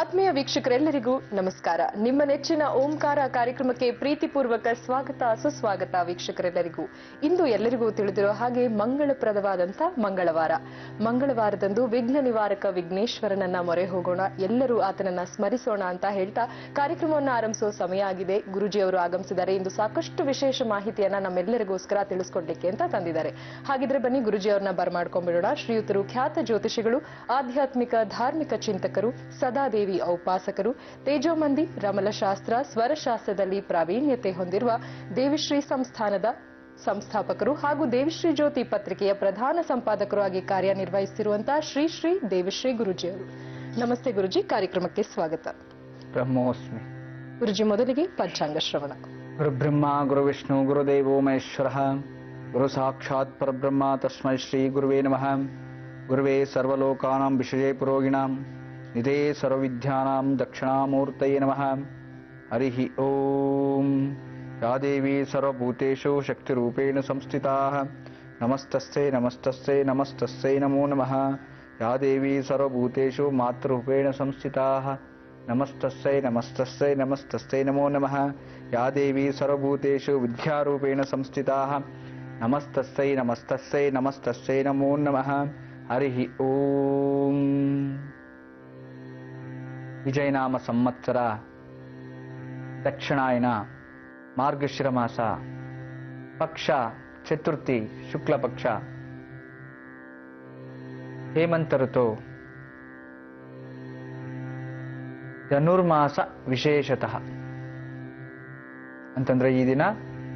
ಆತ್ಮೀಯ ವೀಕ್ಷಕರೆಲ್ಲರಿಗೂ ನಮಸ್ಕಾರ ನಿಮ್ಮ ನೆಚ್ಚಿನ ಓಂಕಾರ ಕಾರ್ಯಕ್ರಮಕ್ಕೆ ಪ್ರೀತಿಪೂರ್ವಕ ಸ್ವಾಗತ ಸುಸ್ವಾಗತ ವೀಕ್ಷಕರೆಲ್ಲರಿಗೂ ಇಂದು ಎಲ್ಲರಿಗೂ ತಿಳಿದಿರೋ ಹಾಗೆ ಮಂಗಳಪ್ರದವಾದಂಥ ಮಂಗಳವಾರ ಮಂಗಳವಾರದಂದು ವಿಘ್ನ ನಿವಾರಕ ವಿಘ್ನೇಶ್ವರನನ್ನ ಮೊರೆ ಹೋಗೋಣ ಎಲ್ಲರೂ ಆತನನ್ನ ಸ್ಮರಿಸೋಣ ಅಂತ ಹೇಳ್ತಾ ಕಾರ್ಯಕ್ರಮವನ್ನು ಆರಂಭಿಸೋ ಸಮಯ ಆಗಿದೆ ಗುರುಜಿಯವರು ಆಗಮಿಸಿದ್ದಾರೆ ಇಂದು ಸಾಕಷ್ಟು ವಿಶೇಷ ಮಾಹಿತಿಯನ್ನ ನಮ್ಮೆಲ್ಲರಿಗೋಸ್ಕರ ತಿಳಿಸ್ಕೊಡ್ಲಿಕ್ಕೆ ಅಂತ ತಂದಿದ್ದಾರೆ ಹಾಗಿದ್ರೆ ಬನ್ನಿ ಗುರುಜಿ ಅವ್ರನ್ನ ಬರ್ಮಾಡ್ಕೊಂಡ್ಬಿಡೋಣ ಶ್ರೀಯುತರು ಖ್ಯಾತ ಜ್ಯೋತಿಷಿಗಳು ಆಧ್ಯಾತ್ಮಿಕ ಧಾರ್ಮಿಕ ಚಿಂತಕರು ಸದಾದೇವಿ ಔಪಾಸಕರು ತೇಜೋಮಂದಿ ರಮಲಶಾಸ್ತ್ರ ಸ್ವರಶಾಸ್ತ್ರದಲ್ಲಿ ಪ್ರಾವೀಣ್ಯತೆ ಹೊಂದಿರುವ ದೇವಿಶ್ರೀ ಸಂಸ್ಥಾನದ ಸಂಸ್ಥಾಪಕರು ಹಾಗೂ ದೇವಿಶ್ರೀ ಜ್ಯೋತಿ ಪತ್ರಿಕೆಯ ಪ್ರಧಾನ ಸಂಪಾದಕರು ಆಗಿ ಕಾರ್ಯನಿರ್ವಹಿಸುತ್ತಿರುವಂತಹ ಶ್ರೀ ಶ್ರೀ ದೇವಿಶ್ರೀ ಗುರುಜಿಯವರು ನಮಸ್ತೆ ಗುರುಜಿ ಕಾರ್ಯಕ್ರಮಕ್ಕೆ ಸ್ವಾಗತ ಬ್ರಹ್ಮೋಸ್ಮಿ ಗುರುಜಿ ಮೊದಲಿಗೆ ಪಂಚಾಂಗ ಶ್ರವಣ ಗುರುಬ್ರಹ್ಮ ಗುರುವಿಷ್ಣು ಗುರುದೇವೋ ಮಹೇಶ್ವರ ಗುರು ಸಾಕ್ಷಾತ್ ಪರಬ್ರಹ್ಮ ತಸ್ಮೈ ಶ್ರೀ ಗುರುವೇ ನಮಃ ಗುರುವೇ ಸರ್ವಲೋಕಾನಾಂ ವಿಷಯೇ ಪುರೋಗಿಣಾಂ ನಿಧೇ ಸರ್ವವಿದ್ಯಾನಾಂ ದಕ್ಷಿಣಾಮೂರ್ತಯೇ ನಮಃ ಹರಿ ಓಂ ಯಾ ದೇವಿ ಸರ್ವಭೂತೇಷು ಶಕ್ತಿರೂಪೇಣ ಸಂಸ್ಥಿತಾ ನಮಸ್ತಸ್ಸೈ ನಮಸ್ತಸ್ಸೈ ನಮಸ್ತಸ್ಸೈ ನಮೋ ನಮಃ ಯಾ ದೇವಿ ಸರ್ವಭೂತೇಷು ಮಾತೃರೂಪೇಣ ಸಂಸ್ಥಿತಾ ನಮಸ್ತಸ್ಸೈ ನಮಸ್ತಸ್ಸೈ ನಮಸ್ತಸ್ಸೈ ನಮೋ ನಮಃ ಯಾ ದೇವಿ ಸರ್ವಭೂತೇಷು ವಿದ್ಯಾರೂಪೇಣ ಸಂಸ್ಥಿತಾ ನಮಸ್ತಸ್ಸೈ ನಮಸ್ತಸ್ಸೈ ನಮಸ್ತಸ್ಸೈ ನಮೋ ನಮಃ ಹರಿ ಓಂ ವಿಜಯನಾಮ ಸಂವತ್ಸರ ದಕ್ಷಿಣಾಯನ ಮಾರ್ಗಶಿರ ಮಾಸ ಪಕ್ಷ ಚತುರ್ಥಿ ಶುಕ್ಲ ಪಕ್ಷ ಹೇಮಂತ ಋತು ಧನುರ್ಮಾಸ ವಿಶೇಷತಃ ಅಂತಂದ್ರೆ ಈ ದಿನ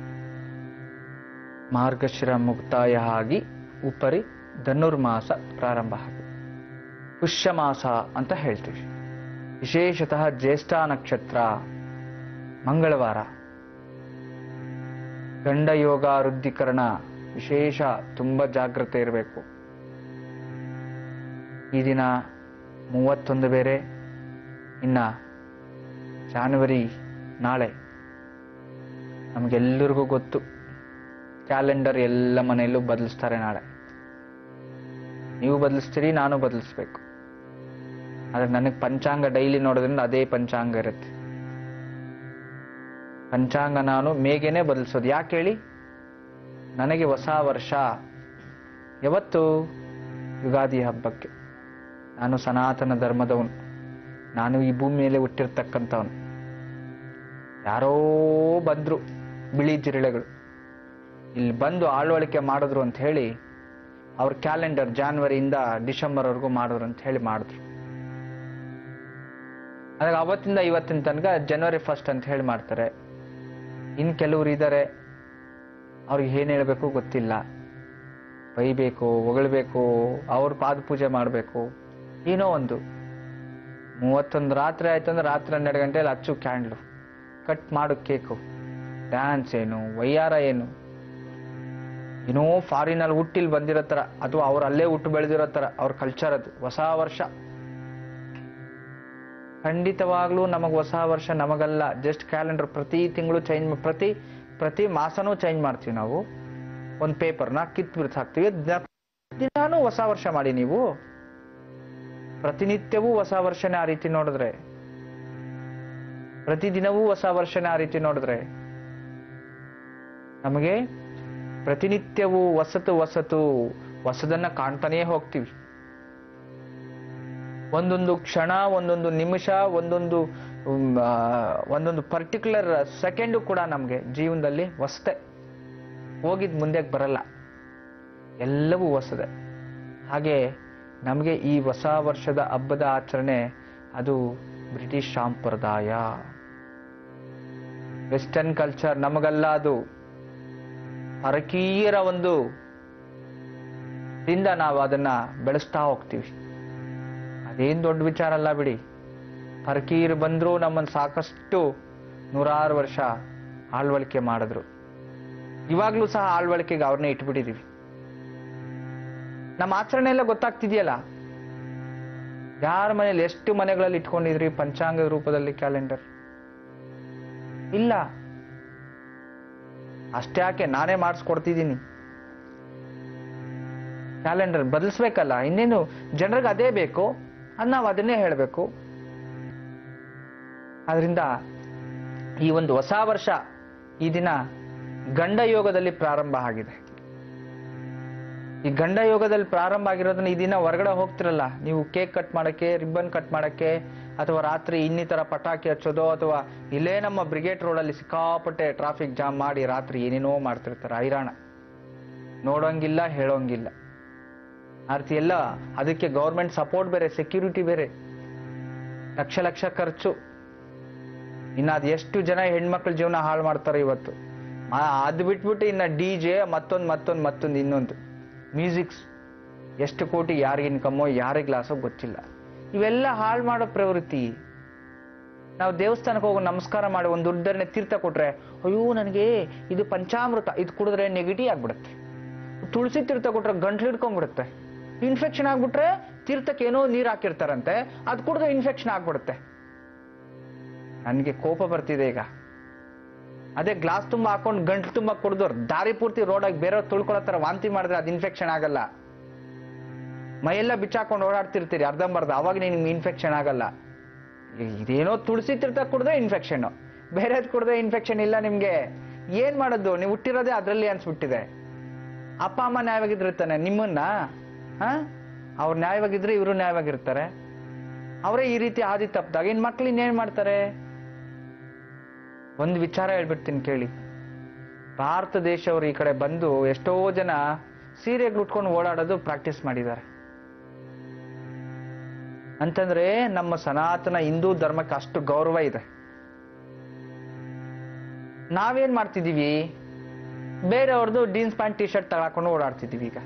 ಮಾರ್ಗಶಿರ ಮುಕ್ತಾಯ ಆಗಿ ಉಪರಿ ಧನುರ್ಮಾಸ ಪ್ರಾರಂಭ ಆಗಿ ಪುಷ್ಯ ಮಾಸ ಅಂತ ಹೇಳ್ತೀವಿ ವಿಶೇಷತಃ ಜ್ಯೇಷ್ಠ ನಕ್ಷತ್ರ ಮಂಗಳವಾರ ಗಂಡ ಯೋಗ ವೃದ್ಧೀಕರಣ ವಿಶೇಷ ತುಂಬ ಜಾಗ್ರತೆ ಇರಬೇಕು ಈ ದಿನ ಮೂವತ್ತೊಂದು ಬೇರೆ ಇನ್ನ ಜಾನ್ವರಿ ನಾಳೆ ನಮಗೆಲ್ಲರಿಗೂ ಗೊತ್ತು ಕ್ಯಾಲೆಂಡರ್ ಎಲ್ಲ ಮನೆಯಲ್ಲೂ ಬದಲಿಸ್ತಾರೆ ನಾಳೆ ನೀವು ಬದಲಿಸ್ತೀರಿ ನಾನು ಬದಲಿಸ್ಬೇಕು ಆದ್ರೆ ನನಗೆ ಪಂಚಾಂಗ ಡೈಲಿ ನೋಡೋದ್ರಿಂದ ಅದೇ ಪಂಚಾಂಗ ಇರುತ್ತೆ ಪಂಚಾಂಗ ನಾನು ಮೇಗೆನೆ ಬದಲಿಸೋದು ಯಾಕೆ ಹೇಳಿ ನನಗೆ ಹೊಸ ವರ್ಷ ಯಾವತ್ತು ಯುಗಾದಿ ಹಬ್ಬಕ್ಕೆ ನಾನು ಸನಾತನ ಧರ್ಮದವನು ನಾನು ಈ ಭೂಮಿ ಮೇಲೆ ಹುಟ್ಟಿರ್ತಕ್ಕಂಥವನು ಯಾರೋ ಬಂದ್ರು ಬಿಳಿ ಜಿರಳೆಗಳು ಇಲ್ಲಿ ಬಂದು ಆಳ್ವಳಿಕೆ ಮಾಡಿದ್ರು ಅಂತ ಹೇಳಿ ಅವ್ರ ಕ್ಯಾಲೆಂಡರ್ ಜಾನ್ವರಿಯಿಂದ ಡಿಸೆಂಬರ್ವರೆಗೂ ಮಾಡಿದ್ರು ಅಂತ ಹೇಳಿ ಮಾಡಿದ್ರು ಅದಾಗ ಅವತ್ತಿಂದ ಇವತ್ತಿನ ತನಕ ಜನವರಿ ಫಸ್ಟ್ ಅಂತ ಹೇಳಿ ಮಾಡ್ತಾರೆ ಇನ್ನು ಕೆಲವರು ಇದ್ದಾರೆ ಅವ್ರಿಗೆ ಏನು ಹೇಳಬೇಕು ಗೊತ್ತಿಲ್ಲ ಬೈಬೇಕು ಹೊಗಳ್ಬೇಕು ಅವ್ರ ಪಾದ ಪೂಜೆ ಮಾಡಬೇಕು ಏನೋ ಒಂದು ಮೂವತ್ತೊಂದು ರಾತ್ರಿ ಆಯ್ತು ಅಂದ್ರೆ ರಾತ್ರಿ ಹನ್ನೆರಡು ಗಂಟೆಯಲ್ಲಿ ಹಚ್ಚು ಕ್ಯಾಂಡ್ಲು ಕಟ್ ಮಾಡು ಕೇಕು ಡ್ಯಾನ್ಸ್ ಏನು ವಯ್ಯಾರ ಏನು ಏನೋ ಫಾರಿನಲ್ಲಿ ಹುಟ್ಟಿಲ್ ಬಂದಿರೋ ಥರ ಅಥವಾ ಅವ್ರು ಅಲ್ಲೇ ಹುಟ್ಟು ಬೆಳೆದಿರೋ ಥರ ಅವ್ರ ಕಲ್ಚರ್ ಅದು ಹೊಸ ವರ್ಷ ಖಂಡಿತವಾಗ್ಲೂ ನಮಗೆ ಹೊಸ ವರ್ಷ ನಮಗಲ್ಲ ಜಸ್ಟ್ ಕ್ಯಾಲೆಂಡರ್ ಪ್ರತಿ ತಿಂಗಳು ಚೇಂಜ್ ಪ್ರತಿ ಪ್ರತಿ ಮಾಸನೂ ಚೇಂಜ್ ಮಾಡ್ತೀವಿ ನಾವು ಒಂದು ಪೇಪರ್ನ ಕಿತ್ತು ಬಿಡ್ಸಿ ಹಾಕ್ತೀವಿ ದಿನ- ದಿನಾನೂ ಹೊಸ ವರ್ಷ ಮಾಡಿ ನೀವು ಪ್ರತಿನಿತ್ಯವೂ ಹೊಸ ವರ್ಷನೇ ಆ ರೀತಿ ನೋಡಿದ್ರೆ ಪ್ರತಿದಿನವೂ ಹೊಸ ವರ್ಷನೇ ಆ ರೀತಿ ನೋಡಿದ್ರೆ ನಮಗೆ ಪ್ರತಿನಿತ್ಯವೂ ಹೊಸತು ಹೊಸತು ಹೊಸದನ್ನ ಕಾಣ್ತಾನೇ ಹೋಗ್ತೀವಿ ಒಂದೊಂದು ಕ್ಷಣ ಒಂದೊಂದು ನಿಮಿಷ ಒಂದೊಂದು ಉಮ್, ಆ, ಒಂದೊಂದು ಪರ್ಟಿಕ್ಯುಲರ್ ಸೆಕೆಂಡು ಕೂಡ ನಮಗೆ ಜೀವನದಲ್ಲಿ ಹೊಸತೆ ಹೋಗಿದ್ ಮುಂದೆ ಬರಲ್ಲ ಎಲ್ಲವೂ ಹೊಸದೆ ಹಾಗೆ ನಮಗೆ ಈ ಹೊಸ ವರ್ಷದ ಹಬ್ಬದ ಆಚರಣೆ ಅದು ಬ್ರಿಟಿಷ್ ಸಂಪ್ರದಾಯ ವೆಸ್ಟರ್ನ್ ಕಲ್ಚರ್ ನಮಗಲ್ಲ ಅದು ಪರಕೀಯರ ಒಂದು ದಿಂದ ನಾವು ಅದನ್ನ ಬೆಳೆಸ್ತಾ ಹೋಗ್ತೀವಿ ಅದೇನ್ ದೊಡ್ಡ ವಿಚಾರ ಅಲ್ಲ ಬಿಡಿ ಪರಕೀಯರು ಬಂದ್ರು ನಮ್ಮನ್ನು ಸಾಕಷ್ಟು ನೂರಾರು ವರ್ಷ ಆಳ್ವಳಿಕೆ ಮಾಡಿದ್ರು ಇವಾಗ್ಲೂ ಸಹ ಆಳ್ವಳಿಕೆಗೆ ಅವ್ರನ್ನೇ ಇಟ್ಬಿಟ್ಟಿದೀವಿ ನಮ್ಮ ಆಚರಣೆ ಎಲ್ಲ ಗೊತ್ತಾಗ್ತಿದೆಯಲ್ಲ ಯಾರ ಮನೇಲಿ ಎಷ್ಟು ಮನೆಗಳಲ್ಲಿ ಇಟ್ಕೊಂಡಿದ್ರಿ ಪಂಚಾಂಗದ ರೂಪದಲ್ಲಿ ಕ್ಯಾಲೆಂಡರ್ ಇಲ್ಲ ಅಷ್ಟೇ ಯಾಕೆ ನಾನೇ ಮಾಡಿಸ್ಕೊಡ್ತಿದ್ದೀನಿ ಕ್ಯಾಲೆಂಡರ್ ಬದಲಿಸ್ಬೇಕಲ್ಲ ಇನ್ನೇನು ಜನರಿಗೆ ಅದೇ ಬೇಕು ಅದು ನಾವು ಅದನ್ನೇ ಹೇಳಬೇಕು ಆದ್ರಿಂದ ಈ ಒಂದು ಹೊಸ ವರ್ಷ ಈ ದಿನ ಗಂಡ ಯೋಗದಲ್ಲಿ ಪ್ರಾರಂಭ ಆಗಿದೆ ಈ ಗಂಡ ಯೋಗದಲ್ಲಿ ಪ್ರಾರಂಭ ಆಗಿರೋದನ್ನ ಈ ದಿನ ಹೊರಗಡೆ ಹೋಗ್ತಿರಲ್ಲ ನೀವು ಕೇಕ್ ಕಟ್ ಮಾಡಕ್ಕೆ ರಿಬ್ಬನ್ ಕಟ್ ಮಾಡಕ್ಕೆ ಅಥವಾ ರಾತ್ರಿ ಇನ್ನಿತರ ಪಟಾಕಿ ಹಚ್ಚೋದು ಅಥವಾ ಇಲ್ಲೇ ನಮ್ಮ ಬ್ರಿಗೇಡ್ ರೋಡಲ್ಲಿ ಸಿಕ್ಕಾಪಟ್ಟೆ ಟ್ರಾಫಿಕ್ ಜಾಮ್ ಮಾಡಿ ರಾತ್ರಿ ಏನೇನೋ ಮಾಡ್ತಿರ್ತಾರೆ ಹೈರಾಣ ನೋಡೋಂಗಿಲ್ಲ ಹೇಳೋಂಗಿಲ್ಲ ಆ ರೀತಿ ಎಲ್ಲ ಅದಕ್ಕೆ ಗೌರ್ಮೆಂಟ್ ಸಪೋರ್ಟ್ ಬೇರೆ ಸೆಕ್ಯೂರಿಟಿ ಬೇರೆ ಲಕ್ಷ ಲಕ್ಷ ಖರ್ಚು ಇನ್ನ ಅದ್ ಎಷ್ಟು ಜನ ಹೆಣ್ಮಕ್ಳ ಜೀವನ ಹಾಳು ಮಾಡ್ತಾರೆ ಇವತ್ತು ಆ- ಅದ್ ಬಿಟ್ಬಿಟ್ಟು ಇನ್ನ ಡಿ ಜೆ ಮತ್ತೊಂದು ಮತ್ತೊಂದು ಮತ್ತೊಂದು ಇನ್ನೊಂದು ಮ್ಯೂಸಿಕ್ಸ್ ಎಷ್ಟು ಕೋಟಿ ಯಾರಿಗೆ ಇನ್ಕಮ್ಮೋ ಯಾರಿಗೆ ಲಾಸೋ ಗೊತ್ತಿಲ್ಲ ಇವೆಲ್ಲ ಹಾಳು ಮಾಡೋ ಪ್ರವೃತ್ತಿ ನಾವು ದೇವಸ್ಥಾನಕ್ಕೆ ಹೋಗಿ ನಮಸ್ಕಾರ ಮಾಡಿ ಒಂದು ದುಡ್ಡನ್ನೇ ತೀರ್ಥ ಕೊಟ್ರೆ ಅಯ್ಯೋ ನನಗೆ ಇದು ಪಂಚಾಮೃತ ಇದು ಕುಡಿದ್ರೆ ನೆಗೆಟಿವ್ ಆಗ್ಬಿಡುತ್ತೆ ತುಳಸಿ ತೀರ್ಥ ಕೊಟ್ರೆ ಗಂಟ್ಲು ಹಿಡ್ಕೊಂಡ್ಬಿಡುತ್ತೆ ಇನ್ಫೆಕ್ಷನ್ ಆಗ್ಬಿಟ್ರೆ ತೀರ್ಥಕ್ಕೆ ಏನೋ ನೀರು ಹಾಕಿರ್ತಾರಂತೆ ಅದು ಕುಡಿದ್ರೆ ಇನ್ಫೆಕ್ಷನ್ ಆಗ್ಬಿಡುತ್ತೆ ನನಗೆ ಕೋಪ ಬರ್ತಿದೆ ಈಗ ಅದೇ ಗ್ಲಾಸ್ ತುಂಬ ಹಾಕೊಂಡು ಗಂಟ್ಲು ತುಂಬ ಕುಡಿದವ್ರು ದಾರಿ ಪೂರ್ತಿ ರೋಡಾಗಿ ಬೇರೆಯವ್ರು ತುಳ್ಕೊಳ್ಳೋ ಥರ ವಾಂತಿ ಮಾಡಿದ್ರೆ ಅದು ಇನ್ಫೆಕ್ಷನ್ ಆಗಲ್ಲ ಮೈಯೆಲ್ಲ ಬಿಚ್ಚಾಕೊಂಡು ಓಡಾಡ್ತಿರ್ತೀರಿ ಅರ್ಧಂಬರ್ಧ ಅವಾಗ ನಿಮ್ಗೆ ಇನ್ಫೆಕ್ಷನ್ ಆಗಲ್ಲ ಇದೇನೋ ತುಳಸಿ ತೀರ್ಥ ಕುಡಿದ್ರೆ ಇನ್ಫೆಕ್ಷನ್ ಬೇರೆದ್ ಕುಡಿದ್ರೆ ಇನ್ಫೆಕ್ಷನ್ ಇಲ್ಲ ನಿಮ್ಗೆ ಏನ್ ಮಾಡೋದು ನೀವು ಹುಟ್ಟಿರೋದೇ ಅದ್ರಲ್ಲಿ ಅನ್ಸ್ಬಿಟ್ಟಿದೆ ಅಪ್ಪ ಅಮ್ಮ ನ್ಯಾಯವಾಗಿದ್ದಿರ್ತಾನೆ ನಿಮ್ಮನ್ನ ಹ ಅವ್ರು ನ್ಯಾಯವಾಗಿದ್ರೆ ಇವರು ನ್ಯಾಯವಾಗಿರ್ತಾರೆ ಅವರೇ ಈ ರೀತಿ ಆದಿ ತಪ್ಪಿದಾಗ ಇನ್ ಮಕ್ಳು ಇನ್ನೇನ್ ಮಾಡ್ತಾರೆ ಒಂದು ವಿಚಾರ ಹೇಳ್ಬಿಡ್ತೀನಿ ಕೇಳಿ ಭಾರತ ದೇಶವರು ಈ ಕಡೆ ಬಂದು ಎಷ್ಟೋ ಜನ ಸೀರೆಗಳು ಉಟ್ಕೊಂಡು ಓಡಾಡೋದು ಪ್ರಾಕ್ಟೀಸ್ ಮಾಡಿದ್ದಾರೆ ಅಂತಂದ್ರೆ ನಮ್ಮ ಸನಾತನ ಹಿಂದೂ ಧರ್ಮಕ್ಕೆ ಅಷ್ಟು ಗೌರವ ಇದೆ ನಾವೇನ್ ಮಾಡ್ತಿದೀವಿ ಬೇರೆಯವ್ರದ್ದು ಜೀನ್ಸ್ ಪ್ಯಾಂಟ್ ಟಿ ಶರ್ಟ್ ತಗೊಳ್ಕೊಂಡು ಓಡಾಡ್ತಿದೀವಿ ಈಗ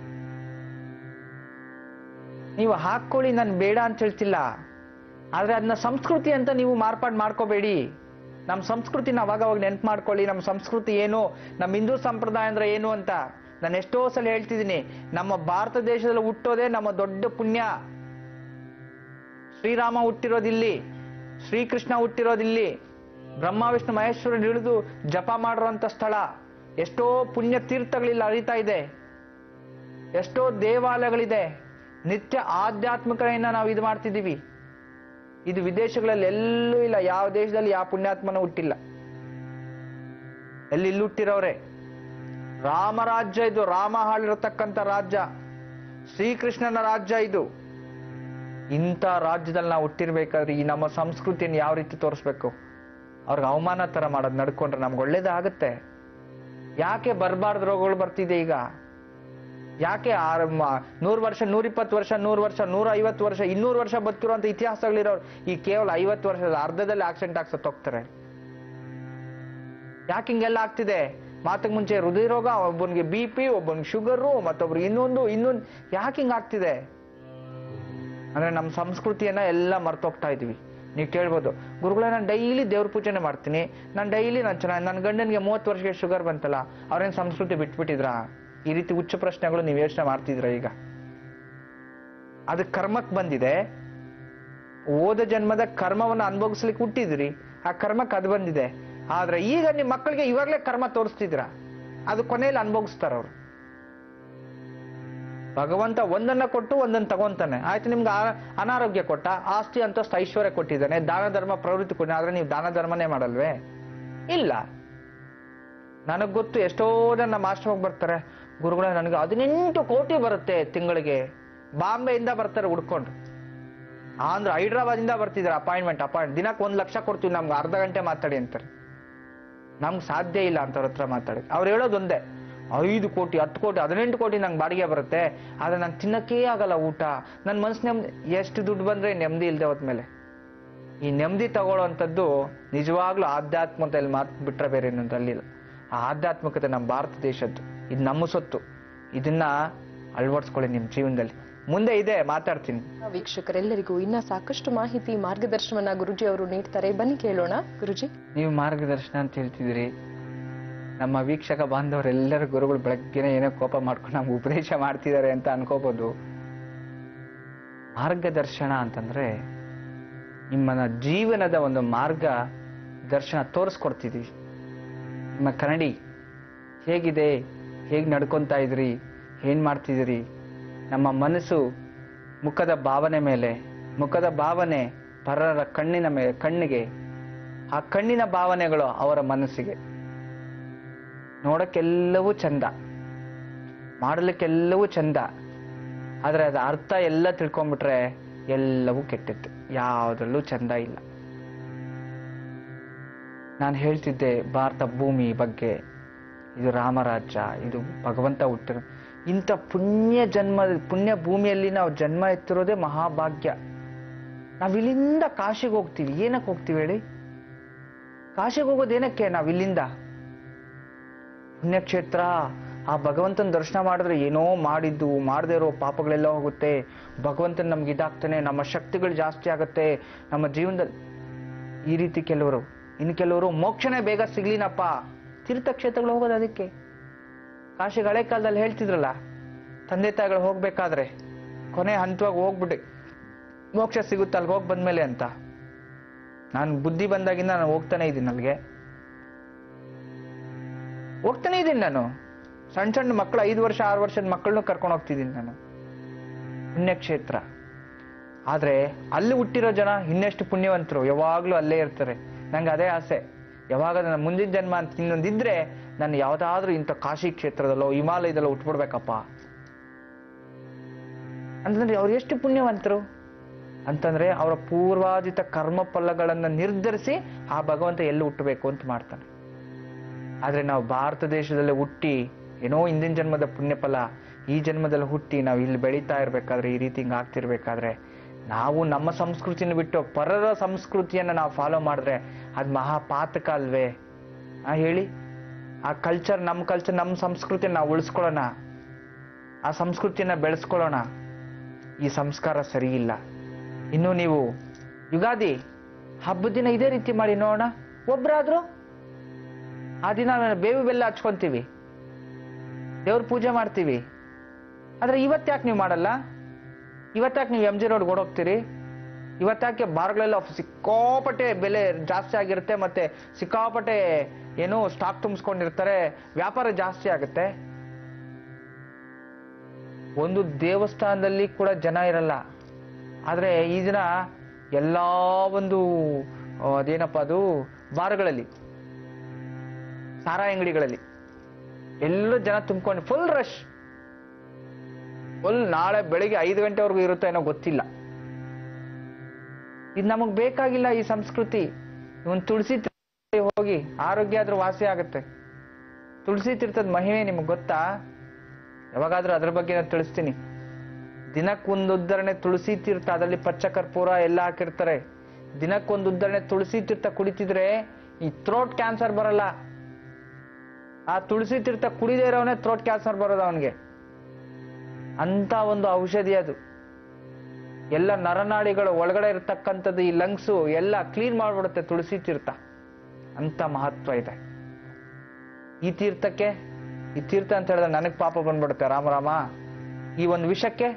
ನೀವು ಹಾಕೊಳ್ಳಿ ನಾನು ಬೇಡ ಅಂತ ಹೇಳ್ತಿಲ್ಲ ಆದ್ರೆ ಅದನ್ನ ಸಂಸ್ಕೃತಿ ಅಂತ ನೀವು ಮಾರ್ಪಾಡು ಮಾಡ್ಕೋಬೇಡಿ ನಮ್ಮ ಸಂಸ್ಕೃತಿನ ಅವಾಗ ಅವಾಗ ನೆನ್ಪು ಮಾಡ್ಕೊಳ್ಳಿ ನಮ್ಮ ಸಂಸ್ಕೃತಿ ಏನು ನಮ್ಮ ಹಿಂದೂ ಸಂಪ್ರದಾಯ ಅಂದ್ರೆ ಏನು ಅಂತ ನಾನು ಎಷ್ಟೋ ಸಲ ಹೇಳ್ತಿದ್ದೀನಿ ನಮ್ಮ ಭಾರತ ದೇಶದಲ್ಲಿ ಹುಟ್ಟೋದೇ ನಮ್ಮ ದೊಡ್ಡ ಪುಣ್ಯ ಶ್ರೀರಾಮ ಹುಟ್ಟಿರೋದಿಲ್ಲಿ ಶ್ರೀಕೃಷ್ಣ ಹುಟ್ಟಿರೋದಿಲ್ಲಿ ಬ್ರಹ್ಮ ವಿಷ್ಣು ಮಹೇಶ್ವರನ್ ಇಳಿದು ಜಪ ಮಾಡಿರುವಂತ ಸ್ಥಳ ಎಷ್ಟೋ ಪುಣ್ಯ ತೀರ್ಥಗಳಿಲ್ಲ ಹರಿತಾ ಇದೆ ಎಷ್ಟೋ ದೇವಾಲಯಗಳಿದೆ ನಿತ್ಯ ಆಧ್ಯಾತ್ಮಿಕತೆಯನ್ನ ನಾವು ಇದು ಮಾಡ್ತಿದ್ದೀವಿ ಇದು ವಿದೇಶಗಳಲ್ಲಿ ಎಲ್ಲೂ ಇಲ್ಲ ಯಾವ ದೇಶದಲ್ಲಿ ಯಾವ ಪುಣ್ಯಾತ್ಮನೂ ಹುಟ್ಟಿಲ್ಲ ಎಲ್ಲಿ ಇಲ್ಲಿ ಹುಟ್ಟಿರೋರೆ ರಾಮ ರಾಜ್ಯ ಇದು ರಾಮ ಆಳಿರತಕ್ಕಂಥ ರಾಜ್ಯ ಶ್ರೀಕೃಷ್ಣನ ರಾಜ್ಯ ಇದು ಇಂಥ ರಾಜ್ಯದಲ್ಲಿ ನಾವು ಹುಟ್ಟಿರ್ಬೇಕಾದ್ರೆ ಈ ನಮ್ಮ ಸಂಸ್ಕೃತಿಯನ್ನು ಯಾವ ರೀತಿ ತೋರಿಸ್ಬೇಕು ಅವ್ರಿಗೆ ಅವಮಾನ ತರ ಮಾಡೋದು ನಡ್ಕೊಂಡ್ರೆ ನಮ್ಗೆ ಒಳ್ಳೇದಾಗುತ್ತೆ ಯಾಕೆ ಬರಬಾರ್ದು ರೋಗಗಳು ಬರ್ತಿದೆ ಈಗ ಯಾಕೆ ಆರ್ ಮ- ನೂರು ವರ್ಷ ನೂರಿಪ್ಪತ್ತು ವರ್ಷ ನೂರು ವರ್ಷ ನೂರ ಐವತ್ತು ವರ್ಷ ಇನ್ನೂರು ವರ್ಷ ಬದುಕಿರುವಂತ ಇತಿಹಾಸಗಳಿರೋರು ಈ ಕೇವಲ ಐವತ್ತು ವರ್ಷದ ಅರ್ಧದಲ್ಲಿ ಆಕ್ಸಿಡೆಂಟ್ ಆಗಿ ಸತ್ತೋಗ್ತಾರೆ ಯಾಕೆ ಹಿಂಗೆಲ್ಲ ಆಗ್ತಿದೆ ಮಾತಕ್ಕೆ ಮುಂಚೆ ಹೃದಯ ರೋಗ ಒಬ್ಬನಿಗೆ ಬಿ ಪಿ ಒಬ್ಬನಿಗೆ ಶುಗರು ಮತ್ತೊಬ್ರಿಗೆ ಇನ್ನೊಂದು ಇನ್ನೊಂದು ಯಾಕೆ ಹಿಂಗ್ ಆಗ್ತಿದೆ ಅಂದ್ರೆ ನಮ್ಮ ಸಂಸ್ಕೃತಿಯನ್ನ ಎಲ್ಲ ಮರ್ತೋಗ್ತಾ ಇದೀವಿ ನೀವು ಕೇಳ್ಬೋದು ಗುರುಗಳೇ ನಾನು ಡೈಲಿ ದೇವ್ರ ಪೂಜೆನೆ ಮಾಡ್ತೀನಿ ನಾನು ಡೈಲಿ ನಾನು ಚೆನ್ನಾಗಿ ನನ್ನ ಗಂಡನಿಗೆ ಮೂವತ್ತು ವರ್ಷಕ್ಕೆ ಶುಗರ್ ಬಂತಲ್ಲ ಅವ್ರೇನ್ ಸಂಸ್ಕೃತಿ ಬಿಟ್ಬಿಟ್ಟಿದ್ರಾ ಈ ರೀತಿ ಹುಚ್ಚು ಪ್ರಶ್ನೆಗಳು ನೀವು ಯೋಚನೆ ಮಾಡ್ತಿದ್ರ ಈಗ ಅದು ಕರ್ಮಕ್ಕೆ ಬಂದಿದೆ ಓದ ಜನ್ಮದ ಕರ್ಮವನ್ನು ಅನುಭವಿಸ್ಲಿಕ್ಕೆ ಹುಟ್ಟಿದ್ರಿ ಆ ಕರ್ಮಕ್ಕೆ ಅದು ಬಂದಿದೆ ಆದ್ರೆ ಈಗ ನಿಮ್ಮ ಮಕ್ಕಳಿಗೆ ಇವಾಗಲೇ ಕರ್ಮ ತೋರಿಸ್ತಿದ್ರ ಅದು ಕೊನೆಯಲ್ಲಿ ಅನುಭವಿಸ್ತಾರ ಅವ್ರು ಭಗವಂತ ಒಂದನ್ನ ಕೊಟ್ಟು ಒಂದನ್ನ ತಗೊಂತಾನೆ ಆಯ್ತು ನಿಮ್ಗೆ ಆ- ಅನಾರೋಗ್ಯ ಕೊಟ್ಟ ಆಸ್ತಿ ಅಂತಸ್ತು ಐಶ್ವರ್ಯ ಕೊಟ್ಟಿದ್ದಾನೆ ದಾನ ಧರ್ಮ ಪ್ರವೃತ್ತಿ ಕೊಟ್ಟ ಆದ್ರೆ ನೀವು ದಾನ ಧರ್ಮನೇ ಮಾಡಲ್ವೇ ಇಲ್ಲ ನನಗ್ ಗೊತ್ತು ಎಷ್ಟೋ ಜನ ನಮ್ಮ ಆಶ್ರಮಕ್ಕೆ ಬರ್ತಾರೆ ಗುರುಗಳೇ ನನಗೆ ಹದಿನೆಂಟು ಕೋಟಿ ಬರುತ್ತೆ ತಿಂಗಳಿಗೆ ಬಾಂಬೆಯಿಂದ ಬರ್ತಾರೆ ಹುಡ್ಕೊಂಡು ಆಂಧ್ರ ಹೈದ್ರಾಬಾದ್ ಇಂದ ಬರ್ತಿದ್ದಾರೆ ಅಪಾಯಿಂಟ್ಮೆಂಟ್ ಅಪಾಯಿಂಟ್ ದಿನಕ್ಕೆ ಒಂದ್ ಲಕ್ಷ ಕೊಡ್ತೀವಿ ನಮ್ಗೆ ಅರ್ಧ ಗಂಟೆ ಮಾತಾಡಿ ಅಂತಾರೆ ನಮ್ಗೆ ಸಾಧ್ಯ ಇಲ್ಲ ಅಂತವ್ರ ಹತ್ರ ಮಾತಾಡಿ ಅವ್ರು ಹೇಳೋದು ಒಂದೇ ಐದು ಕೋಟಿ ಹತ್ತು ಕೋಟಿ ಹದಿನೆಂಟು ಕೋಟಿ ನಂಗೆ ಬಾಡಿಗೆ ಬರುತ್ತೆ ಆದ್ರೆ ನಂಗೆ ತಿನ್ನಕ್ಕೇ ಆಗಲ್ಲ ಊಟ ನನ್ನ ಮನ್ಸು ನೆಮ್ಮದಿ ಎಷ್ಟು ದುಡ್ಡು ಬಂದ್ರೆ ನೆಮ್ಮದಿ ಇಲ್ಲದೆ ಹೋದ್ಮೇಲೆ ಈ ನೆಮ್ಮದಿ ತಗೊಳ್ಳೋವಂಥದ್ದು ನಿಜವಾಗ್ಲೂ ಆಧ್ಯಾತ್ಮತೆಯಲ್ಲಿ ಮಾತು ಬಿಟ್ರೆ ಬೇರೆ ಇನ್ನೊಂದು ಅಲ್ಲಿಲ್ಲ ಆ ಆಧ್ಯಾತ್ಮಿಕತೆ ನಮ್ಮ ಭಾರತ ದೇಶದ್ದು ಇದು ನಮ್ಮ ಸೊತ್ತು ಇದನ್ನ ಅಳವಡಿಸ್ಕೊಳ್ಳಿ ನಿಮ್ಮ ಜೀವನದಲ್ಲಿ ಮುಂದೆ ಇದೆ ಮಾತಾಡ್ತೀನಿ ವೀಕ್ಷಕರೆಲ್ಲರಿಗೂ ಇನ್ನ ಸಾಕಷ್ಟು ಮಾಹಿತಿ ಮಾರ್ಗದರ್ಶನವನ್ನ ಗುರುಜಿ ಅವರು ನೀಡ್ತಾರೆ ಬನ್ನಿ ಕೇಳೋಣ ಗುರುಜಿ ನೀವು ಮಾರ್ಗದರ್ಶನ ಅಂತ ಹೇಳ್ತಿದ್ದೀರಿ ನಮ್ಮ ವೀಕ್ಷಕ ಬಾಂಧವರೆಲ್ಲರೂ ಗುರುಗಳು ಬೆಳಗ್ಗೆನೆ ಏನೋ ಕೋಪ ಮಾಡ್ಕೊಂಡು ನಮ್ಗೆ ಉಪದೇಶ ಮಾಡ್ತಿದ್ದಾರೆ ಅಂತ ಅನ್ಕೋಬಹುದು ಮಾರ್ಗದರ್ಶನ ಅಂತಂದ್ರೆ ನಿಮ್ಮನ್ನ ಜೀವನದ ಒಂದು ಮಾರ್ಗ ದರ್ಶನ ತೋರಿಸ್ಕೊಡ್ತಿದೀವಿ ನಿಮ್ಮ ಕನ್ನಡಿ ಹೇಗಿದೆ ಹೇಗೆ ನಡ್ಕೊಂತಾ ಇದ್ರಿ ಏನ್ ಮಾಡ್ತಿದ್ದೀರಿ ನಮ್ಮ ಮನಸ್ಸು ಮುಖದ ಭಾವನೆ ಮೇಲೆ ಮುಖದ ಭಾವನೆ ಪರರ ಕಣ್ಣಿನ ಮೇಲೆ ಕಣ್ಣಿಗೆ ಆ ಕಣ್ಣಿನ ಭಾವನೆಗಳು ಅವರ ಮನಸ್ಸಿಗೆ ನೋಡಕ್ಕೆಲ್ಲವೂ ಚಂದ ಮಾಡಲಿಕ್ಕೆಲ್ಲವೂ ಚಂದ ಆದ್ರೆ ಅದ ಅರ್ಥ ಎಲ್ಲ ತಿಳ್ಕೊಂಡ್ಬಿಟ್ರೆ ಎಲ್ಲವೂ ಕೆಟ್ಟಿತ್ತು ಯಾವುದ್ರಲ್ಲೂ ಚಂದ ಇಲ್ಲ ನಾನು ಹೇಳ್ತಿದ್ದೆ ಭಾರತ ಭೂಮಿ ಬಗ್ಗೆ ಇದು ರಾಮರಾಜ್ಯ ಇದು ಭಗವಂತ ಹುಟ್ಟಿರೋ ಇಂಥ ಪುಣ್ಯ ಜನ್ಮ ಪುಣ್ಯ ಭೂಮಿಯಲ್ಲಿ ನಾವು ಜನ್ಮ ಎತ್ತಿರೋದೇ ಮಹಾಭಾಗ್ಯ ನಾವ್ ಇಲ್ಲಿಂದ ಕಾಶಿಗೆ ಹೋಗ್ತೀವಿ ಏನಕ್ಕೆ ಹೋಗ್ತೀವಿ ಹೇಳಿ ಕಾಶಿಗೆ ಹೋಗೋದು ಏನಕ್ಕೆ ನಾವ್ ಇಲ್ಲಿಂದ ಪುಣ್ಯಕ್ಷೇತ್ರ ಆ ಭಗವಂತನ ದರ್ಶನ ಮಾಡಿದ್ರೆ ಏನೋ ಮಾಡಿದ್ದು ಮಾಡದೇ ಇರೋ ಪಾಪಗಳೆಲ್ಲ ಹೋಗುತ್ತೆ ಭಗವಂತನ ನಮ್ಗೆ ಇದಾಗ್ತಾನೆ ನಮ್ಮ ಶಕ್ತಿಗಳು ಜಾಸ್ತಿ ಆಗುತ್ತೆ ನಮ್ಮ ಜೀವನದಲ್ಲಿ ಈ ರೀತಿ ಕೆಲವರು ಇನ್ನು ಕೆಲವರು ಮೋಕ್ಷನೇ ಬೇಗ ಸಿಗ್ಲಿನಪ್ಪ ತೀರ್ಥಕ್ಷೇತ್ರಗಳು ಹೋಗೋದು ಅದಕ್ಕೆ ಕಾಶಿಗೆ ಹಳೆ ಕಾಲದಲ್ಲಿ ಹೇಳ್ತಿದ್ರಲ್ಲ ತಂದೆ ತಾಯಿಗಳು ಹೋಗ್ಬೇಕಾದ್ರೆ ಕೊನೆ ಹಂತವಾಗಿ ಹೋಗ್ಬಿಟ್ಟು ಮೋಕ್ಷ ಸಿಗುತ್ತೆ ಅಲ್ಲಿಗೆ ಹೋಗಿ ಬಂದ್ಮೇಲೆ ಅಂತ ನಾನು ಬುದ್ಧಿ ಬಂದಾಗಿಂದ ನಾನು ಹೋಗ್ತಾನೆ ಇದ್ದೀನಿ ಅಲ್ಲಿಗೆ ಹೋಗ್ತಾನೆ ಇದ್ದೀನಿ ನಾನು ಸಣ್ಣ ಸಣ್ಣ ಮಕ್ಕಳು ಐದು ವರ್ಷ ಆರು ವರ್ಷದ ಮಕ್ಕಳನ್ನು ಕರ್ಕೊಂಡು ಹೋಗ್ತಿದ್ದೀನಿ ನಾನು ಪುಣ್ಯಕ್ಷೇತ್ರ ಆದ್ರೆ ಅಲ್ಲಿ ಹುಟ್ಟಿರೋ ಜನ ಇನ್ನೆಷ್ಟು ಪುಣ್ಯವಂತರು ಯಾವಾಗ್ಲೂ ಅಲ್ಲೇ ಇರ್ತಾರೆ ನಂಗೆ ಅದೇ ಆಸೆ ಯಾವಾಗ ನನ್ನ ಮುಂದಿನ ಜನ್ಮ ಅಂತ ಇನ್ನೊಂದಿದ್ರೆ ನಾನು ಯಾವ್ದಾದ್ರೂ ಇಂಥ ಕಾಶಿ ಕ್ಷೇತ್ರದಲ್ಲೋ ಹಿಮಾಲಯದಲ್ಲೋ ಹುಟ್ಬಿಡ್ಬೇಕಪ್ಪ ಅಂತಂದ್ರೆ ಅವ್ರು ಎಷ್ಟು ಪುಣ್ಯವಂತರು ಅಂತಂದ್ರೆ ಅವರ ಪೂರ್ವಾಜಿತ ಕರ್ಮ ಫಲಗಳನ್ನ ನಿರ್ಧರಿಸಿ ಆ ಭಗವಂತ ಎಲ್ಲಿ ಹುಟ್ಟಬೇಕು ಅಂತ ಮಾಡ್ತಾನೆ ಆದ್ರೆ ನಾವು ಭಾರತ ದೇಶದಲ್ಲಿ ಹುಟ್ಟಿ ಏನೋ ಹಿಂದಿನ ಜನ್ಮದ ಪುಣ್ಯ ಫಲ ಈ ಜನ್ಮದಲ್ಲಿ ಹುಟ್ಟಿ ನಾವು ಇಲ್ಲಿ ಬೆಳೀತಾ ಇರ್ಬೇಕಾದ್ರೆ ಈ ರೀತಿ ಹಿಂಗ್ ಆಗ್ತಿರ್ಬೇಕಾದ್ರೆ ನಾವು ನಮ್ಮ ಸಂಸ್ಕೃತಿನ ಬಿಟ್ಟು ಪರರ ಸಂಸ್ಕೃತಿಯನ್ನ ನಾವು ಫಾಲೋ ಮಾಡಿದ್ರೆ ಅದ್ ಮಹಾಪಾತಕ ಅಲ್ವೇ ಆ ಹೇಳಿ ಆ ಕಲ್ಚರ್ ನಮ್ಮ ಕಲ್ಚರ್ ನಮ್ಮ ಸಂಸ್ಕೃತಿ ನಾವು ಉಳಿಸ್ಕೊಳ್ಳೋಣ ಆ ಸಂಸ್ಕೃತಿಯನ್ನ ಬೆಳೆಸ್ಕೊಳ್ಳೋಣ ಈ ಸಂಸ್ಕಾರ ಸರಿ ಇಲ್ಲ ಇನ್ನು ನೀವು ಯುಗಾದಿ ಹಬ್ಬದ ದಿನ ಇದೇ ರೀತಿ ಮಾಡಿ ನೋಡೋಣ ಒಬ್ರಾದ್ರು ಆ ದಿನ ಬೇವು ಬೆಲ್ಲ ಹಚ್ಕೊಂತೀವಿ ದೇವ್ರ ಪೂಜೆ ಮಾಡ್ತೀವಿ ಆದ್ರೆ ಇವತ್ತ್ಯಾಕೆ ನೀವು ಮಾಡಲ್ಲ ಇವತ್ತ್ಯಾಕೆ ನೀವು ಎಂ ಜಿ ರೋಡ್ ಓಡೋಗ್ತೀರಿ ಇವತ್ತಾಕೆ ಬಾರ್ಗಳೆಲ್ಲ ಸಿಕ್ಕಾಪಟ್ಟೆ ಬೆಲೆ ಜಾಸ್ತಿ ಆಗಿರುತ್ತೆ ಮತ್ತೆ ಸಿಕ್ಕಾಪಟ್ಟೆ ಏನು ಸ್ಟಾಕ್ ತುಂಬಿಸ್ಕೊಂಡಿರ್ತಾರೆ ವ್ಯಾಪಾರ ಜಾಸ್ತಿ ಆಗುತ್ತೆ ಒಂದು ದೇವಸ್ಥಾನದಲ್ಲಿ ಕೂಡ ಜನ ಇರಲ್ಲ ಆದ್ರೆ ಈ ದಿನ ಎಲ್ಲಾ ಒಂದು ಆ, ಅದೇನಪ್ಪ ಅದು ಬಾರ್ಗಳಲ್ಲಿ ಸಾರಾಯಿ ಅಂಗಡಿಗಳಲ್ಲಿ ಎಲ್ಲರೂ ಜನ ತುಂಬಿಕೊಂಡು ಫುಲ್ ರಶ್ ಫುಲ್ ನಾಳೆ ಬೆಳಿಗ್ಗೆ ಐದು ಗಂಟೆವರೆಗೂ ಇರುತ್ತೆ ಏನೋ ಗೊತ್ತಿಲ್ಲ ಇದು ನಮಗ್ ಬೇಕಾಗಿಲ್ಲ ಈ ಸಂಸ್ಕೃತಿ ಇವನ್ ತುಳಸಿ ತೀರ್ಥ ಹೋಗಿ ಆರೋಗ್ಯ ಆದ್ರೂ ವಾಸಿ ಆಗುತ್ತೆ ತುಳಸಿ ತೀರ್ಥದ ಮಹಿಮೆ ನಿಮ್ಗೆ ಗೊತ್ತಾ ಯಾವಾಗಾದ್ರೂ ಅದ್ರ ಬಗ್ಗೆ ನಾನು ತಿಳಿಸ್ತೀನಿ ದಿನಕ್ಕೊಂದು ಉದ್ಧರಣೆ ತುಳಸಿ ತೀರ್ಥ ಅದರಲ್ಲಿ ಪಚ್ಚ ಕರ್ಪೂರ ಎಲ್ಲ ಹಾಕಿರ್ತಾರೆ ದಿನಕ್ಕೊಂದು ಉದ್ಧರಣೆ ತುಳಸಿ ತೀರ್ಥ ಕುಡಿತಿದ್ರೆ ಈ ಥ್ರೋಟ್ ಕ್ಯಾನ್ಸರ್ ಬರಲ್ಲ ಆ ತುಳಸಿ ತೀರ್ಥ ಕುಡಿದೇ ಇರೋವನೇ ಥ್ರೋಟ್ ಕ್ಯಾನ್ಸರ್ ಬರೋದು ಅವನಿಗೆ ಅಂತ ಒಂದು ಔಷಧಿ ಅದು ಎಲ್ಲ ನರನಾಡಿಗಳು ಒಳಗಡೆ ಇರತಕ್ಕಂಥದ್ದು ಈ ಲಂಗ್ಸು ಎಲ್ಲ ಕ್ಲೀನ್ ಮಾಡ್ಬಿಡುತ್ತೆ ತುಳಸಿ ತೀರ್ಥ ಅಂತ ಮಹತ್ವ ಇದೆ ಈ ತೀರ್ಥಕ್ಕೆ ಈ ತೀರ್ಥ ಅಂತ ಹೇಳಿದ್ರೆ ನನಗ್ ಪಾಪ ಬಂದ್ಬಿಡುತ್ತೆ ರಾಮ ರಾಮ ಈ ಒಂದು ವಿಷಕ್ಕೆ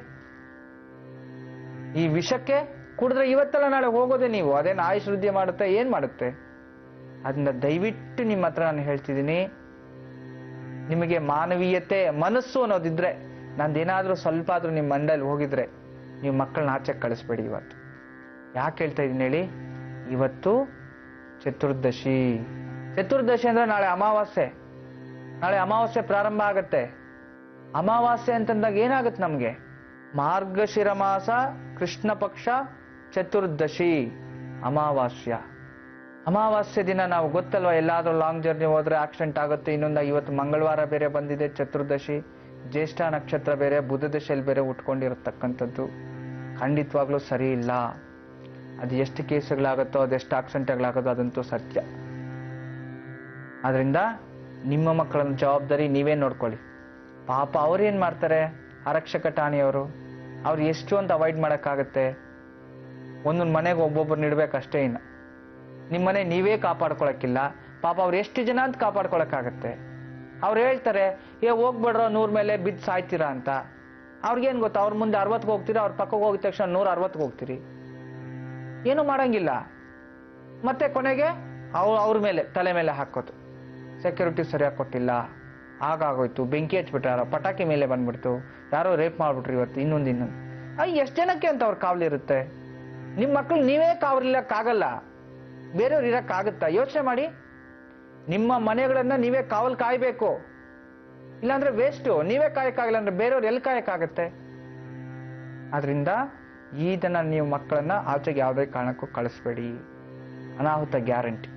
ಈ ವಿಷಕ್ಕೆ ಕುಡಿದ್ರೆ ಇವತ್ತೆಲ್ಲ ನಾಳೆ ಹೋಗೋದೆ ನೀವು ಅದೇನು ಆಯುಷ್ ವೃದ್ಧಿ ಮಾಡುತ್ತೆ ಏನ್ ಮಾಡುತ್ತೆ ಅದನ್ನ ದಯವಿಟ್ಟು ನಿಮ್ಮ ಹತ್ರ ನಾನು ಹೇಳ್ತಿದ್ದೀನಿ ನಿಮಗೆ ಮಾನವೀಯತೆ ಮನಸ್ಸು ಅನ್ನೋದಿದ್ರೆ ನಂದೇನಾದ್ರೂ ಸ್ವಲ್ಪ ಆದ್ರೂ ನಿಮ್ಮ ಮಂಡಲ್ಲಿ ಹೋಗಿದ್ರೆ ನೀವು ಮಕ್ಕಳನ್ನ ಆಚೆ ಕಳಿಸ್ಬೇಡಿ ಇವತ್ತು ಯಾಕೆ ಹೇಳ್ತಾ ಇದೀನಿ ಹೇಳಿ ಇವತ್ತು ಚತುರ್ದಶಿ ಚತುರ್ದಶಿ ಅಂದ್ರೆ ನಾಳೆ ಅಮಾವಾಸ್ಯೆ ನಾಳೆ ಅಮಾವಾಸ್ಯೆ ಪ್ರಾರಂಭ ಆಗತ್ತೆ ಅಮಾವಾಸ್ಯೆ ಅಂತಂದಾಗ ಏನಾಗುತ್ತೆ ನಮ್ಗೆ ಮಾರ್ಗಶಿರ ಮಾಸ ಕೃಷ್ಣ ಪಕ್ಷ ಚತುರ್ದಶಿ ಅಮಾವಾಸ್ಯ ಅಮಾವಾಸ್ಯೆ ದಿನ ನಾವು ಗೊತ್ತಲ್ವಾ ಎಲ್ಲಾದ್ರೂ ಲಾಂಗ್ ಜರ್ನಿ ಹೋದ್ರೆ ಆಕ್ಸಿಡೆಂಟ್ ಆಗುತ್ತೆ ಇನ್ನೊಂದು ಇವತ್ತು ಮಂಗಳವಾರ ಬೇರೆ ಬಂದಿದೆ ಚತುರ್ದಶಿ ಜ್ಯೇಷ್ಠ ನಕ್ಷತ್ರ ಬೇರೆ ಬುಧ ದಶೆಯಲ್ಲಿ ಬೇರೆ ಉಟ್ಕೊಂಡಿರತಕ್ಕಂಥದ್ದು ಖಂಡಿತವಾಗ್ಲೂ ಸರಿ ಇಲ್ಲ ಅದು ಎಷ್ಟು ಕೇಸುಗಳಾಗುತ್ತೋ ಅದೆಷ್ಟು ಆಕ್ಸಿಡೆಂಟ್ಗಳಾಗುತ್ತೋ ಅದಂತೂ ಸತ್ಯ ಆದ್ರಿಂದ ನಿಮ್ಮ ಮಕ್ಕಳ ಜವಾಬ್ದಾರಿ ನೀವೇ ನೋಡ್ಕೊಳ್ಳಿ ಪಾಪ ಅವ್ರೇನ್ ಮಾಡ್ತಾರೆ ಆರಕ್ಷಕ ಠಾಣೆಯವರು ಅವ್ರು ಎಷ್ಟು ಅಂತ ಅವಾಯ್ಡ್ ಮಾಡಕ್ಕಾಗತ್ತೆ ಒಂದೊಂದು ಮನೆಗೆ ಒಬ್ಬೊಬ್ಬರು ನೀಡ್ಬೇಕಷ್ಟೇ ಇನ್ನು ನಿಮ್ಮ ಮನೆ ನೀವೇ ಕಾಪಾಡ್ಕೊಳಕ್ಕಿಲ್ಲ ಪಾಪ ಅವ್ರು ಎಷ್ಟು ಜನ ಅಂತ ಕಾಪಾಡ್ಕೊಳಕ್ಕಾಗತ್ತೆ ಅವ್ರು ಹೇಳ್ತಾರೆ ಏ ಹೋಗ್ಬೇಡ್ರೋ ನೂರ್ ಮೇಲೆ ಬಿದ್ದು ಸಾಯ್ತೀರಾ ಅಂತ ಅವ್ರಿಗೇನ್ ಗೊತ್ತಾ ಅವ್ರ ಮುಂದೆ ಅರವತ್ಗೆ ಹೋಗ್ತೀರಾ ಅವ್ರ ಪಕ್ಕಕ್ಕೆ ಹೋಗಿದ ತಕ್ಷಣ ನೂರ ಅರವತ್ಗೆ ಹೋಗ್ತೀರಿ ಏನು ಮಾಡಂಗಿಲ್ಲ ಮತ್ತೆ ಕೊನೆಗೆ ಅವ್ ಅವ್ರ ಮೇಲೆ ತಲೆ ಮೇಲೆ ಹಾಕೋದು ಸೆಕ್ಯೂರಿಟಿ ಸರಿಯಾಗಿ ಕೊಟ್ಟಿಲ್ಲ ಆಗಾಗೋಯ್ತು ಬೆಂಕಿ ಹಚ್ಬಿಟ್ಟಾರ ಪಟಾಕಿ ಮೇಲೆ ಬಂದ್ಬಿಡ್ತು ಯಾರೋ ರೇಪ್ ಮಾಡ್ಬಿಟ್ರು ಇವತ್ತು ಇನ್ನೊಂದು ಇನ್ನೊಂದು ಅಯ್ಯ ಎಷ್ಟು ಜನಕ್ಕೆ ಅಂತ ಅವ್ರ ಕಾವಲಿರುತ್ತೆ ನಿಮ್ಮ ಮಕ್ಳು ನೀವೇ ಕಾವಲಿಲ್ಲಕ್ಕಾಗಲ್ಲ ಬೇರೆಯವ್ರು ಇರಕ್ಕಾಗುತ್ತಾ ಯೋಚನೆ ಮಾಡಿ ನಿಮ್ಮ ಮನೆಗಳನ್ನ ನೀವೇ ಕಾವಲ್ ಕಾಯ್ಬೇಕು ಇಲ್ಲಾಂದ್ರೆ ವೇಸ್ಟು ನೀವೇ ಕಾಯಕ್ಕಾಗಲ್ಲ ಅಂದ್ರೆ ಬೇರೆಯವ್ರು ಎಲ್ಲಿ ಕಾಯಕ್ಕಾಗತ್ತೆ ಆದ್ರಿಂದ ಈ ದಿನ ನೀವು ಮಕ್ಕಳನ್ನ ಆಚೆಗೆ ಯಾವುದೇ ಕಾರಣಕ್ಕೂ ಕಳಿಸ್ಬೇಡಿ ಅನಾಹುತ ಗ್ಯಾರಂಟಿ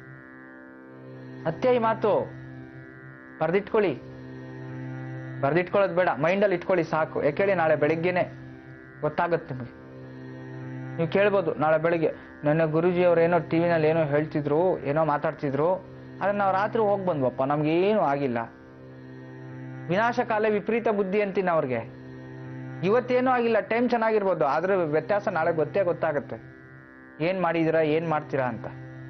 ಸತ್ಯ ಈ ಮಾತು ಬರ್ದಿಟ್ಕೊಳ್ಳಿ ಬರ್ದಿಟ್ಕೊಳ್ಳೋದು ಬೇಡ ಮೈಂಡಲ್ಲಿ ಇಟ್ಕೊಳ್ಳಿ ಸಾಕು ಯಾಕೇಳಿ ನಾಳೆ ಬೆಳಿಗ್ಗೆನೆ ಗೊತ್ತಾಗುತ್ತೆ ನಿಮಗೆ ನೀವು ಕೇಳ್ಬೋದು ನಾಳೆ ಬೆಳಿಗ್ಗೆ ನನ್ನ ಗುರುಜಿ ಅವ್ರು ಏನೋ ಟಿವಿನಲ್ಲಿ ಏನೋ ಹೇಳ್ತಿದ್ರು ಏನೋ ಮಾತಾಡ್ತಿದ್ರು ಆದ್ರೆ ನಾವು ರಾತ್ರಿ ಹೋಗಿ ಬಂದ್ವಪ್ಪ ನಮ್ಗೆ ಏನು ಆಗಿಲ್ಲ ವಿನಾಶಕಾಲ ವಿಪರೀತ ಬುದ್ಧಿ ಅಂತೀನಿ ಅವ್ರಿಗೆ ಇವತ್ತೇನೂ ಆಗಿಲ್ಲ ಟೈಮ್ ಚೆನ್ನಾಗಿರ್ಬೋದು ಆದ್ರೆ ವ್ಯತ್ಯಾಸ ನಾಳೆ ಗೊತ್ತೇ ಗೊತ್ತಾಗುತ್ತೆ ಏನ್ ಮಾಡಿದಿರಾ ಏನ್ ಮಾಡ್ತೀರಾ ಅಂತ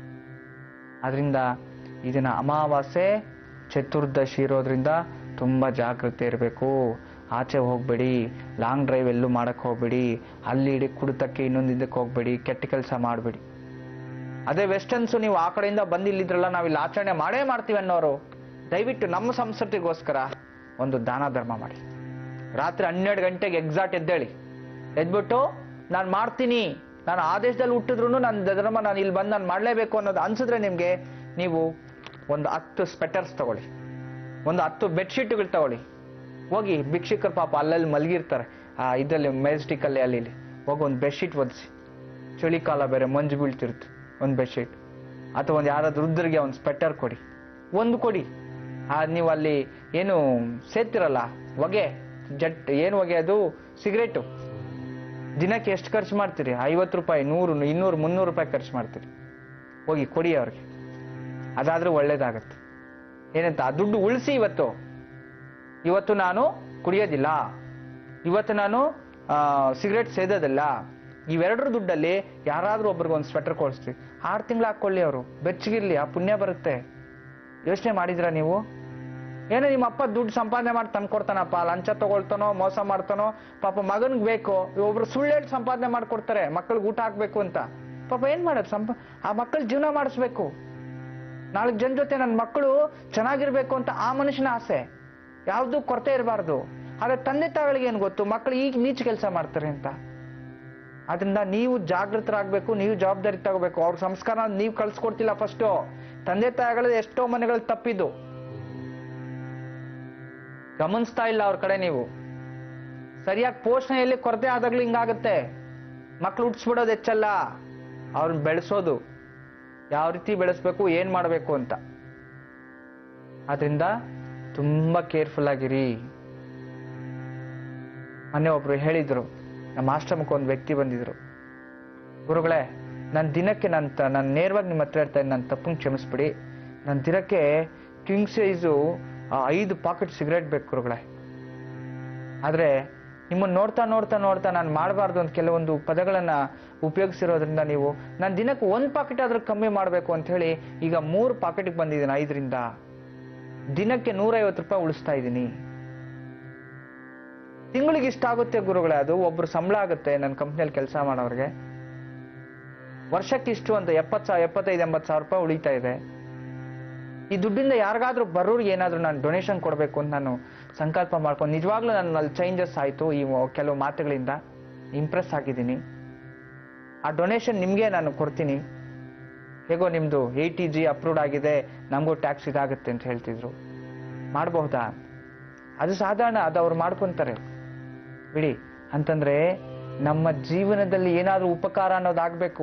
ಅದರಿಂದ ಇದನ್ನ ಅಮಾವಾಸ್ಯೆ ಚತುರ್ದಶಿ ಇರೋದ್ರಿಂದ ತುಂಬಾ ಜಾಗೃತಿ ಇರಬೇಕು ಆಚೆ ಹೋಗ್ಬೇಡಿ ಲಾಂಗ್ ಡ್ರೈವ್ ಎಲ್ಲೂ ಮಾಡಕ್ ಹೋಗ್ಬೇಡಿ ಅಲ್ಲಿ ಇಡೀ ಕುಡಿತಕ್ಕೆ ಇನ್ನೊಂದು ಇದಕ್ಕೆ ಹೋಗ್ಬೇಡಿ ಕೆಟ್ಟ ಕೆಲಸ ಮಾಡಬೇಡಿ ಅದೇ ವೆಸ್ಟರ್ನ್ಸ್ ನೀವು ಆ ಕಡೆಯಿಂದ ಬಂದು ಇಲ್ಲಿದ್ರಲ್ಲ ನಾವು ಇಲ್ಲಿ ಆಚರಣೆ ಮಾಡೇ ಮಾಡ್ತೀವಿ ಅನ್ನೋರು ದಯವಿಟ್ಟು ನಮ್ಮ ಸಂಸ್ಕೃತಿಗೋಸ್ಕರ ಒಂದು ದಾನ ಧರ್ಮ ಮಾಡಿ ರಾತ್ರಿ ಹನ್ನೆರಡು ಗಂಟೆಗೆ ಎಕ್ಸಾಕ್ಟ್ ಎದ್ದೇಳಿ ಎದ್ಬಿಟ್ಟು ನಾನು ಮಾಡ್ತೀನಿ ನಾನು ಆ ದೇಶದಲ್ಲಿ ಹುಟ್ಟಿದ್ರು ನನ್ನ ಧರ್ಮ ನಾನು ಇಲ್ಲಿ ಬಂದು ನಾನು ಮಾಡಲೇಬೇಕು ಅನ್ನೋದು ಅನ್ಸಿದ್ರೆ ನಿಮಗೆ ನೀವು ಒಂದು ಹತ್ತು ಸ್ವೆಟರ್ಸ್ ತಗೊಳ್ಳಿ ಒಂದು ಹತ್ತು ಬೆಡ್ಶೀಟ್ಗಳು ತಗೊಳ್ಳಿ ಹೋಗಿ ಭಿಕ್ಷುಕರು ಪಾಪ ಅಲ್ಲಲ್ಲಿ ಮಲಗಿರ್ತಾರೆ ಆ ಇದರಲ್ಲಿ ಮೆಜೆಸ್ಟಿಕ್ ಅಲ್ಲಿ ಅಲ್ಲಿ ಇಲ್ಲಿ ಹೋಗಿ ಒಂದು ಬೆಡ್ಶೀಟ್ ಒದಿಸಿ ಚಳಿಕಾಲ ಬೇರೆ ಮಂಜು ಬೀಳ್ತಿರುತ್ತೆ ಒಂದು ಬೆಡ್ಶೀಟ್ ಅಥವಾ ಒಂದು ಯಾರಾದ್ರೂ ವೃದ್ಧರಿಗೆ ಒಂದು ಸ್ವೆಟರ್ ಕೊಡಿ ಒಂದು ಕೊಡಿ ಆ ನೀವು ಅಲ್ಲಿ ಏನು ಸೇರ್ತಿರಲ್ಲ ಹೊಗೆ ಜಟ್ ಏನು ಹೊಗೆ ಅದು ಸಿಗರೇಟು ದಿನಕ್ಕೆ ಎಷ್ಟು ಖರ್ಚು ಮಾಡ್ತೀರಿ ಐವತ್ತು ರೂಪಾಯಿ ನೂರು ಇನ್ನೂರು ಮುನ್ನೂರು ರೂಪಾಯಿ ಖರ್ಚು ಮಾಡ್ತೀರಿ ಹೋಗಿ ಕೊಡಿ ಅವ್ರಿಗೆ ಅದಾದ್ರೂ ಒಳ್ಳೇದಾಗತ್ತೆ ಏನಂತ ಆ ದುಡ್ಡು ಉಳಿಸಿ ಇವತ್ತು ಇವತ್ತು ನಾನು ಕುಡಿಯೋದಿಲ್ಲ ಇವತ್ತು ನಾನು ಸಿಗರೇಟ್ ಸೇದೋದಿಲ್ಲ ಇವೆರಡರ ದುಡ್ಡಲ್ಲಿ ಯಾರಾದ್ರೂ ಒಬ್ರಿಗೆ ಒಂದು ಸ್ವೆಟರ್ ಕೊಡಿಸ್ತೀವಿ ಆರು ತಿಂಗಳು ಹಾಕೊಳ್ಳಿ ಅವರು ಬೆಚ್ಚಗಿರ್ಲಿ ಆ ಪುಣ್ಯ ಬರುತ್ತೆ ಯೋಚನೆ ಮಾಡಿದ್ರ ನೀವು ಏನೋ ನಿಮ್ಮ ಅಪ್ಪ ದುಡ್ಡು ಸಂಪಾದನೆ ಮಾಡಿ ತಂದು ಕೊಡ್ತಾನಪ್ಪ ಲಂಚ ತಗೊಳ್ತಾನೋ ಮೋಸ ಮಾಡ್ತಾನೋ ಪಾಪ ಮಗನ್ಗೆ ಬೇಕು ಒಬ್ರು ಸುಳ್ಳು ಹೇಳಿ ಸಂಪಾದನೆ ಮಾಡ್ಕೊಡ್ತಾರೆ ಮಕ್ಕಳಿಗೆ ಊಟ ಹಾಕ್ಬೇಕು ಅಂತ ಪಾಪ ಏನ್ ಮಾಡೋದು ಸಂಪ ಆ ಮಕ್ಕಳ ಜೀವನ ಮಾಡಿಸ್ಬೇಕು ನಾಲ್ಕು ಜನ ಜೊತೆ ನನ್ನ ಮಕ್ಕಳು ಚೆನ್ನಾಗಿರ್ಬೇಕು ಅಂತ ಆ ಮನುಷ್ಯನ ಆಸೆ ಯಾವ್ದು ಕೊರತೆ ಇರಬಾರ್ದು ಆದ್ರೆ ತಂದೆ ತಾಯಿಗಳಿಗೆ ಏನ್ ಗೊತ್ತು ಮಕ್ಕಳು ಈಗ ನೀಚ ಕೆಲಸ ಮಾಡ್ತಾರೆ ಅಂತ ಆದ್ರಿಂದ ನೀವು ಜಾಗೃತರಾಗಬೇಕು ನೀವು ಜವಾಬ್ದಾರಿ ತಗೋಬೇಕು ಅವ್ರ ಸಂಸ್ಕಾರ ನೀವು ಕಳ್ಸ್ಕೊಡ್ತಿಲ್ಲ ಫಸ್ಟ್ ತಂದೆ ತಾಯಿಗಳ ಎಷ್ಟೋ ಮನೆಗಳು ತಪ್ಪಿದ್ದು ಗಮನಿಸ್ತಾ ಇಲ್ಲ ಅವ್ರ ಕಡೆ ನೀವು ಸರಿಯಾಗಿ ಪೋಷಣೆಯಲ್ಲಿ ಕೊರತೆ ಆದಾಗ್ಲೂ ಹಿಂಗಾಗತ್ತೆ ಮಕ್ಳು ಹುಟ್ಟಿಸ್ಬಿಡೋದು ಹೆಚ್ಚಲ್ಲ ಅವ್ರನ್ನ ಬೆಳೆಸೋದು ಯಾವ ರೀತಿ ಬೆಳೆಸ್ಬೇಕು ಏನ್ ಮಾಡಬೇಕು ಅಂತ ಆದ್ರಿಂದ ತುಂಬಾ ಕೇರ್ಫುಲ್ ಆಗಿರಿ ಮೊನ್ನೆ ಒಬ್ರು ಹೇಳಿದ್ರು ನಮ್ಮ ಆಶ್ರಮಕ್ಕೆ ಒಂದು ವ್ಯಕ್ತಿ ಬಂದಿದ್ರು ಗುರುಗಳೇ ನನ್ನ ದಿನಕ್ಕೆ ನಾನು ನಾನು ನೇರವಾಗಿ ನಿಮ್ಮ ಹತ್ರ ಹೇಳ್ತಾ ನನ್ನ ತಪ್ಪಂಗೆ ಕ್ಷಮಿಸ್ಬಿಡಿ ನನ್ನ ದಿನಕ್ಕೆ ಕಿಂಗ್ ಸೈಜು ಐದು ಪಾಕೆಟ್ ಸಿಗರೇಟ್ ಬೇಕು ಗುರುಗಳೇ ಆದ್ರೆ ನಿಮ್ಮನ್ನ ನೋಡ್ತಾ ನೋಡ್ತಾ ನೋಡ್ತಾ ನಾನು ಮಾಡಬಾರ್ದು ಅಂತ ಕೆಲವೊಂದು ಪದಗಳನ್ನ ಉಪಯೋಗಿಸಿರೋದ್ರಿಂದ ನೀವು ನಾನು ದಿನಕ್ಕೆ ಒಂದು ಪಾಕೆಟ್ ಆದ್ರೂ ಕಮ್ಮಿ ಮಾಡಬೇಕು ಅಂತ ಹೇಳಿ ಈಗ ಮೂರು ಪಾಕೆಟ್ಗೆ ಬಂದಿದ್ದೀನಿ ಐದರಿಂದ ದಿನಕ್ಕೆ ನೂರೈವತ್ತು ರೂಪಾಯಿ ಉಳಿಸ್ತಾ ಇದ್ದೀನಿ ತಿಂಗಳಿಗೆ ಇಷ್ಟ ಆಗುತ್ತೆ ಗುರುಗಳೇ ಅದು ಒಬ್ರು ಸಂಬಳ ಆಗುತ್ತೆ ನನ್ನ ಕಂಪ್ನಿಯಲ್ಲಿ ಕೆಲಸ ಮಾಡೋರಿಗೆ ವರ್ಷಕ್ಕೆ ಇಷ್ಟು ಅಂತ ಎಪ್ಪತ್ತು ಸಾವಿರ ಎಪ್ಪತ್ತೈದು ಎಂಬತ್ತು ಸಾವಿರ ರೂಪಾಯಿ ಉಳಿತಾ ಇದೆ ಈ ದುಡ್ಡಿಂದ ಯಾರಿಗಾದ್ರೂ ಬರೋರಿಗೆ ಏನಾದ್ರೂ ನಾನು ಡೊನೇಷನ್ ಕೊಡಬೇಕು ಅಂತ ನಾನು ಸಂಕಲ್ಪ ಮಾಡ್ಕೊಂಡು ನಿಜವಾಗ್ಲೂ ನನ್ನಲ್ಲಿ ಚೇಂಜಸ್ ಆಯಿತು ಈ ಕೆಲವು ಮಾತುಗಳಿಂದ ಇಂಪ್ರೆಸ್ ಆಗಿದ್ದೀನಿ ಆ ಡೊನೇಷನ್ ನಿಮಗೆ ನಾನು ಕೊಡ್ತೀನಿ ಹೇಗೋ ನಿಮ್ದು ಏಯ್ಟಿ ಜಿ ಅಪ್ರೂವ್ಡ್ ಆಗಿದೆ ನಮಗೂ ಟ್ಯಾಕ್ಸ್ ಇದಾಗುತ್ತೆ ಅಂತ ಹೇಳ್ತಿದ್ರು ಮಾಡಬಹುದಾ ಅದು ಸಾಧಾರಣ ಅದು ಅವ್ರು ಮಾಡ್ಕೊಂತಾರೆ ಬಿಡಿ ಅಂತಂದ್ರೆ ನಮ್ಮ ಜೀವನದಲ್ಲಿ ಏನಾದ್ರೂ ಉಪಕಾರ ಅನ್ನೋದಾಗ್ಬೇಕು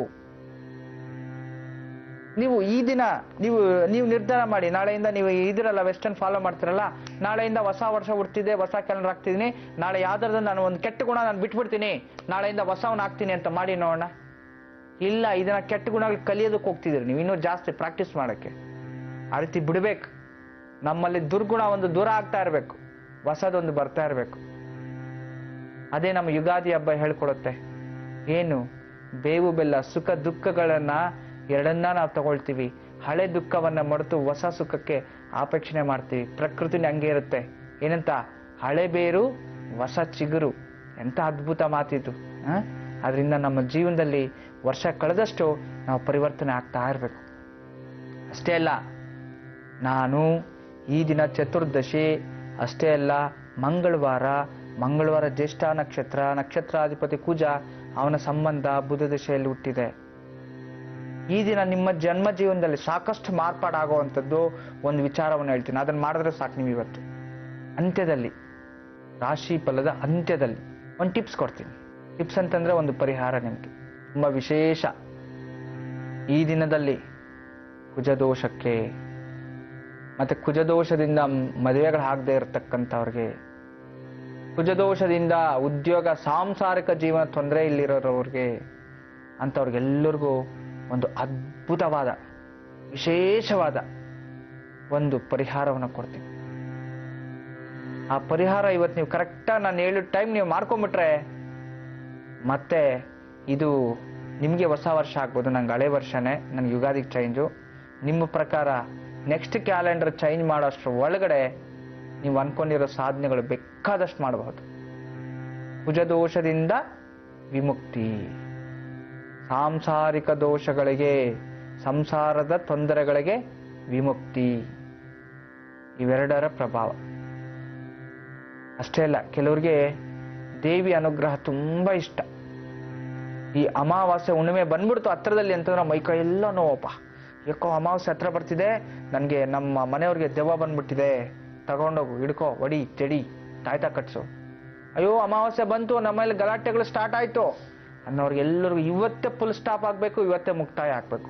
ನೀವು ಈ ದಿನ ನೀವು ನೀವು ನಿರ್ಧಾರ ಮಾಡಿ ನಾಳೆಯಿಂದ ನೀವು ಇದಿರಲ್ಲ ವೆಸ್ಟರ್ನ್ ಫಾಲೋ ಮಾಡ್ತಿರಲ್ಲ ನಾಳೆಯಿಂದ ಹೊಸ ವರ್ಷ ಹುಡ್ತಿದೆ ಹೊಸ ಕ್ಯಾಲೆಂಡರ್ ಹಾಕ್ತಿದ್ದೀನಿ ನಾಳೆ ಯಾವ್ದಾದ್ರು ನಾನು ಒಂದು ಕೆಟ್ಟ ಗುಣ ನಾನು ಬಿಟ್ಬಿಡ್ತೀನಿ ನಾಳೆಯಿಂದ ಹೊಸವನ್ನ ಹಾಕ್ತೀನಿ ಅಂತ ಮಾಡಿ ನೋಡೋಣ ಇಲ್ಲ ಇದನ್ನ ಕೆಟ್ಟ ಗುಣಗಳು ಕಲಿಯೋದಕ್ಕೆ ಹೋಗ್ತಿದ್ದೀರಿ ನೀವು ಇನ್ನೂ ಜಾಸ್ತಿ ಪ್ರಾಕ್ಟೀಸ್ ಮಾಡಕ್ಕೆ ಆ ರೀತಿ ಬಿಡ್ಬೇಕು ನಮ್ಮಲ್ಲಿ ದುರ್ಗುಣ ಒಂದು ದೂರ ಆಗ್ತಾ ಇರಬೇಕು ಹೊಸದೊಂದು ಬರ್ತಾ ಇರಬೇಕು ಅದೇ ನಮ್ಮ ಯುಗಾದಿ ಹಬ್ಬ ಹೇಳ್ಕೊಡುತ್ತೆ ಏನು ಬೇವು ಬೆಲ್ಲ ಸುಖ ದುಃಖಗಳನ್ನ ಎರಡನ್ನ ನಾವು ತಗೊಳ್ತೀವಿ ಹಳೆ ದುಃಖವನ್ನ ಮರೆತು ಹೊಸ ಸುಖಕ್ಕೆ ಆಪೇಕ್ಷಣೆ ಮಾಡ್ತೀವಿ ಪ್ರಕೃತಿನ ಹಂಗೆ ಇರುತ್ತೆ ಏನಂತ ಹಳೆ ಬೇರು ಹೊಸ ಚಿಗುರು ಎಂತ ಅದ್ಭುತ ಮಾತಿದು ಆ? ಅದರಿಂದ ನಮ್ಮ ಜೀವನದಲ್ಲಿ ವರ್ಷ ಕಳೆದಷ್ಟು ನಾವು ಪರಿವರ್ತನೆ ಆಗ್ತಾ ಇರಬೇಕು ಅಷ್ಟೇ ಅಲ್ಲ ನಾನು ಈ ದಿನ ಚತುರ್ದಶಿ ಅಷ್ಟೇ ಅಲ್ಲ ಮಂಗಳವಾರ ಮಂಗಳವಾರ ಜ್ಯೇಷ್ಠ ನಕ್ಷತ್ರ ನಕ್ಷತ್ರಾಧಿಪತಿ ಕುಜ ಅವನ ಸಂಬಂಧ ಬುಧ ದಶೆಯಲ್ಲಿ ಹುಟ್ಟಿದೆ ಈ ದಿನ ನಿಮ್ಮ ಜನ್ಮ ಜೀವನದಲ್ಲಿ ಸಾಕಷ್ಟು ಮಾರ್ಪಾಡಾಗುವಂಥದ್ದು ಒಂದು ವಿಚಾರವನ್ನು ಹೇಳ್ತೀನಿ ಅದನ್ನು ಮಾಡಿದ್ರೆ ಸಾಕು ನೀವು ಇವತ್ತು ಅಂತ್ಯದಲ್ಲಿ ರಾಶಿ ಫಲದ ಅಂತ್ಯದಲ್ಲಿ ಒಂದು ಟಿಪ್ಸ್ ಕೊಡ್ತೀನಿ ಟಿಪ್ಸ್ ಅಂತಂದ್ರೆ ಒಂದು ಪರಿಹಾರ ನಿಮಗೆ ತುಂಬ ವಿಶೇಷ ಈ ದಿನದಲ್ಲಿ ಕುಜದೋಷಕ್ಕೆ ಮತ್ತೆ ಕುಜದೋಷದಿಂದ ಮದುವೆಗಳು ಆಗದೆ ಇರತಕ್ಕಂಥವ್ರಿಗೆ ಕುಜದೋಷದಿಂದ ಉದ್ಯೋಗ ಸಾಂಸಾರಿಕ ಜೀವನ ತೊಂದರೆ ಇಲ್ಲಿರೋರವ್ರಿಗೆ ಅಂಥವ್ರಿಗೆಲ್ಲರಿಗೂ ಒಂದು ಅದ್ಭುತವಾದ ವಿಶೇಷವಾದ ಒಂದು ಪರಿಹಾರವನ್ನು ಕೊಡ್ತೀನಿ ಆ ಪರಿಹಾರ ಇವತ್ತು ನೀವು ಕರೆಕ್ಟಾಗಿ ನಾನು ಹೇಳಿದ ಟೈಮ್ ನೀವು ಮಾಡ್ಕೊಂಬಿಟ್ರೆ ಮತ್ತೆ ಇದು ನಿಮಗೆ ಹೊಸ ವರ್ಷ ಆಗ್ಬೋದು ನಂಗೆ ಹಳೆ ವರ್ಷನೇ ನನಗೆ ಯುಗಾದಿಗೆ ಚೇಂಜು ನಿಮ್ಮ ಪ್ರಕಾರ ನೆಕ್ಸ್ಟ್ ಕ್ಯಾಲೆಂಡರ್ ಚೇಂಜ್ ಮಾಡೋಷ್ಟ್ರ ಒಳಗಡೆ ನೀವು ಅನ್ಕೊಂಡಿರೋ ಸಾಧನೆಗಳು ಬೇಕಾದಷ್ಟು ಮಾಡಬಹುದು ಕುಜದೋಷದಿಂದ ವಿಮುಕ್ತಿ ಸಾಂಸಾರಿಕ ದೋಷಗಳಿಗೆ ಸಂಸಾರದ ತೊಂದರೆಗಳಿಗೆ ವಿಮುಕ್ತಿ ಇವೆರಡರ ಪ್ರಭಾವ ಅಷ್ಟೇ ಅಲ್ಲ ಕೆಲವ್ರಿಗೆ ದೇವಿ ಅನುಗ್ರಹ ತುಂಬ ಇಷ್ಟ ಈ ಅಮಾವಾಸ್ಯೆ ಹುಣ್ಣಿಮೆ ಬಂದ್ಬಿಡ್ತು ಹತ್ರದಲ್ಲಿ ಅಂತಂದ್ರೆ ಮೈಕೈ ಎಲ್ಲ ನೋವಪ್ಪ ಯಾಕೋ ಅಮಾವಾಸ್ಯೆ ಹತ್ರ ಬರ್ತಿದೆ ನನಗೆ ನಮ್ಮ ಮನೆಯವ್ರಿಗೆ ದೆವ್ವ ಬಂದ್ಬಿಟ್ಟಿದೆ ತಗೊಂಡೋಗು ಹಿಡ್ಕೋ ಒಡಿ ಚಡಿ ತಾಯ್ತಾ ಕಟ್ಸು ಅಯ್ಯೋ ಅಮಾವಾಸ್ಯೆ ಬಂತು ನಮ್ಮಲ್ಲಿ ಗಲಾಟೆಗಳು ಸ್ಟಾರ್ಟ್ ಆಯ್ತು ಅನ್ನೋರ್ಗೆ ಎಲ್ಲರಿಗೂ ಇವತ್ತೇ ಫುಲ್ ಸ್ಟಾಪ್ ಆಗಬೇಕು ಇವತ್ತೇ ಮುಕ್ತಾಯ ಆಗಬೇಕು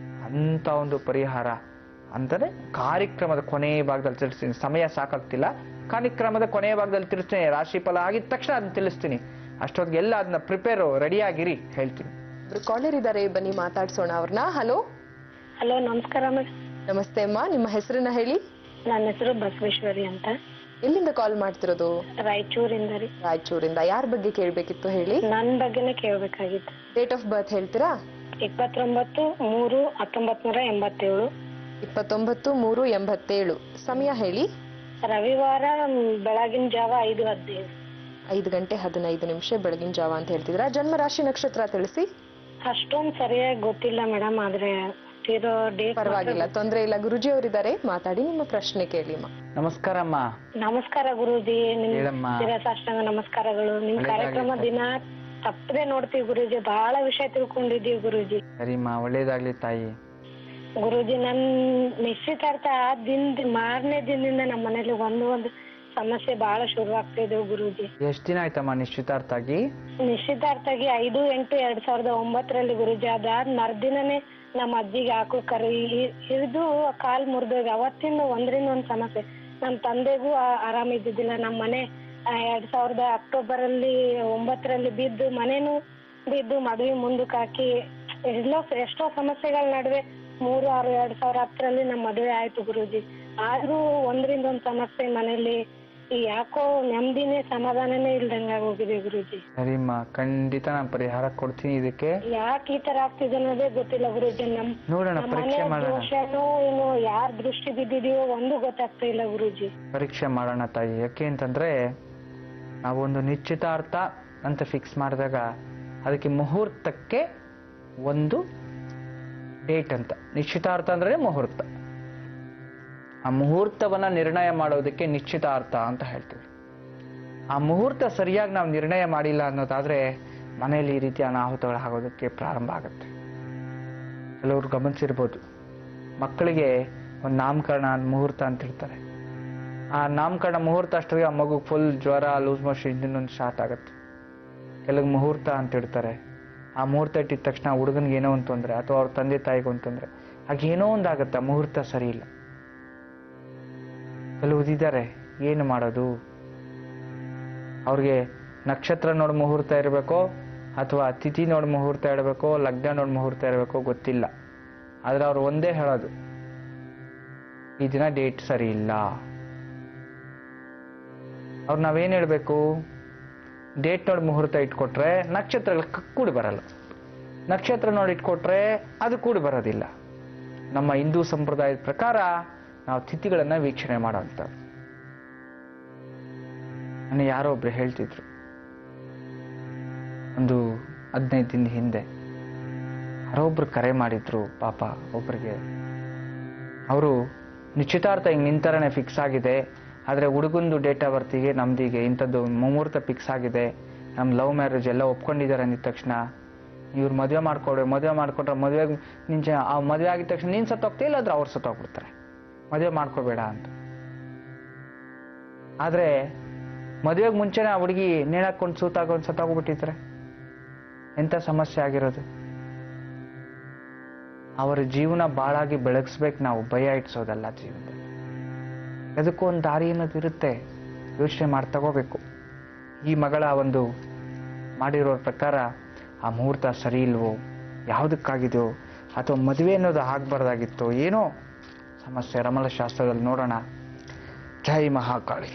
ಅಂತ ಒಂದು ಪರಿಹಾರ ಅಂತಾನೆ ಕಾರ್ಯಕ್ರಮದ ಕೊನೆಯ ಭಾಗದಲ್ಲಿ ತಿಳಿಸ್ತೀನಿ ಸಮಯ ಸಾಕಾಗ್ತಿಲ್ಲ ಕಾರ್ಯಕ್ರಮದ ಕೊನೆಯ ಭಾಗದಲ್ಲಿ ತಿಳಿಸ್ತೀನಿ ರಾಶಿ ಫಲ ಆಗಿದ ತಕ್ಷಣ ಅದನ್ನ ತಿಳಿಸ್ತೀನಿ ಅಷ್ಟೊತ್ತಿಗೆ ಎಲ್ಲ ಅದನ್ನ ಪ್ರಿಪೇರು ರೆಡಿಯಾಗಿರಿ ಹೇಳ್ತೀನಿ ಒಬ್ರು ಕಾಲರ್ ಇದ್ದಾರೆ ಬನ್ನಿ ಮಾತಾಡ್ಸೋಣ ಅವ್ರನ್ನ ಹಲೋ ಹಲೋ ನಮಸ್ಕಾರ ಮೇಡಮ್ ನಮಸ್ತೆ ಅಮ್ಮ ನಿಮ್ಮ ಹೆಸರನ್ನ ಹೇಳಿ ನನ್ನ ಹೆಸರು ಬಸವೇಶ್ವರಿ ಅಂತ ಎಲ್ಲಿಂದ ಕಾಲ್ ಮಾಡ್ತಿರೋದು ರಾಯಚೂರಿಂದ ರೀ ರಾಯಚೂರಿಂದ ಯಾರ ಬಗ್ಗೆ ಕೇಳ್ಬೇಕಿತ್ತು ಹೇಳಿ ನನ್ನ ಬಗ್ಗೆನೇ ಕೇಳ್ಬೇಕಾಗಿತ್ತು ಡೇಟ್ ಆಫ್ ಬರ್ತ್ ಹೇಳ್ತೀರಾ ಇಪ್ಪತ್ತೊಂಬತ್ತು ಮೂರು ಹತ್ತೊಂಬತ್ ನೂರ ಎಂಬತ್ತೇಳು ಇಪ್ಪತ್ತೊಂಬತ್ತು ಮೂರು ಎಂಬತ್ತೇಳು ಸಮಯ ಹೇಳಿ ರವಿವಾರ ಮ್, ಬೆಳಗಿನ ಜಾವ ಐದು ಹದಿನೈದು ಐದು ಗಂಟೆ ಹದಿನೈದು ನಿಮಿಷ ಬೆಳಗಿನ ಜಾವ ಅಂತ ಹೇಳ್ತಿದ್ರ ಜನ್ಮ ರಾಶಿ ನಕ್ಷತ್ರ ತಿಳಿಸಿ ಅಷ್ಟೊಂದ್ ಸರಿಯಾಗಿ ಗೊತ್ತಿಲ್ಲ ಮೇಡಮ್ ಆದ್ರೆ ತೀರೋ ಡೇಟ್ ಪರವಾಗಿಲ್ಲ ತೊಂದ್ರೆ ಇಲ್ಲ ಗುರುಜಿ ಅವರಿದ್ದಾರೆ ಮಾತಾಡಿ ನಿಮ್ಮ ಪ್ರಶ್ನೆ ಕೇಳಿ ಅಮ್ಮ ನಮಸ್ಕಾರ ಅಮ್ಮ ನಮಸ್ಕಾರ ಗುರೂಜಿ ನಿಮ್ ಹೇಳಮ್ಮ ಶಿರಸಾಷ್ಟಾಂಗ ನಮಸ್ಕಾರಗಳು ನಿಮ್ ಒಳ್ಳೆದಾಗ್ಲಿ ಕಾರ್ಯಕ್ರಮ ತಾಯಿ. ದಿನ ತಪ್ಪದೆ ನೋಡ್ತೀವಿ ಗುರೂಜಿ ಬಹಳ ವಿಷಯ ತಿಳ್ಕೊಂಡಿದೀವಿ ಗುರೂಜಿ ಸರಿಮ್ಮ ಒಳ್ಳೇದಾಗ್ಲಿ ತಾಯಿ ಗುರೂಜಿ ನನ್ ನಿಶ್ಚಿತಾರ್ಥ ಆ ದಿನ ಮಾರನೇ ದಿನದಿಂದ ನಮ್ಮ ಮನೇಲಿ ಒಂದು ಒಂದು ಸಮಸ್ಯೆ ಬಹಳ ಶುರು ಆಗ್ತಾ ಇದ್ದವು ಗುರೂಜಿ ಎಷ್ಟು ದಿನ ಆಯ್ತಮ್ಮ ನಿಶ್ಚಿತಾರ್ಥ ಆಗಿ ನಿಶ್ಚಿತಾರ್ಥಾಗಿ ಐದು ಎಂಟು ಎರಡ್ ಸಾವಿರದ ಒಂಬತ್ತರಲ್ಲಿ ಗುರೂಜಿ ಅದಾದ ಮರ್ದಿನನೇ ನಮ್ಮ ಅಜ್ಜಿಗೆ ಆಕಳು ಕರು ಹಿಡಿದು ಕಾಲ್ ಮುರಿದೋಗಿ ಅವತ್ತಿಂದ ಒಂದ್ರಿಂದ ಒಂದ್ ಸಮಸ್ಯೆ ನಮ್ ತಂದೆಗೂ ಆ- ಆರಾಮ್ ಇದ್ದಿದ್ದಿಲ್ಲ ನಮ್ಮ ಮನೆ ಆ, ಎರಡ್ ಸಾವಿರದ ಅಕ್ಟೋಬರ್ ಅಲ್ಲಿ ಒಂಬತ್ತರಲ್ಲಿ ಬಿದ್ದು ಮನೇನು ಬಿದ್ದು ಮದ್ವೆ ಮುಂದಕ್ಕೆ ಹಾಕಿ ಎಲ್ಲೋ ಎಷ್ಟೋ ಸಮಸ್ಯೆಗಳ ನಡುವೆ ಮೂರು ಆರು ಎರಡ್ ಸಾವಿರ ಹತ್ತರಲ್ಲಿ ನಮ್ಮ ಮದುವೆ ಆಯ್ತು ಗುರೂಜಿ ಆದ್ರೂ ಒಂದ್ರಿಂದ ಒಂದ್ ಸಮಸ್ಯೆ ಮನೇಲಿ ಈ ಯಾಕೋ ನೆಮ್ಮದಿನೇ ಸಮಾಧಾನನೇ ಇಲ್ದಂಗ ಹೋಗಿದೆ ಗುರೂಜಿ ಸರಿಮ್ಮ ಖಂಡಿತ ನಾನು ಪರಿಹಾರ ಕೊಡ್ತೀನಿ ಇದಕ್ಕೆ ಯಾಕೆ ಈ ತರ ಆಗ್ತಿದೆ ಅನ್ನೋದೇ ಗೊತ್ತಿಲ್ಲ ಗುರುಜಿ ನಮ್ ನೋಡೋಣ ನಮ್ಮ ಪರೀಕ್ಷೆ ಮನೆ ಮಾಡೋಣ ದೋಷನೋ ಏನೋ ಯಾರ್ ದೃಷ್ಟಿ ಬಿದ್ದಿದೆಯೋ ಒಂದು ಗೊತ್ತಾಗ್ತಾ ಇಲ್ಲ ಗುರುಜಿ ಪರೀಕ್ಷೆ ಮಾಡೋಣ ತಾಯಿ ಯಾಕೆ ಅಂತಂದ್ರೆ ನಾವೊಂದು ನಿಶ್ಚಿತಾರ್ಥ ಅಂತ ಫಿಕ್ಸ್ ಮಾಡಿದಾಗ ಅದಕ್ಕೆ ಮುಹೂರ್ತಕ್ಕೆ ಒಂದು ಡೇಟ್ ಅಂತ ನಿಶ್ಚಿತಾರ್ಥ ಅಂದ್ರೆ ಮುಹೂರ್ತ ಆ ಮುಹೂರ್ತವನ್ನ ನಿರ್ಣಯ ಮಾಡೋದಕ್ಕೆ ನಿಶ್ಚಿತಾರ್ಥ ಅಂತ ಹೇಳ್ತೀವಿ ಆ ಮುಹೂರ್ತ ಸರಿಯಾಗಿ ನಾವು ನಿರ್ಣಯ ಮಾಡಿಲ್ಲ ಅನ್ನೋದಾದ್ರೆ ಮನೆಯಲ್ಲಿ ಈ ರೀತಿ ಅನಾಹುತಗಳು ಆಗೋದಕ್ಕೆ ಪ್ರಾರಂಭ ಆಗುತ್ತೆ ಕೆಲವರು ಗಮನಿಸಿರ್ಬೋದು ಮಕ್ಕಳಿಗೆ ಒಂದು ನಾಮಕರಣ ಮುಹೂರ್ತ ಅಂತ ಹೇಳ್ತಾರೆ ಆ ನಾಮಕರಣ ಮುಹೂರ್ತ ಅಷ್ಟರಿಗೆ ಆ ಮಗು ಫುಲ್ ಜ್ವರ ಲೂಸ್ ಮೋಷನ್ ಇನ್ನೊಂದು ಸ್ಟಾರ್ಟ್ ಆಗುತ್ತೆ ಕೆಲವು ಮುಹೂರ್ತ ಅಂತ ಇಡ್ತಾರೆ ಆ ಮುಹೂರ್ತ ಇಟ್ಟಿದ ತಕ್ಷಣ ಹುಡುಗನಿಗೆ ಏನೋ ಒಂದು ತೊಂದರೆ ಅಥವಾ ಅವ್ರ ತಂದೆ ತಾಯಿಗೆ ಒಂದು ತೊಂದರೆ ಹಾಗೆ ಏನೋ ಒಂದು ಆಗುತ್ತೆ ಆ ಮುಹೂರ್ತ ಸರಿ ಇಲ್ಲ ಕೆಲವುದಿದ್ದಾರೆ ಏನು ಮಾಡೋದು ಅವ್ರಿಗೆ ನಕ್ಷತ್ರ ನೋಡಿ ಮುಹೂರ್ತ ಇರಬೇಕೋ ಅಥವಾ ತಿಥಿ ನೋಡಿ ಮುಹೂರ್ತ ಇಡಬೇಕೋ ಲಗ್ನ ನೋಡಿ ಮುಹೂರ್ತ ಇರಬೇಕೋ ಗೊತ್ತಿಲ್ಲ ಆದ್ರೆ ಅವ್ರು ಒಂದೇ ಹೇಳೋದು ಈ ದಿನ ಡೇಟ್ ಸರಿ ಇಲ್ಲ ಅವ್ರು ನಾವೇನ್ ಹೇಳ್ಬೇಕು ಡೇಟ್ ನೋಡಿ ಮುಹೂರ್ತ ಇಟ್ಕೊಟ್ರೆ ನಕ್ಷತ್ರಗಳು ಕ- ಕೂಡಿ ಬರಲ್ಲ ನಕ್ಷತ್ರ ನೋಡಿ ಇಟ್ಕೊಟ್ರೆ ಅದು ಕೂಡಿ ಬರೋದಿಲ್ಲ ನಮ್ಮ ಹಿಂದೂ ಸಂಪ್ರದಾಯದ ಪ್ರಕಾರ ನಾವು ತಿಥಿಗಳನ್ನ ವೀಕ್ಷಣೆ ಮಾಡೋವಂಥವ್ರು ನನಗೆ ಯಾರೋ ಒಬ್ರು ಹೇಳ್ತಿದ್ರು ಒಂದು ಹದಿನೈದು ದಿನದ ಹಿಂದೆ ಯಾರೋ ಒಬ್ರು ಕರೆ ಮಾಡಿದ್ರು ಪಾಪ ಒಬ್ರಿಗೆ ಅವರು ನಿಶ್ಚಿತಾರ್ಥ ಹಿಂಗೆ ನಿಂತರನೇ ಫಿಕ್ಸ್ ಆಗಿದೆ ಆದರೆ ಹುಡುಗಂದು ಡೇಟ್ ಆಫ್ ಬರ್ತಿಗೆ ನಮ್ದಿಗೆ ಇಂಥದ್ದು ಮುಹೂರ್ತ ಫಿಕ್ಸ್ ಆಗಿದೆ ನಮ್ಮ ಲವ್ ಮ್ಯಾರೇಜ್ ಎಲ್ಲ ಒಪ್ಕೊಂಡಿದ್ದಾರೆ ಅಂದಿದ ತಕ್ಷಣ ಇವ್ರು ಮದುವೆ ಮಾಡ್ಕೊಡ್ರಿ ಮದುವೆ ಮಾಡ್ಕೊಟ್ರೆ ಮದುವೆಗೆ ನಿನ್ ಜ ಆ ಮದುವೆ ಆಗಿದ ತಕ್ಷಣ ನೀನು ಸತ್ತೋಗ್ತೀಯ ಇಲ್ಲಾಂದ್ರೆ ಅವ್ರು ಸತ್ತೋಗ್ಬಿಡ್ತಾರೆ ಮದುವೆ ಮಾಡ್ಕೋಬೇಡ ಅಂತ ಆದ್ರೆ ಮದುವೆಗೆ ಮುಂಚೆನೆ ಆ ಹುಡುಗಿ ನೇಣಾಕೊಂಡು ಸೂತಾಕೊಂಡು ಸತ್ತೋಗ್ಬಿಟ್ಟಿದ್ರೆ ಎಂಥ ಸಮಸ್ಯೆ ಆಗಿರೋದು ಅವರ ಜೀವನ ಬಾಳಾಗಿ ಬೆಳಗಿಸ್ಬೇಕು ನಾವು ಭಯ ಇಟ್ಸೋದಲ್ಲ ಜೀವನದಲ್ಲಿ ಅದಕ್ಕೂ ಒಂದು ದಾರಿ ಅನ್ನೋದು ಇರುತ್ತೆ ಯೋಚನೆ ಮಾಡಿ ತಗೋಬೇಕು ಈ ಮಗಳ ಒಂದು ಮಾಡಿರೋ ಪ್ರಕಾರ ಆ ಮುಹೂರ್ತ ಸರಿ ಇಲ್ವೋ ಯಾವುದಕ್ಕಾಗಿದೆಯೋ ಅಥವಾ ಮದುವೆ ಅನ್ನೋದು ಆಗಬಾರ್ದಾಗಿತ್ತು ಏನೋ ಸಮಸ್ಯೆ ರಮಲ ಶಾಸ್ತ್ರದಲ್ಲಿ ನೋಡೋಣ ಜೈ ಮಹಾಕಾಳಿ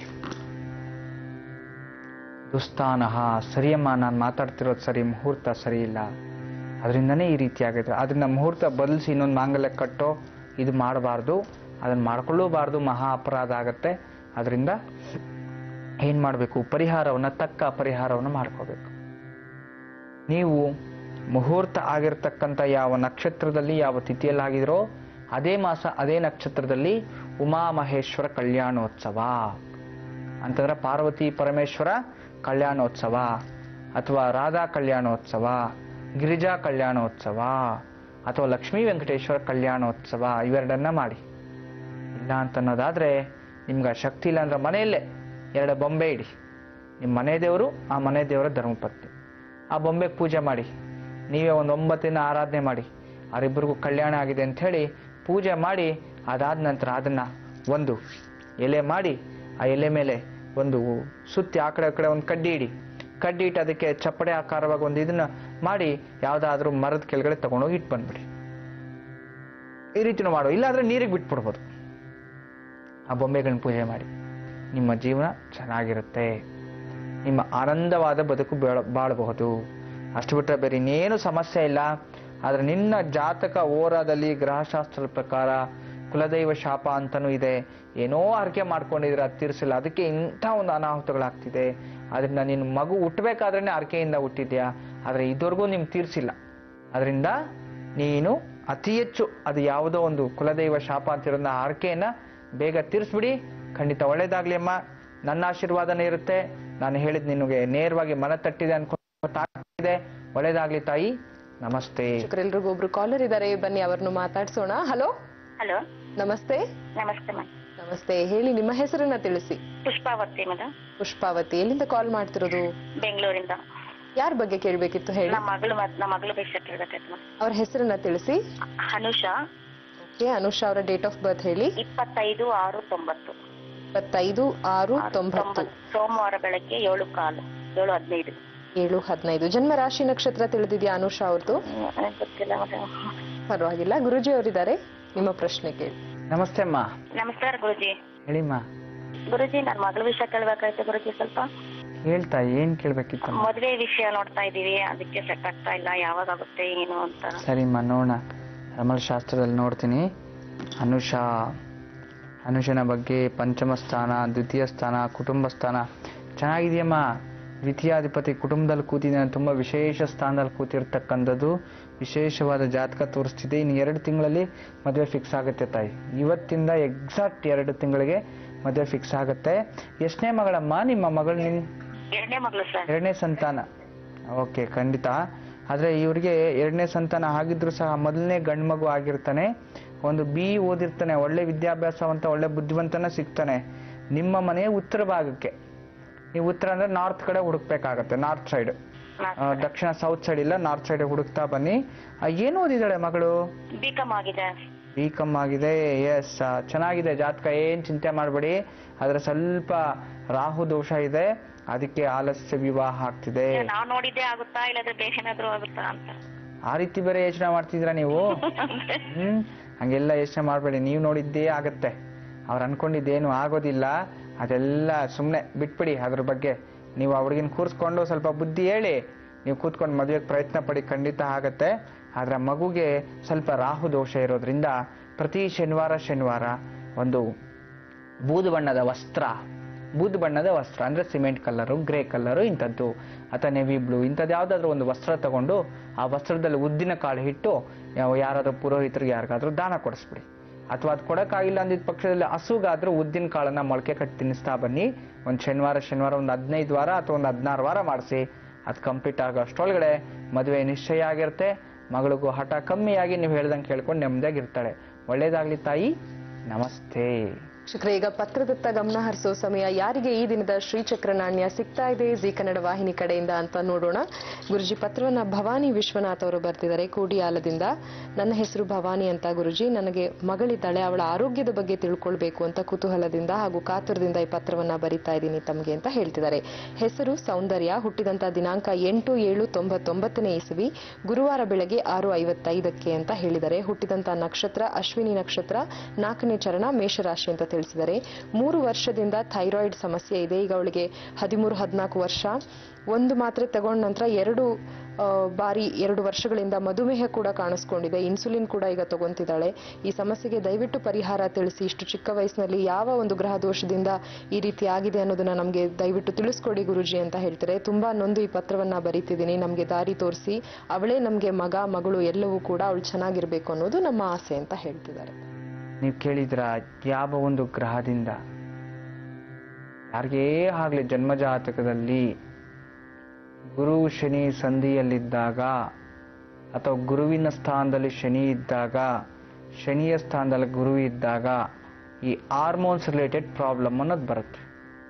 ದುಸ್ಥಾನಃ ಸರಿಯಮ್ಮ ನಾನು ಮಾತಾಡ್ತಿರೋದು ಸರಿ ಮುಹೂರ್ತ ಸರಿ ಇಲ್ಲ ಅದರಿಂದನೇ ಈ ರೀತಿ ಆಗಿದೆ ಅದನ್ನ ಮುಹೂರ್ತ ಬದಲಿಸಿ ಇನ್ನೊಂದು ಮಾಂಗಲ್ಯ ಕಟ್ಟೋ ಇದು ಮಾಡಬಾರ್ದು ಅದನ್ನು ಮಾಡ್ಕೊಳ್ಳೂಬಾರ್ದು ಮಹಾ ಅಪರಾಧ ಆಗತ್ತೆ ಅದರಿಂದ ಏನು ಮಾಡಬೇಕು ಪರಿಹಾರವನ್ನು ತಕ್ಕ ಪರಿಹಾರವನ್ನು ಮಾಡ್ಕೋಬೇಕು ನೀವು ಮುಹೂರ್ತ ಆಗಿರ್ತಕ್ಕಂಥ ಯಾವ ನಕ್ಷತ್ರದಲ್ಲಿ ಯಾವ ತಿಥಿಯಲ್ಲಿ ಆಗಿದ್ರೋ ಅದೇ ಮಾಸ ಅದೇ ನಕ್ಷತ್ರದಲ್ಲಿ ಉಮಾಮಹೇಶ್ವರ ಕಲ್ಯಾಣೋತ್ಸವ ಅಂತಂದ್ರೆ ಪಾರ್ವತಿ ಪರಮೇಶ್ವರ ಕಲ್ಯಾಣೋತ್ಸವ ಅಥವಾ ರಾಧಾ ಕಲ್ಯಾಣೋತ್ಸವ ಗಿರಿಜಾ ಕಲ್ಯಾಣೋತ್ಸವ ಅಥವಾ ಲಕ್ಷ್ಮೀ ವೆಂಕಟೇಶ್ವರ ಕಲ್ಯಾಣೋತ್ಸವ ಇವೆರಡನ್ನ ಮಾಡಿ ಇಲ್ಲ ಅಂತ ಅನ್ನೋದಾದ್ರೆ ನಿಮ್ಗೆ ಆ ಶಕ್ತಿ ಇಲ್ಲ ಅಂದ್ರೆ ಮನೆಯಲ್ಲೇ ಎರಡು ಬೊಂಬೆ ಇಡಿ ನಿಮ್ಮ ಮನೆ ದೇವರು ಆ ಮನೆ ದೇವರ ಧರ್ಮಪತ್ನಿ ಆ ಬೊಂಬೆಗೆ ಪೂಜೆ ಮಾಡಿ ನೀವೇ ಒಂದು ಒಂಬತ್ತಿನ ಆರಾಧನೆ ಮಾಡಿ ಅವರಿಬ್ಬರಿಗೂ ಕಲ್ಯಾಣ ಆಗಿದೆ ಅಂತ ಹೇಳಿ ಪೂಜೆ ಮಾಡಿ ಅದಾದ ನಂತರ ಅದನ್ನ ಒಂದು ಎಲೆ ಮಾಡಿ ಆ ಎಲೆ ಮೇಲೆ ಒಂದು ಸುತ್ತಿ ಆ ಕಡೆ ಆ ಕಡೆ ಒಂದು ಕಡ್ಡಿ ಇಡಿ ಕಡ್ಡಿ ಇಟ್ಟು ಅದಕ್ಕೆ ಚಪ್ಪಡೆ ಆಕಾರವಾಗಿ ಒಂದು ಇದನ್ನ ಮಾಡಿ ಯಾವುದಾದ್ರೂ ಮರದ ಕೆಳಗಡೆ ತಗೊಂಡೋಗಿ ಇಟ್ಟು ಬಂದ್ಬಿಡಿ ಈ ರೀತಿನೂ ಮಾಡೋ ಇಲ್ಲಾಂದ್ರೆ ನೀರಿಗೆ ಬಿಟ್ಬಿಡ್ಬೋದು ಆ ಬೊಂಬೆಗಳನ್ನ ಪೂಜೆ ಮಾಡಿ ನಿಮ್ಮ ಜೀವನ ಚೆನ್ನಾಗಿರುತ್ತೆ ನಿಮ್ಮ ಆನಂದವಾದ ಬದುಕು ಬಾಳ ಬಾಳಬಹುದು ಅಷ್ಟು ಬಿಟ್ಟರೆ ಬೇರೆ ಇನ್ನೇನು ಸಮಸ್ಯೆ ಇಲ್ಲ ಆದರೆ ನಿನ್ನ ಜಾತಕ ಓರಾದಲ್ಲಿ ಗ್ರಹಶಾಸ್ತ್ರದ ಪ್ರಕಾರ ಕುಲದೈವ ಶಾಪ ಅಂತನೂ ಇದೆ ಏನೋ ಹರಕೆ ಮಾಡ್ಕೊಂಡಿದ್ರೆ ಅದು ತೀರಿಸಿಲ್ಲ ಅದಕ್ಕೆ ಇಂಥ ಒಂದು ಅನಾಹುತಗಳಾಗ್ತಿದೆ ಅದರಿಂದ ನಿನ್ನ ಮಗು ಹುಟ್ಟಬೇಕಾದ್ರೇನೆ ಹರಕೆಯಿಂದ ಹುಟ್ಟಿದ್ಯಾ ಆದರೆ ಇದುವರೆಗೂ ನಿಮ್ಗೆ ತೀರಿಸಿಲ್ಲ ಅದರಿಂದ ನೀನು ಅತಿ ಹೆಚ್ಚು ಅದು ಯಾವುದೋ ಒಂದು ಕುಲದೈವ ಶಾಪ ಅಂತಿರೋದನ್ನ ಹರಕೆಯನ್ನ ಬೇಗ ತೀರಿಸ್ಬಿಡಿ ಖಂಡಿತ ಒಳ್ಳೇದಾಗ್ಲಿ ಅಮ್ಮ ನನ್ನ ಆಶೀರ್ವಾದನೇ ಇರುತ್ತೆ ನಾನು ಹೇಳಿದ್ ನಿನಗೆ ನೇರವಾಗಿ ಮನ ತಟ್ಟಿದೆ ಅನ್ಕೊಂಡೆ ಒಳ್ಳೇದಾಗ್ಲಿ ತಾಯಿ ನಮಸ್ತೆ ಎಲ್ರಿಗೂ ಒಬ್ರು ಕಾಲರ್ ಇದ್ದಾರೆ ಬನ್ನಿ ಅವ್ರನ್ನು ಮಾತಾಡ್ಸೋಣ ಹಲೋ ಹಲೋ ನಮಸ್ತೆ ನಮಸ್ತೆ ಮೇಡಮ್ ನಮಸ್ತೆ ಹೇಳಿ ನಿಮ್ಮ ಹೆಸರನ್ನ ತಿಳಿಸಿ ಪುಷ್ಪಾವತಿ ಮೇಡಮ್ ಪುಷ್ಪಾವತಿ ಎಲ್ಲಿಂದ ಕಾಲ್ ಮಾಡ್ತಿರೋದು ಬೆಂಗಳೂರಿಂದ ಯಾರ ಬಗ್ಗೆ ಕೇಳ್ಬೇಕಿತ್ತು ಹೇಳಿ ನಮ್ಮ ಮಗಳು ಮತ್ ನಮ್ಮ ಮಗಳು ವಿಷಯ ಕೇಳ್ಬೇಕಾಯ್ತು ಮೇಡಮ್ ಅವ್ರ ಹೆಸರನ್ನ ತಿಳಿಸಿ ಅನುಷಾ ಓಕೆ ಅನುಷಾ ಅವರ ಡೇಟ್ ಆಫ್ ಬರ್ತ್ ಹೇಳಿ ಇಪ್ಪತ್ತೈದು ಆರು ತೊಂಬತ್ತು ಇಪ್ಪತ್ತೈದು ಆರು ತೊಂಬತ್ತು ಸೋಮವಾರ ಬೆಳಗ್ಗೆ ಏಳು ಕಾಲು ಏಳು ಹದಿನೈದು ಏಳು ಹದಿನೈದು ಜನ್ಮ ರಾಶಿ ನಕ್ಷತ್ರ ತಿಳಿದಿದ್ಯಾ ಅನುಷಾ ಅವ್ರದ್ದು ಹ್ಮ್, ನನಗ್ ಗೊತ್ತಿಲ್ಲ ಮೇಡಮ್ ಪರವಾಗಿಲ್ಲ ಗುರುಜಿ ಅವರಿದ್ದಾರೆ ನಿಮ್ಮ ಪ್ರಶ್ನೆ ಕೇಳಿ ನಮಸ್ತೆ ಅಮ್ಮ ನಮಸ್ಕಾರ ಗುರುಜಿ ಹೇಳಿಮ್ಮ ಗುರುಜಿ ನನ್ನ ಮಗಳ ವಿಷಯ ಕೇಳ್ಬೇಕಾಯ್ತು ಗುರುಜಿ ಸ್ವಲ್ಪ ಹೇಳ್ತಾ ಏನ್ ಕೇಳ್ಬೇಕಿತ್ತು ಮದ್ವೆ ವಿಷಯ ನೋಡ್ತಾ ಇದೀವಿ ಅದಕ್ಕೆ ಸೆಟ್ ಆಗ್ತಾ ಇಲ್ಲ ಯಾವಾಗ ಆಗುತ್ತೆ ಏನು ಅಂತ ಸರಿಮ್ಮ ನೋಡೋಣ ರಮಲ್ ಶಾಸ್ತ್ರದಲ್ಲಿ ನೋಡ್ತೀನಿ ಅನುಷಾ ಅನುಷನ ಬಗ್ಗೆ ಪಂಚಮ ಸ್ಥಾನ ದ್ವಿತೀಯ ಸ್ಥಾನ ಕುಟುಂಬ ಸ್ಥಾನ ಚೆನ್ನಾಗಿದೆಯಮ್ಮ ದ್ವಿತೀಯಾಧಿಪತಿ ಕುಟುಂಬದಲ್ಲಿ ಕೂತಿದ್ದಾನೆ ತುಂಬ ವಿಶೇಷ ಸ್ಥಾನದಲ್ಲಿ ಕೂತಿರ್ತಕ್ಕಂಥದ್ದು ವಿಶೇಷವಾದ ಜಾತಕ ತೋರಿಸ್ತಿದೆ ಇನ್ನು ಎರಡು ತಿಂಗಳಲ್ಲಿ ಮದುವೆ ಫಿಕ್ಸ್ ಆಗುತ್ತೆ ತಾಯಿ ಇವತ್ತಿಂದ ಎಕ್ಸಾಕ್ಟ್ ಎರಡು ತಿಂಗಳಿಗೆ ಮದುವೆ ಫಿಕ್ಸ್ ಆಗುತ್ತೆ ಎಷ್ಟನೇ ಮಗಳಮ್ಮ ನಿಮ್ಮ ಮಗಳು ನಿನ್ ಎರಡನೇ ಮಗಳು ಸರ್ ಎರಡನೇ ಸಂತಾನ ಓಕೆ ಖಂಡಿತ ಆದರೆ ಇವರಿಗೆ ಎರಡನೇ ಸಂತಾನ ಆಗಿದ್ರು ಸಹ ಮೊದಲನೇ ಗಂಡು ಮಗು ಆಗಿರ್ತಾನೆ ಒಂದು ಬಿ ಓದಿರ್ತಾನೆ ಒಳ್ಳೆ ವಿದ್ಯಾಭ್ಯಾಸವಂತ ಒಳ್ಳೆ ಬುದ್ಧಿವಂತನ ಸಿಗ್ತಾನೆ ನಿಮ್ಮ ಮನೆ ಉತ್ತರ ಭಾಗಕ್ಕೆ ನೀವು ಉತ್ತರ ಅಂದ್ರೆ ನಾರ್ತ್ ಕಡೆ ಹುಡುಕ್ಬೇಕಾಗತ್ತೆ ನಾರ್ತ್ ಸೈಡ್ ದಕ್ಷಿಣ ಸೌತ್ ಸೈಡ್ ಇಲ್ಲ ನಾರ್ತ್ ಸೈಡ್ ಹುಡುಕ್ತಾ ಬನ್ನಿ ಆ, ಏನು ಓದಿದಾಳೆ ಮಗಳು ಬಿ ಕಾಮ್ ಆಗಿದೆ ಬಿ ಕಮ್ ಆಗಿದೆ ಎಸ್ ಚೆನ್ನಾಗಿದೆ ಜಾತಕ ಏನ್ ಚಿಂತೆ ಮಾಡಬೇಡಿ ಆದ್ರೆ ಸ್ವಲ್ಪ ರಾಹು ದೋಷ ಇದೆ ಅದಕ್ಕೆ ಆಲಸ್ಯ ವಿವಾಹ ಆಗ್ತಿದೆ ನಾವ್ ನೋಡಿದ್ದೇ ಆಗುತ್ತಾ ಇಲ್ಲದ್ರೆ ಬೇರೆ ಏನಾದ್ರು ಆಗುತ್ತಾ ಅಂತ ಆ ರೀತಿ ಬೇರೆ ಯೋಚನೆ ಮಾಡ್ತಿದ್ರ ನೀವು ಹ್ಮ್ ಹಂಗೆಲ್ಲ ಯೋಚನೆ ಮಾಡಬೇಡಿ ನೀವು ನೋಡಿದ್ದೇ ಆಗತ್ತೆ ಅವ್ರು ಅನ್ಕೊಂಡಿದ್ದೇನು ಆಗೋದಿಲ್ಲ ಅದೆಲ್ಲ ಸುಮ್ಮನೆ ಬಿಟ್ಬಿಡಿ ಅದ್ರ ಬಗ್ಗೆ ನೀವು ಆ ಹುಡುಗಿನ ಕೂರಿಸ್ಕೊಂಡು ಸ್ವಲ್ಪ ಬುದ್ಧಿ ಹೇಳಿ ನೀವು ಕೂತ್ಕೊಂಡು ಮದುವೆಗೆ ಪ್ರಯತ್ನ ಪಡಿ ಖಂಡಿತ ಆಗತ್ತೆ ಆದ್ರೆ ಆ ಮಗುಗೆ ಸ್ವಲ್ಪ ರಾಹು ದೋಷ ಇರೋದ್ರಿಂದ ಪ್ರತಿ ಶನಿವಾರ ಶನಿವಾರ ಒಂದು ಬೂದು ಬಣ್ಣದ ವಸ್ತ್ರ ಬೂದು ಬಣ್ಣದ ವಸ್ತ್ರ ಅಂದ್ರೆ ಸಿಮೆಂಟ್ ಕಲರು ಗ್ರೇ ಕಲರು ಇಂಥದ್ದು ಅಥವಾ ನೆವಿ ಬ್ಲೂ ಇಂಥದ್ದು ಯಾವ್ದಾದ್ರು ಒಂದು ವಸ್ತ್ರ ತಗೊಂಡು ಆ ವಸ್ತ್ರದಲ್ಲಿ ಉದ್ದಿನ ಕಾಳು ಇಟ್ಟು ಯಾವ- ಯಾರಾದ್ರೂ ಪುರೋಹಿತರಿಗೆ ಯಾರಿಗಾದ್ರೂ ದಾನ ಕೊಡಿಸ್ಬಿಡಿ ಅಥವಾ ಅದು ಕೊಡಕ್ಕಾಗಿಲ್ಲ ಅಂದಿದ್ದ ಪಕ್ಷದಲ್ಲಿ ಹಸುಗಾದ್ರೂ ಉದ್ದಿನ ಕಾಳನ್ನ ಮೊಳಕೆ ಕಟ್ಟಿ ತಿನ್ನಿಸ್ತಾ ಬನ್ನಿ ಒಂದು ಶನಿವಾರ ಶನಿವಾರ ಒಂದು ಹದಿನೈದು ವಾರ ಅಥವಾ ಒಂದು ಹದಿನಾರು ವಾರ ಮಾಡಿಸಿ ಅದು ಕಂಪ್ಲೀಟ್ ಆಗೋ ಅಷ್ಟರೊಳಗಡೆ ಮದುವೆ ನಿಶ್ಚಯ ಆಗಿರುತ್ತೆ ಮಗಳಿಗೂ ಹಠ ಕಮ್ಮಿಯಾಗಿ ನೀವು ಹೇಳ್ದಂಗೆ ಕೇಳ್ಕೊಂಡು ನೆಮ್ಮದಿಯಾಗಿರ್ತಾಳೆ ಒಳ್ಳೇದಾಗ್ಲಿ ತಾಯಿ ನಮಸ್ತೆ ಶಿಖರ ಈಗ ಪತ್ರದತ್ತ ಗಮನ ಹರಿಸೋ ಸಮಯ ಯಾರಿಗೆ ಈ ದಿನದ ಶ್ರೀಚಕ್ರ ನಾಣ್ಯ ಸಿಗ್ತಾ ಇದೆ ಜಿ ಕನ್ನಡ ವಾಹಿನಿ ಕಡೆಯಿಂದ ಅಂತ ನೋಡೋಣ ಗುರುಜಿ ಪತ್ರವನ್ನ ಭವಾನಿ ವಿಶ್ವನಾಥ್ ಅವರು ಬರ್ತಿದ್ದಾರೆ ಕೋಡಿಯಾಲದಿಂದ ನನ್ನ ಹೆಸರು ಭವಾನಿ ಅಂತ ಗುರುಜಿ ನನಗೆ ಮಗಳಿದ್ದಾಳೆ ಅವಳ ಆರೋಗ್ಯದ ಬಗ್ಗೆ ತಿಳ್ಕೊಳ್ಬೇಕು ಅಂತ ಕುತೂಹಲದಿಂದ ಹಾಗೂ ಕಾತುರದಿಂದ ಈ ಪತ್ರವನ್ನ ಬರಿತಾ ಇದ್ದೀನಿ ತಮಗೆ ಅಂತ ಹೇಳ್ತಿದ್ದಾರೆ ಹೆಸರು ಸೌಂದರ್ಯ ಹುಟ್ಟಿದಂತ ದಿನಾಂಕ ಎಂಟು ಏಳು ತೊಂಬತ್ತೊಂಬತ್ತನೇ ಇಸವಿ ಗುರುವಾರ ಬೆಳಗ್ಗೆ ಆರು ಐವತ್ತೈದಕ್ಕೆ ಅಂತ ಹೇಳಿದ್ದಾರೆ ಹುಟ್ಟಿದಂತ ನಕ್ಷತ್ರ ಅಶ್ವಿನಿ ನಕ್ಷತ್ರ ನಾಲ್ಕನೇ ಚರಣ ಮೇಷರಾಶಿ ಅಂತ ತಿಳಿಸಿದ್ದಾರೆ ಮೂರು ವರ್ಷದಿಂದ ಥೈರಾಯ್ಡ್ ಸಮಸ್ಯೆ ಇದೆ ಈಗ ಅವಳಿಗೆ ಹದಿಮೂರು ಹದಿನಾಲ್ಕು ವರ್ಷ ಒಂದು ಮಾತ್ರೆ ತಗೊಂಡ ನಂತರ ಎರಡು ಆ, ಬಾರಿ ಎರಡು ವರ್ಷಗಳಿಂದ ಮಧುಮೇಹ ಕೂಡ ಕಾಣಿಸ್ಕೊಂಡಿದೆ ಇನ್ಸುಲಿನ್ ಕೂಡ ಈಗ ತಗೊಂತಿದ್ದಾಳೆ ಈ ಸಮಸ್ಯೆಗೆ ದಯವಿಟ್ಟು ಪರಿಹಾರ ತಿಳಿಸಿ ಇಷ್ಟು ಚಿಕ್ಕ ವಯಸ್ಸಿನಲ್ಲಿ ಯಾವ ಒಂದು ಗ್ರಹ ದೋಷದಿಂದ ಈ ರೀತಿ ಆಗಿದೆ ಅನ್ನೋದನ್ನ ನಮಗೆ ದಯವಿಟ್ಟು ತಿಳಿಸ್ಕೊಡಿ ಗುರುಜಿ ಅಂತ ಹೇಳ್ತಾರೆ ತುಂಬಾ ನೊಂದು ಈ ಪತ್ರವನ್ನ ಬರೀತಿದ್ದೀನಿ ನಮಗೆ ದಾರಿ ತೋರಿಸಿ ಅವಳೇ ನಮಗೆ ಮಗ ಮಗಳು ಎಲ್ಲವೂ ಕೂಡ ಅವಳು ಚೆನ್ನಾಗಿರ್ಬೇಕು ಅನ್ನೋದು ನಮ್ಮ ಆಸೆ ಅಂತ ಹೇಳ್ತಿದ್ದಾರೆ ನೀವು ಕೇಳಿದ್ರ ಯಾವ ಒಂದು ಗ್ರಹದಿಂದ ಯಾರಿಗೇ ಆಗ್ಲಿ ಜನ್ಮಜಾತಕದಲ್ಲಿ ಗುರು ಶನಿ ಸಂಧಿಯಲ್ಲಿದ್ದಾಗ ಅಥವಾ ಗುರುವಿನ ಸ್ಥಾನದಲ್ಲಿ ಶನಿ ಇದ್ದಾಗ ಶನಿಯ ಸ್ಥಾನದಲ್ಲಿ ಗುರು ಇದ್ದಾಗ ಈ ಹಾರ್ಮೋನ್ಸ್ ರಿಲೇಟೆಡ್ ಪ್ರಾಬ್ಲಮ್ ಅನ್ನೋದು ಬರುತ್ತೆ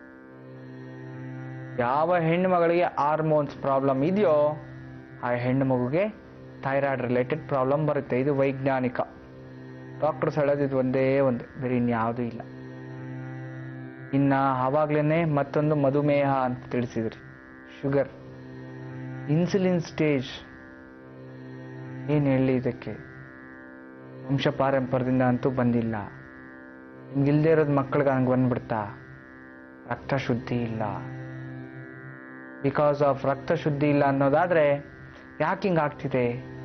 ಯಾವ ಹೆಣ್ಣು ಮಗಳಿಗೆ ಹಾರ್ಮೋನ್ಸ್ ಪ್ರಾಬ್ಲಮ್ ಇದೆಯೋ ಆ ಹೆಣ್ಣು ಮಗುಗೆ ಥೈರಾಯ್ಡ್ ರಿಲೇಟೆಡ್ ಪ್ರಾಬ್ಲಮ್ ಬರುತ್ತೆ ಇದು ವೈಜ್ಞಾನಿಕ ಡಾಕ್ಟರ್ಸ್ ಹೇಳೋದಿದ್ದು ಒಂದೇ ಒಂದು ಬೇರೆ ಇನ್ಯಾವುದೂ ಇಲ್ಲ ಇನ್ನ ಆವಾಗ್ಲೇನೆ ಮತ್ತೊಂದು ಮಧುಮೇಹ ಅಂತ ತಿಳಿಸಿದ್ರಿ ಶುಗರ್ ಇನ್ಸುಲಿನ್ ಸ್ಟೇಜ್ ಏನ್ ಹೇಳಿ ಇದಕ್ಕೆ ವಂಶ ಪಾರಂಪರ್ಯದಿಂದ ಅಂತೂ ಬಂದಿಲ್ಲ ನಿಮ್ಗಿಲ್ದೇ ಇರೋದು ಮಕ್ಕಳಿಗೆ ಹಂಗೆ ಬಂದ್ಬಿಡ್ತಾ ರಕ್ತ ಶುದ್ಧಿ ಇಲ್ಲ ಬಿಕಾಸ್ ಆಫ್ ರಕ್ತ ಶುದ್ಧಿ ಇಲ್ಲ ಅನ್ನೋದಾದ್ರೆ ಯಾಕೆ ಹಿಂಗ್ ಆಗ್ತಿದೆ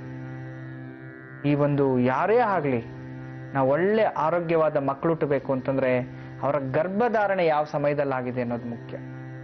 ಈ ಒಂದು ಯಾರೇ ಆಗ್ಲಿ ನಾವು ಒಳ್ಳೆ ಆರೋಗ್ಯವಾದ ಮಕ್ಕಳು ಹುಟ್ಟಬೇಕು ಅಂತಂದ್ರೆ ಅವರ ಗರ್ಭಧಾರಣೆ ಯಾವ ಸಮಯದಲ್ಲಿ ಆಗಿದೆ ಅನ್ನೋದು ಮುಖ್ಯ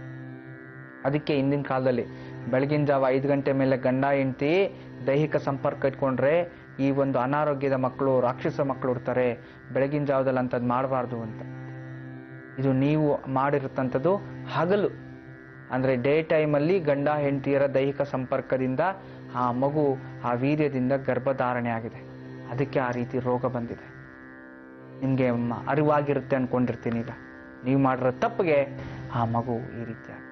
ಅದಕ್ಕೆ ಹಿಂದಿನ ಕಾಲದಲ್ಲಿ ಬೆಳಗಿನ ಜಾವ ಐದು ಗಂಟೆ ಮೇಲೆ ಗಂಡ ಹೆಂಡತಿ ದೈಹಿಕ ಸಂಪರ್ಕ ಇಟ್ಕೊಂಡ್ರೆ ಈ ಒಂದು ಅನಾರೋಗ್ಯದ ಮಕ್ಕಳು ರಾಕ್ಷಸ ಮಕ್ಕಳು ಹುಡ್ತಾರೆ ಬೆಳಗಿನ ಜಾವದಲ್ಲಿ ಅಂಥದ್ದು ಮಾಡಬಾರ್ದು ಅಂತ ಇದು ನೀವು ಮಾಡಿರತಂಥದ್ದು ಹಗಲು ಅಂದ್ರೆ ಡೇ ಟೈಮಲ್ಲಿ ಗಂಡ ಹೆಂಡತಿಯರ ದೈಹಿಕ ಸಂಪರ್ಕದಿಂದ ಆ ಮಗು ಆ ವೀರ್ಯದಿಂದ ಗರ್ಭಧಾರಣೆ ಆಗಿದೆ ಅದಕ್ಕೆ ಆ ರೀತಿ ರೋಗ ಬಂದಿದೆ ನಿಮಗೆ ಅರಿವಾಗಿರುತ್ತೆ ಅನ್ಕೊಂಡಿರ್ತೀನಿ ಈಗ ನೀವು ಮಾಡಿರೋ ತಪ್ಪಿಗೆ ಆ ಮಗು ಈ ರೀತಿ ಆಗ್ತಿದೆ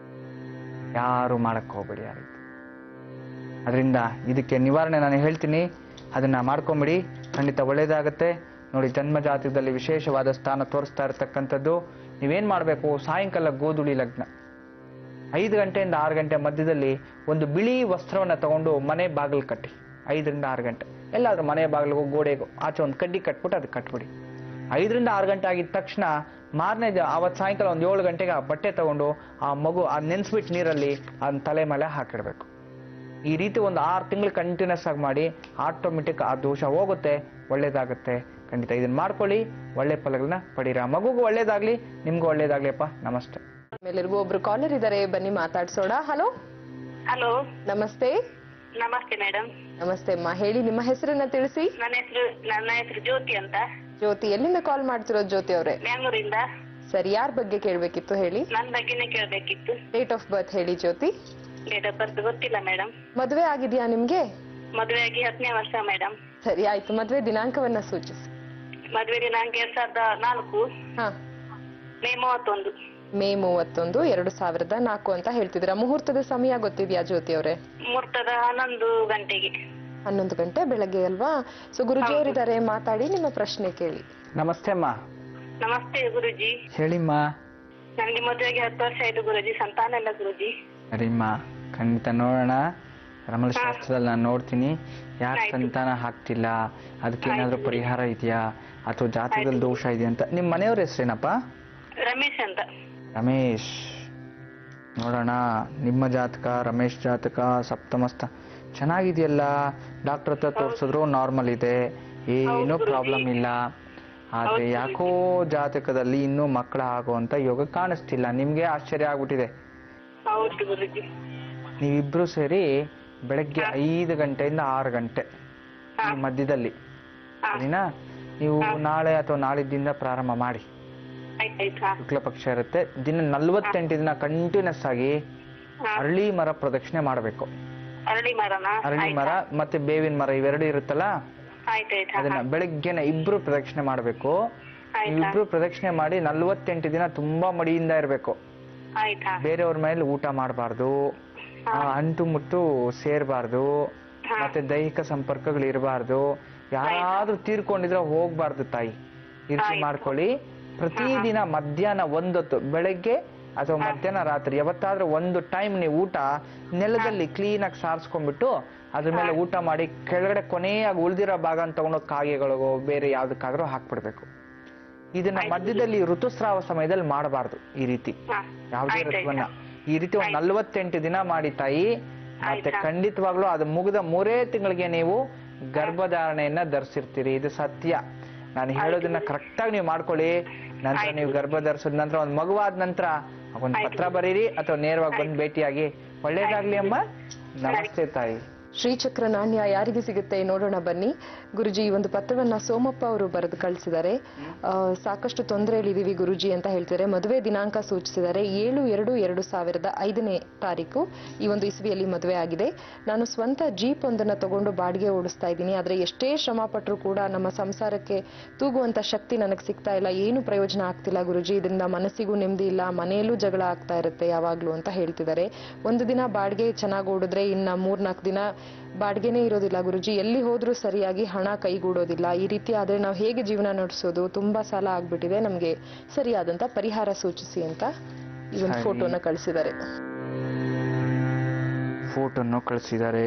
ಯಾರು ಮಾಡಕ್ ಹೋಗ್ಬೇಡಿ ಆ ರೀತಿ ಅದರಿಂದ ಇದಕ್ಕೆ ನಿವಾರಣೆ ನಾನು ಹೇಳ್ತೀನಿ ಅದನ್ನ ಮಾಡ್ಕೊಂಬಿಡಿ ಖಂಡಿತ ಒಳ್ಳೇದಾಗತ್ತೆ ನೋಡಿ ಜನ್ಮ ಜಾತಕದಲ್ಲಿ ವಿಶೇಷವಾದ ಸ್ಥಾನ ತೋರಿಸ್ತಾ ಇರತಕ್ಕಂಥದ್ದು ನೀವೇನ್ ಮಾಡಬೇಕು ಸಾಯಂಕಾಲ ಗೋಧುಳಿ ಲಗ್ನ ಐದು ಗಂಟೆಯಿಂದ ಆರು ಗಂಟೆ ಮಧ್ಯದಲ್ಲಿ ಒಂದು ಬಿಳಿ ವಸ್ತ್ರವನ್ನ ತಗೊಂಡು ಮನೆ ಬಾಗಿಲು ಕಟ್ಟಿ ಐದರಿಂದ ಆರು ಗಂಟೆ ಎಲ್ಲಾದ್ರೂ ಮನೆ ಬಾಗಿಲಿಗೂ ಗೋಡೆಗೂ ಆಚೆ ಒಂದು ಕಡ್ಡಿ ಕಟ್ಬಿಟ್ಟು ಅದಕ್ಕೆ ಕಟ್ಬಿಡಿ ಐದರಿಂದ ಆರು ಗಂಟೆ ಆಗಿದ ತಕ್ಷಣ ಮಾರನೇ ದಿನ ಅವತ್ತು ಸಾಯಂಕಾಲ ಒಂದು ಏಳು ಗಂಟೆಗೆ ಆ ಬಟ್ಟೆ ತಗೊಂಡು ಆ ಮಗು ಆ ನೆನ್ಸ್ಬಿಟ್ಟು ನೀರಲ್ಲಿ ಅದನ್ನ ತಲೆ ಮೇಲೆ ಹಾಕಿಡ್ಬೇಕು ಈ ರೀತಿ ಒಂದು ಆರು ತಿಂಗಳು ಕಂಟಿನ್ಯೂಸ್ ಆಗಿ ಮಾಡಿ ಆಟೋಮೆಟಿಕ್ ಆ ದೋಷ ಹೋಗುತ್ತೆ ಒಳ್ಳೇದಾಗುತ್ತೆ ಖಂಡಿತ ಇದನ್ನ ಮಾಡ್ಕೊಳ್ಳಿ ಒಳ್ಳೆ ಫಲಗಳನ್ನ ಪಡೀರಿ ಆ ಮಗುಗೂ ಒಳ್ಳೇದಾಗ್ಲಿ ನಿಮ್ಗೂ ಒಳ್ಳೇದಾಗ್ಲಿ ಅಪ್ಪ ನಮಸ್ತೆ ಎಲ್ಲರಿಗೂ ಒಬ್ರು ಕಾಲರ್ ಇದ್ದಾರೆ ಬನ್ನಿ ಮಾತಾಡ್ಸೋಣ ಹಲೋ ಹಲೋ ನಮಸ್ತೆ ನಮಸ್ತೆ ಮೇಡಮ್ ನಮಸ್ತೆ ಅಮ್ಮ ಹೇಳಿ ನಿಮ್ಮ ಹೆಸರನ್ನ ತಿಳಿಸಿ ನನ್ನ ಹೆಸರು ನನ್ನ ಹೆಸರು ಜ್ಯೋತಿ ಅಂತ ಜ್ಯೋತಿ ಎಲ್ಲಿಂದ ಕಾಲ್ ಮಾಡ್ತಿರೋದು ಜ್ಯೋತಿ ಅವರೇ ಬ್ಯಾಂಗ್ಳೂರಿಂದ ಸರಿ ಯಾರ ಬಗ್ಗೆ ಕೇಳ್ಬೇಕಿತ್ತು ಹೇಳಿ ನನ್ನ ಬಗ್ಗೆನೇ ಕೇಳ್ಬೇಕಿತ್ತು ಡೇಟ್ ಆಫ್ ಬರ್ತ್ ಹೇಳಿ ಜ್ಯೋತಿ ಡೇಟ್ ಆಫ್ ಬರ್ತ್ ಗೊತ್ತಿಲ್ಲ ಮೇಡಮ್ ಮದುವೆ ಆಗಿದ್ಯಾ ನಿಮ್ಗೆ ಮದುವೆ ಆಗಿ ಹತ್ತನೇ ವರ್ಷ ಮೇಡಮ್ ಸರಿ ಆಯ್ತು ಮದುವೆ ದಿನಾಂಕವನ್ನ ಸೂಚಿಸಿ ಮದುವೆ ದಿನಾಂಕ ಎರಡ್ ಸಾವಿರದ ನಾಲ್ಕು ಹಾ ಮೇ ಮೂವತ್ತೊಂದು ಮೇ ಮೂವತ್ತೊಂದು ಎರಡು ಸಾವಿರದ ನಾಲ್ಕು ಅಂತ ಹೇಳ್ತಿದ್ರ ಮುಹೂರ್ತದ ಸಮಯ ಗೊತ್ತಿದ್ಯಾ ಜ್ಯೋತಿ ಅವರೇ ಮುಹೂರ್ತದ ಹನ್ನೊಂದು ಗಂಟೆಗೆ ಹನ್ನೊಂದು ಗಂಟೆ ಬೆಳಗ್ಗೆ ಅಲ್ವಾ ಸೊ ಗುರುಜಿ ಅವರಿದ್ದಾರೆ ಮಾತಾಡಿ ನಿಮ್ಮ ಪ್ರಶ್ನೆ ಕೇಳಿ ನಮಸ್ತೆ ಅಮ್ಮ ನಮಸ್ತೆ ಗುರುಜಿ ಹೇಳಿಮ್ಮ ನನಗೆ ಮದುವೆಗೆ ಹತ್ತು ವರ್ಷ ಆಯ್ತು ಗುರುಜಿ ಸಂತಾನ ಇಲ್ಲ ಗುರುಜಿ ಸರಿಮ್ಮ ಖಂಡಿತ ನೋಡೋಣ ರಮಣ ಶಾಸ್ತ್ರದಲ್ಲಿ ನಾನು ನೋಡ್ತೀನಿ ಯಾಕೆ ಆಯ್ತು. ಸಂತಾನ ಹಾಕ್ತಿಲ್ಲ ಅದಕ್ಕೆ ಏನಾದ್ರೂ ಪರಿಹಾರ ಇದೆಯಾ ಅಥವಾ ಜಾತಕದಲ್ಲಿ ದೋಷ ಇದೆಯಾ ಅಂತ ನಿಮ್ಮ ಮನೆಯವ್ರ ಹೆಸರೇನಪ್ಪ ರಮೇಶ್ ಅಂತ ರಮೇಶ್ ನೋಡೋಣ ನಿಮ್ಮ ಜಾತಕ ರಮೇಶ್ ಜಾತಕ ಸಪ್ತಮಸ್ಥ ಚೆನ್ನಾಗಿದೆಯಲ್ಲ ಡಾಕ್ಟರ್ ಹತ್ರ ತೋರಿಸಿದ್ರು ನಾರ್ಮಲ್ ಇದೆ ಏನೂ ಪ್ರಾಬ್ಲಮ್ ಇಲ್ಲ ಆದ್ರೆ ಯಾಕೋ ಜಾತಕದಲ್ಲಿ ಇನ್ನೂ ಮಕ್ಕಳ ಆಗುವಂತ ಯೋಗ ಕಾಣಿಸ್ತಿಲ್ಲ ನಿಮ್ಗೆ ಆಶ್ಚರ್ಯ ಆಗ್ಬಿಟ್ಟಿದೆ ಹೌದು ಗುರುಜಿ ನೀವಿಬ್ರು ಸೇರಿ ಬೆಳಗ್ಗೆ ಐದು ಗಂಟೆಯಿಂದ ಆರು ಗಂಟೆ ಈ ಮಧ್ಯದಲ್ಲಿ ಸರಿನಾ ನೀವು ನಾಳೆ ಅಥವಾ ನಾಳಿದ್ದಿಂದ ಪ್ರಾರಂಭ ಮಾಡಿ ಆಯ್ತಾಯ್ತು ಹಾ ಶುಕ್ಲ ಪಕ್ಷ ಇರುತ್ತೆ ದಿನ ನಲ್ವತ್ತೆಂಟು ದಿನ ಕಂಟಿನ್ಯೂಸ್ ಆಗಿ ಹಾ. ಅರಳಿ ಮರ ಪ್ರದಕ್ಷಿಣೆ ಮಾಡಬೇಕು ಅರಳಿ ಮರನಾ ಅರಳಿ ಮರ ಮತ್ತೆ ಬೇವಿನ ಮರ ಇವೆರಡು ಇರುತ್ತಲ್ಲ ಆಯ್ತಾಯ್ತು ಅದನ್ನ ಬೆಳಗ್ಗೆನೆ ಇಬ್ರು ಪ್ರದಕ್ಷಿಣೆ ಮಾಡಬೇಕು ಆಯ್ತಾ ಇಬ್ರು ಪ್ರದಕ್ಷಿಣೆ ಮಾಡಿ ನಲ್ವತ್ತೆಂಟು ದಿನ ತುಂಬಾ ಮಡಿಯಿಂದ ಇರಬೇಕು ಆಯ್ತಾ ಬೇರೆಯವ್ರ ಮೇಲೆ ಊಟ ಮಾಡಬಾರ್ದು ಅಂಟು ಮುಟ್ಟು ಸೇರ್ಬಾರ್ದು ಮತ್ತೆ ದೈಹಿಕ ಸಂಪರ್ಕಗಳು ಇರಬಾರ್ದು ಯಾರಾದ್ರೂ ತೀರ್ಕೊಂಡಿದ್ರೆ ಹೋಗ್ಬಾರ್ದು ತಾಯಿ ಈ ರೀತಿ ಮಾಡ್ಕೊಳ್ಳಿ ಪ್ರತಿದಿನ ಮಧ್ಯಾಹ್ನ ಒಂದೊತ್ತು ಬೆಳಗ್ಗೆ ಅಥವಾ ಮಧ್ಯಾಹ್ನ ರಾತ್ರಿ ಯಾವತ್ತಾದ್ರೂ ಒಂದು ಟೈಮ್ ನೀವು ಊಟ ನೆಲದಲ್ಲಿ ಕ್ಲೀನ್ ಆಗಿ ಸಾರಿಸ್ಕೊಂಡ್ಬಿಟ್ಟು ಅದ್ರ ಮೇಲೆ ಊಟ ಮಾಡಿ ಕೆಳಗಡೆ ಕೊನೆಯಾಗಿ ಉಳ್ದಿರೋ ಭಾಗ ತಗೊಂಡೋಗಿ ಕಾಗೆಗಳಿಗೋ ಬೇರೆ ಯಾವ್ದಕ್ಕಾದ್ರೂ ಹಾಕ್ಬಿಡ್ಬೇಕು ಇದನ್ನ ಮಧ್ಯದಲ್ಲಿ ಋತುಸ್ರಾವ ಸಮಯದಲ್ಲಿ ಮಾಡಬಾರ್ದು ಈ ರೀತಿ ಹಾ ಯಾವುದೇ ಆಯ್ತು, ಋತುವನ್ನ ಈ ರೀತಿ ಒಂದ್ ನಲ್ವತ್ತೆಂಟು ದಿನ ಮಾಡಿ ತಾಯಿ ಮತ್ತೆ ಖಂಡಿತವಾಗ್ಲೂ ಅದು ಮುಗಿದ ಮೂರೇ ತಿಂಗಳಿಗೆ ನೀವು ಗರ್ಭಧಾರಣೆಯನ್ನ ಧರಿಸಿರ್ತೀರಿ ಇದು ಸತ್ಯ ನಾನು ಹೇಳೋದನ್ನ ಕರೆಕ್ಟ್ ಆಗಿ ನೀವು ಮಾಡ್ಕೊಳ್ಳಿ ನಂತರ ನೀವು ಗರ್ಭ ಧರಿಸಿದ ನಂತರ ಒಂದ್ ಮಗುವಾದ ನಂತರ ಒಂದ್ ಪತ್ರ ಬರೀರಿ ಅಥವಾ ನೇರವಾಗಿ ಬಂದು ಭೇಟಿಯಾಗಿ ಒಳ್ಳೇದಾಗ್ಲಿ ಅಮ್ಮ ನಮಸ್ತೆ ತಾಯಿ ಶ್ರೀಚಕ್ರ ನಾಣ್ಯ ಯಾರಿಗೆ ಸಿಗುತ್ತೆ ನೋಡೋಣ ಬನ್ನಿ ಗುರುಜಿ ಈ ಒಂದು ಪತ್ರವನ್ನ ಸೋಮಪ್ಪ ಅವರು ಬರೆದು ಕಳಿಸಿದ್ದಾರೆ ಆ, ಸಾಕಷ್ಟು ತೊಂದರೆಯಲ್ಲಿದ್ದೀವಿ ಗುರುಜಿ ಅಂತ ಹೇಳ್ತಿದ್ದಾರೆ ಮದುವೆ ದಿನಾಂಕ ಸೂಚಿಸಿದ್ದಾರೆ ಏಳು ಎರಡು ಎರಡು ಸಾವಿರದ ಐದನೇ ತಾರೀಕು ಈ ಒಂದು ಇಸ್ವಿಯಲ್ಲಿ ಮದುವೆ ಆಗಿದೆ ನಾನು ಸ್ವಂತ ಜೀಪ್ ಒಂದನ್ನ ತಗೊಂಡು ಬಾಡಿಗೆ ಓಡಿಸ್ತಾ ಇದ್ದೀನಿ ಆದ್ರೆ ಎಷ್ಟೇ ಶ್ರಮ ಪಟ್ಟರು ಕೂಡ ನಮ್ಮ ಸಂಸಾರಕ್ಕೆ ತೂಗುವಂತ ಶಕ್ತಿ ನನಗೆ ಸಿಗ್ತಾ ಇಲ್ಲ ಏನು ಪ್ರಯೋಜನ ಆಗ್ತಿಲ್ಲ ಗುರುಜಿ ಇದರಿಂದ ಮನಸ್ಸಿಗೂ ನೆಮ್ಮದಿ ಇಲ್ಲ ಮನೆಯಲ್ಲೂ ಜಗಳ ಆಗ್ತಾ ಇರುತ್ತೆ ಯಾವಾಗ್ಲೂ ಅಂತ ಹೇಳ್ತಿದ್ದಾರೆ ಒಂದು ದಿನ ಬಾಡಿಗೆ ಚೆನ್ನಾಗಿ ಓಡಿದ್ರೆ ಇನ್ನ ಮೂರ್ನಾಲ್ಕು ದಿನ ಬಾಡಿಗೆನೇ ಇರೋದಿಲ್ಲ ಗುರುಜಿ ಎಲ್ಲಿ ಹೋದ್ರೂ ಸರಿಯಾಗಿ ಹಣ ಕೈಗೂಡೋದಿಲ್ಲ ಈ ರೀತಿ ಆದ್ರೆ ನಾವು ಹೇಗೆ ಜೀವನ ನಡೆಸೋದು ತುಂಬಾ ಸಾಲ ಆಗ್ಬಿಟ್ಟಿದೆ ನಮ್ಗೆ ಸರಿಯಾದಂತ ಪರಿಹಾರ ಸೂಚಿಸಿ ಅಂತ ಈ ಒಂದು ಸರಿ. ಫೋಟೋನ ಕಳಿಸಿದ್ದಾರೆ ಫೋಟೋನ್ನು ಕಳಿಸಿದ್ದಾರೆ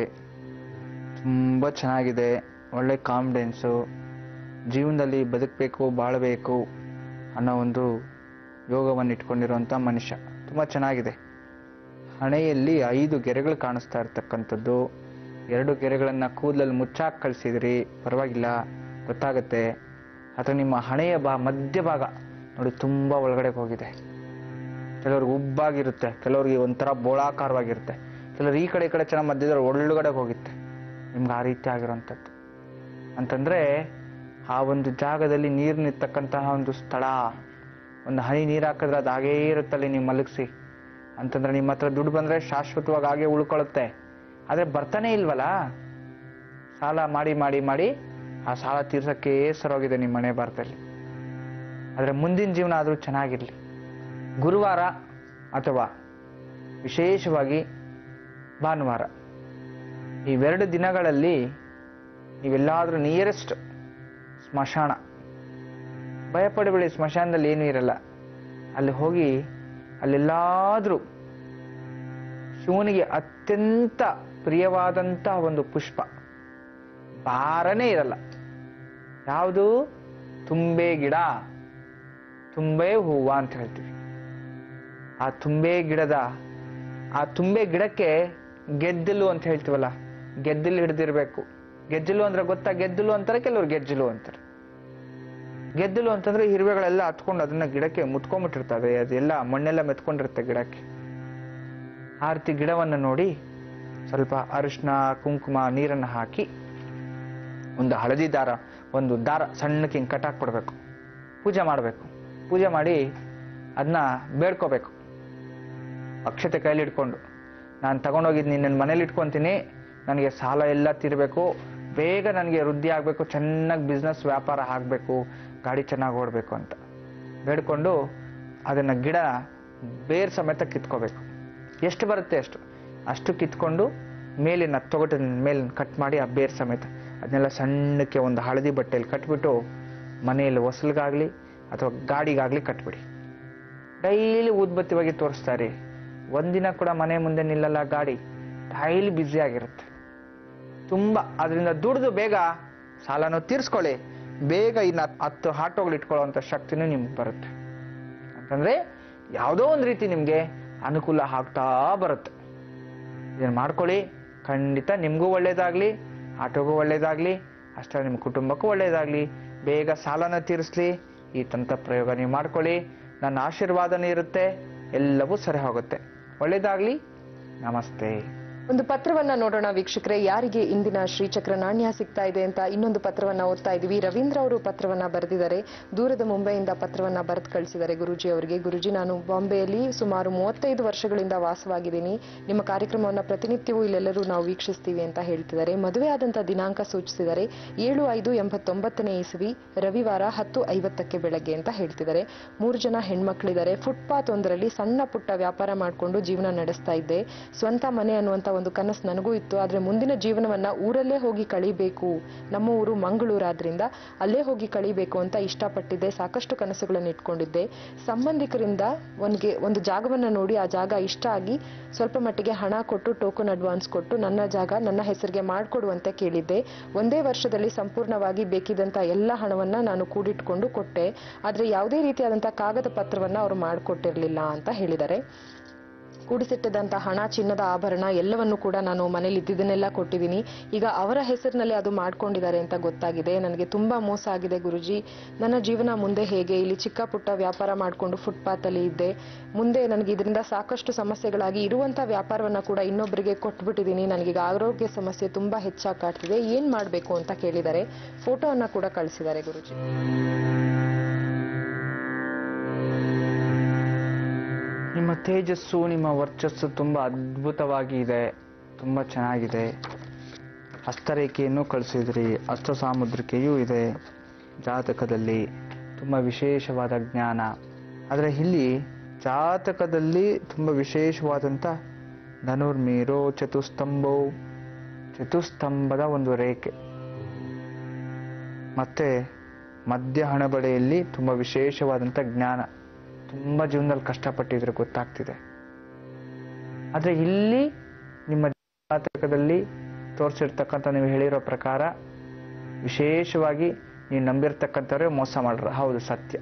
ತುಂಬ ಚೆನ್ನಾಗಿದೆ ಒಳ್ಳೆ ಕಾನ್ಫಿಡೆನ್ಸು ಜೀವನದಲ್ಲಿ ಬದುಕಬೇಕು ಬಾಳಬೇಕು ಅನ್ನೋ ಒಂದು ಯೋಗವನ್ನು ಇಟ್ಕೊಂಡಿರುವಂಥ ಮನುಷ್ಯ ತುಂಬ ಚೆನ್ನಾಗಿದೆ ಹಣೆಯಲ್ಲಿ ಐದು ಗೆರೆಗಳು ಕಾಣಿಸ್ತಾ ಇರ್ತಕ್ಕಂಥದ್ದು ಎರಡು ಗೆರೆಗಳನ್ನು ಕೂದಲಲ್ಲಿ ಮುಚ್ಚಾಕ್ ಕಳಿಸಿದ್ರಿ ಪರವಾಗಿಲ್ಲ ಗೊತ್ತಾಗುತ್ತೆ ಅಥವಾ ನಿಮ್ಮ ಹಣೆಯ ಬಾ ಮಧ್ಯಭಾಗ ನೋಡಿ ತುಂಬ ಒಳಗಡೆ ಹೋಗಿದೆ ಕೆಲವ್ರಿಗೆ ಉಬ್ಬಾಗಿರುತ್ತೆ ಕೆಲವ್ರಿಗೆ ಒಂಥರ ಬೋಳಾಕಾರವಾಗಿರುತ್ತೆ ಕೆಲವ್ರು ಈ ಕಡೆ ಈ ಕಡೆ ಚೆನ್ನಾಗಿ ಮಧ್ಯದಲ್ಲಿ ಒಳಗಡೆ ಹೋಗುತ್ತೆ ನಿಮ್ಗೆ ಆ ರೀತಿ ಆಗಿರೋಂಥದ್ದು ಅಂತಂದ್ರೆ ಆ ಒಂದು ಜಾಗದಲ್ಲಿ ನೀರು ನಿಂತಕ್ಕಂತಹ ಒಂದು ಸ್ಥಳ ಒಂದು ಹನಿ ನೀರು ಹಾಕಿದ್ರೆ ಅದು ಹಾಗೇ ಇರುತ್ತಲ್ಲಿ ನೀವು ಮಲಗಿಸಿ ಅಂತಂದ್ರೆ ನಿಮ್ಮ ಹತ್ರ ದುಡ್ಡು ಬಂದ್ರೆ ಶಾಶ್ವತವಾಗಿ ಹಾಗೆ ಉಳ್ಕೊಳ್ಳುತ್ತೆ ಆದ್ರೆ ಬರ್ತಾನೆ ಇಲ್ವಲ್ಲ ಸಾಲ ಮಾಡಿ ಮಾಡಿ ಮಾಡಿ ಆ ಸಾಲ ತೀರ್ಸಕ್ಕೆ ಸರೋಗಿದೆ ನಿಮ್ಮ ಮನೆ ಭಾರತದಲ್ಲಿ ಆದ್ರೆ ಮುಂದಿನ ಜೀವನ ಆದ್ರೂ ಚೆನ್ನಾಗಿರ್ಲಿ ಗುರುವಾರ ಅಥವಾ ವಿಶೇಷವಾಗಿ ಭಾನುವಾರ ಇವೆರಡು ದಿನಗಳಲ್ಲಿ ನೀವೆಲ್ಲಾದ್ರೂ ನಿಯರೆಸ್ಟ್ ಸ್ಮಶಾನ ಭಯಪಡಬೇಡಿ ಸ್ಮಶಾನದಲ್ಲಿ ಏನೂ ಇರಲ್ಲ ಅಲ್ಲಿ ಹೋಗಿ ಅಲ್ಲೆಲ್ಲಾದ್ರೂ ಶಿವನಿಗೆ ಅತ್ಯಂತ ಪ್ರಿಯವಾದಂತಹ ಒಂದು ಪುಷ್ಪ ಭಾರನೇ ಇರಲ್ಲ ಯಾವುದು ತುಂಬೆ ಗಿಡ ತುಂಬೆ ಹೂವ ಅಂತ ಹೇಳ್ತೀವಿ ಆ ತುಂಬೆ ಗಿಡದ ಆ ತುಂಬೆ ಗಿಡಕ್ಕೆ ಗೆದ್ದಲು ಅಂತ ಹೇಳ್ತೀವಲ್ಲ ಗೆದ್ದಲು ಹಿಡ್ದಿರ್ಬೇಕು ಗೆಜ್ಜಲು ಅಂದ್ರೆ ಗೊತ್ತಾ ಗೆದ್ದಲು ಅಂತಾರೆ ಕೆಲವ್ರು ಗೆಜ್ಜಲು ಅಂತಾರೆ ಗೆದ್ದಲು ಅಂತಂದ್ರೆ ಇರುವೆಗಳೆಲ್ಲ ಹತ್ಕೊಂಡು ಅದನ್ನ ಗಿಡಕ್ಕೆ ಮುತ್ಕೊಂಡ್ಬಿಟ್ಟಿರ್ತವೆ ಅದೆಲ್ಲ ಮಣ್ಣೆಲ್ಲ ಮೆತ್ಕೊಂಡಿರುತ್ತೆ ಗಿಡಕ್ಕೆ ಆ ರೀತಿ ಗಿಡವನ್ನು ನೋಡಿ ಸ್ವಲ್ಪ ಅರಿಶಿನ ಕುಂಕುಮ ನೀರನ್ನು ಹಾಕಿ ಒಂದು ಹಳದಿ ದಾರ ಒಂದು ದಾರ ಸಣ್ಣಕ್ಕೆ ಹಿಂಗೆ ಕಟ್ ಹಾಕ್ಬಿಡ್ಬೇಕು ಪೂಜೆ ಮಾಡಬೇಕು ಪೂಜೆ ಮಾಡಿ ಅದನ್ನ ಬೇಡ್ಕೋಬೇಕು ಅಕ್ಷತೆ ಕೈಲಿ ಇಟ್ಕೊಂಡು ನಾನು ತಗೊಂಡೋಗಿದ್ದು ನಿನ್ನ ಮನೇಲಿ ಇಟ್ಕೊಂತೀನಿ ನನಗೆ ಸಾಲ ಎಲ್ಲ ತೀರಬೇಕು ಬೇಗ ನನಗೆ ವೃದ್ಧಿ ಆಗಬೇಕು ಚೆನ್ನಾಗಿ ಬಿಸ್ನೆಸ್ ವ್ಯಾಪಾರ ಆಗಬೇಕು ಗಾಡಿ ಚೆನ್ನಾಗಿ ಓಡಬೇಕು ಅಂತ ಬೇಡ್ಕೊಂಡು ಅದನ್ನು ಗಿಡ ಬೇರ್ ಸಮೇತ ಕಿತ್ಕೋಬೇಕು ಎಷ್ಟು ಬರುತ್ತೆ ಅಷ್ಟು ಅಷ್ಟು ಕಿತ್ಕೊಂಡು ಮೇಲಿನ ತೊಗಟಿನ ಮೇಲಿನ ಕಟ್ ಮಾಡಿ ಆ ಬೇರ್ ಸಮೇತ ಅದನ್ನೆಲ್ಲ ಸಣ್ಣಕ್ಕೆ ಒಂದು ಹಳದಿ ಬಟ್ಟೆಯಲ್ಲಿ ಕಟ್ಬಿಟ್ಟು ಮನೆಯಲ್ಲಿ ಹೊಸಲ್ಗಾಗ್ಲಿ ಅಥವಾ ಗಾಡಿಗಾಗ್ಲಿ ಕಟ್ಬಿಡಿ ಡೈಲಿ ಊದ್ಬತ್ತಿ ಹೋಗಿ ತೋರಿಸ್ತಾರೆ ಒಂದಿನ ಕೂಡ ಮನೆ ಮುಂದೆ ನಿಲ್ಲಲ್ಲ ಗಾಡಿ ಡೈಲಿ ಬ್ಯುಸಿ ಆಗಿರುತ್ತೆ ತುಂಬಾ ಅದರಿಂದ ದುಡ್ದು ಬೇಗ ಸಾಲನೂ ತೀರ್ಸ್ಕೊಳ್ಳಿ ಬೇಗ ಇನ್ನು ಹತ್ತು ಆಟೋಗಳು ಇಟ್ಕೊಳ್ಳೋವಂಥ ಶಕ್ತಿನೂ ನಿಮ್ಗೆ ಬರುತ್ತೆ ಅಂತಂದ್ರೆ ಯಾವುದೋ ಒಂದು ರೀತಿ ನಿಮಗೆ ಅನುಕೂಲ ಆಗ್ತಾ ಬರುತ್ತೆ ಇದನ್ನು ಮಾಡ್ಕೊಳ್ಳಿ ಖಂಡಿತ ನಿಮಗೂ ಒಳ್ಳೇದಾಗ್ಲಿ ಆಟೋಗೂ ಒಳ್ಳೇದಾಗ್ಲಿ ಅಷ್ಟೇ ನಿಮ್ಮ ಕುಟುಂಬಕ್ಕೂ ಒಳ್ಳೇದಾಗ್ಲಿ ಬೇಗ ಸಾಲನ ತೀರಿಸ್ಲಿ ಈ ತಂತ್ರ ಪ್ರಯೋಗ ನೀವು ಮಾಡ್ಕೊಳ್ಳಿ ನನ್ನ ಆಶೀರ್ವಾದನೂ ಇರುತ್ತೆ ಎಲ್ಲವೂ ಸರಿ ಹೋಗುತ್ತೆ ಒಳ್ಳೇದಾಗ್ಲಿ ನಮಸ್ತೆ ಒಂದು ಪತ್ರವನ್ನ ನೋಡೋಣ ವೀಕ್ಷಕರೇ ಯಾರಿಗೆ ಇಂದಿನ ಶ್ರೀಚಕ್ರ ನಾಣ್ಯ ಸಿಗ್ತಾ ಇದೆ ಅಂತ ಇನ್ನೊಂದು ಪತ್ರವನ್ನ ಓದ್ತಾ ಇದೀವಿ ರವೀಂದ್ರ ಅವರು ಪತ್ರವನ್ನ ಬರೆದಿದ್ದಾರೆ ದೂರದ ಮುಂಬೈಯಿಂದ ಪತ್ರವನ್ನ ಬರೆದು ಕಳಿಸಿದ್ದಾರೆ ಗುರುಜಿ ಅವರಿಗೆ ಗುರುಜಿ ನಾನು ಬಾಂಬೆಯಲ್ಲಿ ಸುಮಾರು ಮೂವತ್ತೈದು ವರ್ಷಗಳಿಂದ ವಾಸವಾಗಿದ್ದೀನಿ ನಿಮ್ಮ ಕಾರ್ಯಕ್ರಮವನ್ನ ಪ್ರತಿನಿತ್ಯವೂ ಇಲ್ಲೆಲ್ಲರೂ ನಾವು ವೀಕ್ಷಿಸ್ತೀವಿ ಅಂತ ಹೇಳ್ತಿದ್ದಾರೆ ಮದುವೆ ಆದಂತ ದಿನಾಂಕ ಸೂಚಿಸಿದ್ದಾರೆ ಏಳು ಐದು ಎಂಬತ್ತೊಂಬತ್ತನೇ ಇಸವಿ ರವಿವಾರ ಹತ್ತು ಐವತ್ತಕ್ಕೆ ಬೆಳಗ್ಗೆ ಅಂತ ಹೇಳ್ತಿದ್ದಾರೆ ಮೂರು ಜನ ಹೆಣ್ಮಕ್ಳಿದ್ದಾರೆ ಫುಟ್ಪಾತ್ ಒಂದರಲ್ಲಿ ಸಣ್ಣ ಪುಟ್ಟ ವ್ಯಾಪಾರ ಮಾಡಿಕೊಂಡು ಜೀವನ ನಡೆಸ್ತಾ ಇದ್ದೆ ಸ್ವಂತ ಮನೆ ಅನ್ನುವಂತ ಒಂದು ಕನಸು ನನಗೂ ಇತ್ತು ಆದ್ರೆ ಮುಂದಿನ ಜೀವನವನ್ನ ಊರಲ್ಲೇ ಹೋಗಿ ಕಳಿಬೇಕು ನಮ್ಮ ಊರು ಮಂಗಳೂರಾದ್ರಿಂದ ಅಲ್ಲೇ ಹೋಗಿ ಕಳಿಬೇಕು ಅಂತ ಇಷ್ಟಪಟ್ಟಿದ್ದೆ ಸಾಕಷ್ಟು ಕನಸುಗಳನ್ನು ಇಟ್ಕೊಂಡಿದ್ದೆ ಸಂಬಂಧಿಕರಿಂದ ಒಂದ್ಗೆ ಒಂದು ಜಾಗವನ್ನ ನೋಡಿ ಆ ಜಾಗ ಇಷ್ಟ ಆಗಿ ಸ್ವಲ್ಪ ಮಟ್ಟಿಗೆ ಹಣ ಕೊಟ್ಟು ಟೋಕನ್ ಅಡ್ವಾನ್ಸ್ ಕೊಟ್ಟು ನನ್ನ ಜಾಗ ನನ್ನ ಹೆಸರಿಗೆ ಮಾಡಿಕೊಡುವಂತೆ ಕೇಳಿದ್ದೆ ಒಂದೇ ವರ್ಷದಲ್ಲಿ ಸಂಪೂರ್ಣವಾಗಿ ಬೇಕಿದ್ದಂತ ಎಲ್ಲ ಹಣವನ್ನ ನಾನು ಕೂಡಿಟ್ಕೊಂಡು ಕೊಟ್ಟೆ ಆದ್ರೆ ಯಾವುದೇ ರೀತಿಯಾದಂತಹ ಕಾಗದ ಪತ್ರವನ್ನ ಅವರು ಮಾಡಿಕೊಟ್ಟಿರ್ಲಿಲ್ಲ ಅಂತ ಹೇಳಿದ್ದಾರೆ ಕೂಡಿಸಿಟ್ಟಿದ್ದಂತ ಹಣ ಚಿನ್ನದ ಆಭರಣ ಎಲ್ಲವನ್ನು ಕೂಡ ನಾನು ಮನೇಲಿ ಇದ್ದಿದ್ದನ್ನೆಲ್ಲ ಕೊಟ್ಟಿದ್ದೀನಿ ಈಗ ಅವರ ಹೆಸರಿನಲ್ಲಿ ಅದು ಮಾಡ್ಕೊಂಡಿದ್ದಾರೆ ಅಂತ ಗೊತ್ತಾಗಿದೆ ನನಗೆ ತುಂಬಾ ಮೋಸ ಆಗಿದೆ ಗುರುಜಿ ನನ್ನ ಜೀವನ ಮುಂದೆ ಹೇಗೆ ಇಲ್ಲಿ ಚಿಕ್ಕ ಪುಟ್ಟ ವ್ಯಾಪಾರ ಮಾಡಿಕೊಂಡು ಫುಟ್ಪಾತ್ ಅಲ್ಲಿ ಇದ್ದೆ ಮುಂದೆ ನನಗೆ ಇದರಿಂದ ಸಾಕಷ್ಟು ಸಮಸ್ಯೆಗಳಾಗಿ ಇರುವಂತ ವ್ಯಾಪಾರವನ್ನ ಕೂಡ ಇನ್ನೊಬ್ಬರಿಗೆ ಕೊಟ್ಬಿಟ್ಟಿದ್ದೀನಿ ನನಗೀಗ ಆರೋಗ್ಯ ಸಮಸ್ಯೆ ತುಂಬಾ ಹೆಚ್ಚಾಗಿ ಕಾಡ್ತಿದೆ ಏನ್ ಮಾಡ್ಬೇಕು ಅಂತ ಕೇಳಿದ್ದಾರೆ ಫೋಟೋವನ್ನ ಕೂಡ ಕಳಿಸಿದ್ದಾರೆ ಗುರುಜಿ ನಿಮ್ಮ ತೇಜಸ್ಸು ನಿಮ್ಮ ವರ್ಚಸ್ಸು ತುಂಬ ಅದ್ಭುತವಾಗಿ ಇದೆ ತುಂಬ ಚೆನ್ನಾಗಿದೆ ಹಸ್ತರೇಖೆಯನ್ನು ಕಳಿಸಿದ್ರಿ ಹಸ್ತ ಸಾಮುದ್ರಿಕೆಯೂ ಇದೆ ಜಾತಕದಲ್ಲಿ ತುಂಬ ವಿಶೇಷವಾದ ಜ್ಞಾನ ಆದರೆ ಇಲ್ಲಿ ಜಾತಕದಲ್ಲಿ ತುಂಬ ವಿಶೇಷವಾದಂಥ ಧನುರ್ಮೀರೋ ಚತುಸ್ತಂಭೋ ಚತುಸ್ತಂಭದ ಒಂದು ರೇಖೆ ಮತ್ತೆ ಮಧ್ಯ ಹಣಬಳೆಯಲ್ಲಿ ತುಂಬ ವಿಶೇಷವಾದಂಥ ಜ್ಞಾನ ತುಂಬ ಜೀವನದಲ್ಲಿ ಕಷ್ಟಪಟ್ಟಿದ್ರೆ ಗೊತ್ತಾಗ್ತಿದೆ ಆದರೆ ಇಲ್ಲಿ ನಿಮ್ಮ ಜಾತಕದಲ್ಲಿ ತೋರಿಸಿರ್ತಕ್ಕಂಥ ನೀವು ಹೇಳಿರೋ ಪ್ರಕಾರ ವಿಶೇಷವಾಗಿ ನೀವು ನಂಬಿರ್ತಕ್ಕಂಥವ್ರೆ ಮೋಸ ಮಾಡ್ರ ಹೌದು ಸತ್ಯ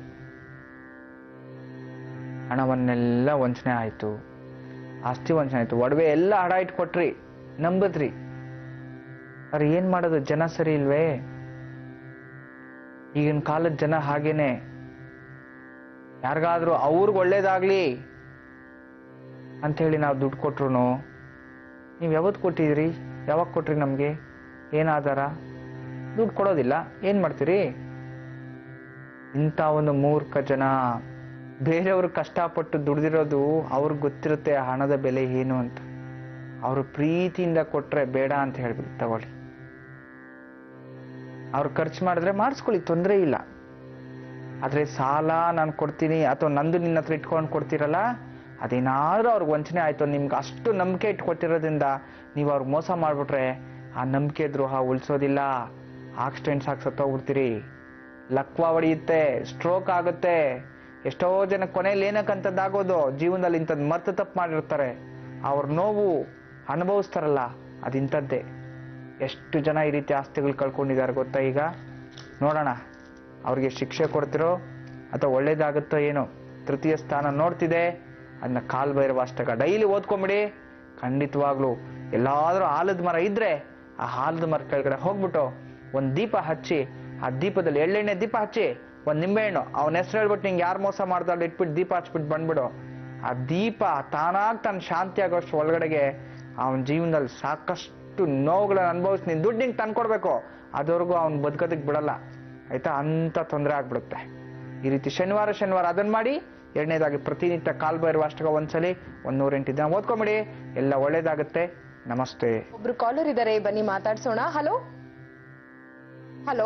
ಹಣವನ್ನೆಲ್ಲ ವಂಚನೆ ಆಯಿತು ಆಸ್ತಿ ವಂಚನೆ ಆಯಿತು ಒಡವೆ ಎಲ್ಲ ಹಡ ಇಟ್ಕೊಟ್ರಿ ನಂಬದ್ರಿ ಅವ್ರು ಏನು ಮಾಡೋದು ಜನ ಸರಿ ಇಲ್ವೇ ಈಗಿನ ಕಾಲದ ಜನ ಹಾಗೇನೆ ಯಾರಿಗಾದ್ರೂ ಅವ್ರಿಗೆ ಒಳ್ಳೇದಾಗ್ಲಿ ಅಂಥೇಳಿ ನಾವು ದುಡ್ಡು ಕೊಟ್ರು ನೀವು ಯಾವತ್ತು ಕೊಟ್ಟಿದ್ರಿ ಯಾವಾಗ ಕೊಟ್ರಿ ನಮಗೆ ಏನು ಆಧಾರ ದುಡ್ಡು ಕೊಡೋದಿಲ್ಲ ಏನು ಮಾಡ್ತೀರಿ ಇಂಥ ಒಂದು ಮೂರ್ಖ ಜನ ಬೇರೆಯವರು ಕಷ್ಟಪಟ್ಟು ದುಡ್ದಿರೋದು ಅವ್ರಿಗೆ ಗೊತ್ತಿರುತ್ತೆ ಆ ಹಣದ ಬೆಲೆ ಏನು ಅಂತ ಅವರು ಪ್ರೀತಿಯಿಂದ ಕೊಟ್ರೆ ಬೇಡ ಅಂತ ಹೇಳ್ಬಿಟ್ಟು ತಗೊಳ್ಳಿ ಅವ್ರು ಖರ್ಚು ಮಾಡಿದ್ರೆ ಮಾಡಿಸ್ಕೊಳ್ಳಿ ತೊಂದರೆ ಇಲ್ಲ ಆದರೆ ಸಾಲ ನಾನು ಕೊಡ್ತೀನಿ ಅಥವಾ ನಂದು ನಿನ್ನ ಹತ್ರ ಇಟ್ಕೊಂಡು ಕೊಡ್ತೀರಲ್ಲ ಅದೇನಾದ್ರೂ ಅವ್ರಿಗೆ ವಂಚನೆ ಆಯ್ತು ನಿಮ್ಗೆ ಅಷ್ಟು ನಂಬಿಕೆ ಇಟ್ಕೊಟ್ಟಿರೋದ್ರಿಂದ ನೀವು ಅವ್ರಿಗೆ ಮೋಸ ಮಾಡಿಬಿಟ್ರೆ ಆ ನಂಬಿಕೆ ದ್ರೋಹ ಉಳಿಸೋದಿಲ್ಲ ಆಕ್ಸಿಡೆಂಟ್ಸ್ ಆಗಿ ಸತ್ತೋಗ್ಬಿಡ್ತೀರಿ ಲಕ್ವ ಹೊಡೆಯುತ್ತೆ ಸ್ಟ್ರೋಕ್ ಆಗುತ್ತೆ ಎಷ್ಟೋ ಜನ ಕೊನೆಯಲ್ಲಿ ಏನಕ್ಕಂಥದ್ದಾಗೋದು ಜೀವನದಲ್ಲಿ ಇಂಥದ್ದು ಮರ್ತು ತಪ್ಪು ಮಾಡಿರ್ತಾರೆ ಅವ್ರ ನೋವು ಅನುಭವಿಸ್ತಾರಲ್ಲ ಅದು ಇಂಥದ್ದೇ ಎಷ್ಟು ಜನ ಈ ರೀತಿ ಆಸ್ತಿಗಳು ಕಳ್ಕೊಂಡಿದ್ದಾರೆ ಗೊತ್ತಾ ಈಗ ನೋಡೋಣ ಅವ್ರಿಗೆ ಶಿಕ್ಷೆ ಕೊಡ್ತಿರೋ ಅಥವಾ ಒಳ್ಳೇದಾಗುತ್ತೋ ಏನೋ ತೃತೀಯ ಸ್ಥಾನ ನೋಡ್ತಿದೆ ಅದನ್ನ ಕಾಲ್ ಬೈರುವ ಅಷ್ಟಕ ಡೈಲಿ ಓದ್ಕೊಂಬಿಡಿ ಖಂಡಿತವಾಗ್ಲೂ ಎಲ್ಲಾದ್ರೂ ಆಲದ ಮರ ಇದ್ರೆ ಆ ಆಲದ ಮರ ಕೆಳಗಡೆ ಹೋಗ್ಬಿಟ್ಟು ಒಂದ್ ದೀಪ ಹಚ್ಚಿ ಆ ದೀಪದಲ್ಲಿ ಎಳ್ಳೆಣ್ಣೆ ದೀಪ ಹಚ್ಚಿ ಒಂದ್ ನಿಂಬೆಹಣ್ಣು ಅವನ ಹೆಸರು ಹೇಳ್ಬಿಟ್ಟು ನಿಂಗೆ ಯಾರು ಮೋಸ ಮಾಡ್ದಾಳು ಇಟ್ಬಿಟ್ಟು ದೀಪ ಹಚ್ಬಿಟ್ಟು ಬಂದ್ಬಿಡು ಆ ದೀಪ ತಾನಾಗ್ ತಾನು ಶಾಂತಿ ಆಗೋಷ್ಟು ಒಳಗಡೆಗೆ ಅವನ ಜೀವನದಲ್ಲಿ ಸಾಕಷ್ಟು ನೋವುಗಳನ್ನ ಅನುಭವಿಸಿ ನೀನು ದುಡ್ಡು ನಿಂಗೆ ತಂದ್ಕೊಡ್ಬೇಕು ಅದುವರೆಗೂ ಅವ್ನು ಬದುಕೋದಕ್ಕೆ ಬಿಡಲ್ಲ ಆಯ್ತಾ ಅಂತ ತೊಂದರೆ ಆಗ್ಬಿಡುತ್ತೆ ಈ ರೀತಿ ಶನಿವಾರ ಶನಿವಾರ ಅದನ್ನ ಮಾಡಿ ಎರಡನೇದಾಗಿ ಪ್ರತಿನಿತ್ಯ ಕಾಲ್ ಬೈರುವ ಅಷ್ಟಕ ಒಂದ್ಸಲಿ ಒಂದ್ ನೂರೆಂಟು ದಿನ ಓದ್ಕೊಂಬಿಡಿ ಎಲ್ಲ ಒಳ್ಳೇದಾಗುತ್ತೆ ನಮಸ್ತೆ ಒಬ್ರು ಕಾಲರ್ ಇದ್ದಾರೆ ಬನ್ನಿ ಮಾತಾಡ್ಸೋಣ ಹಲೋ ಹಲೋ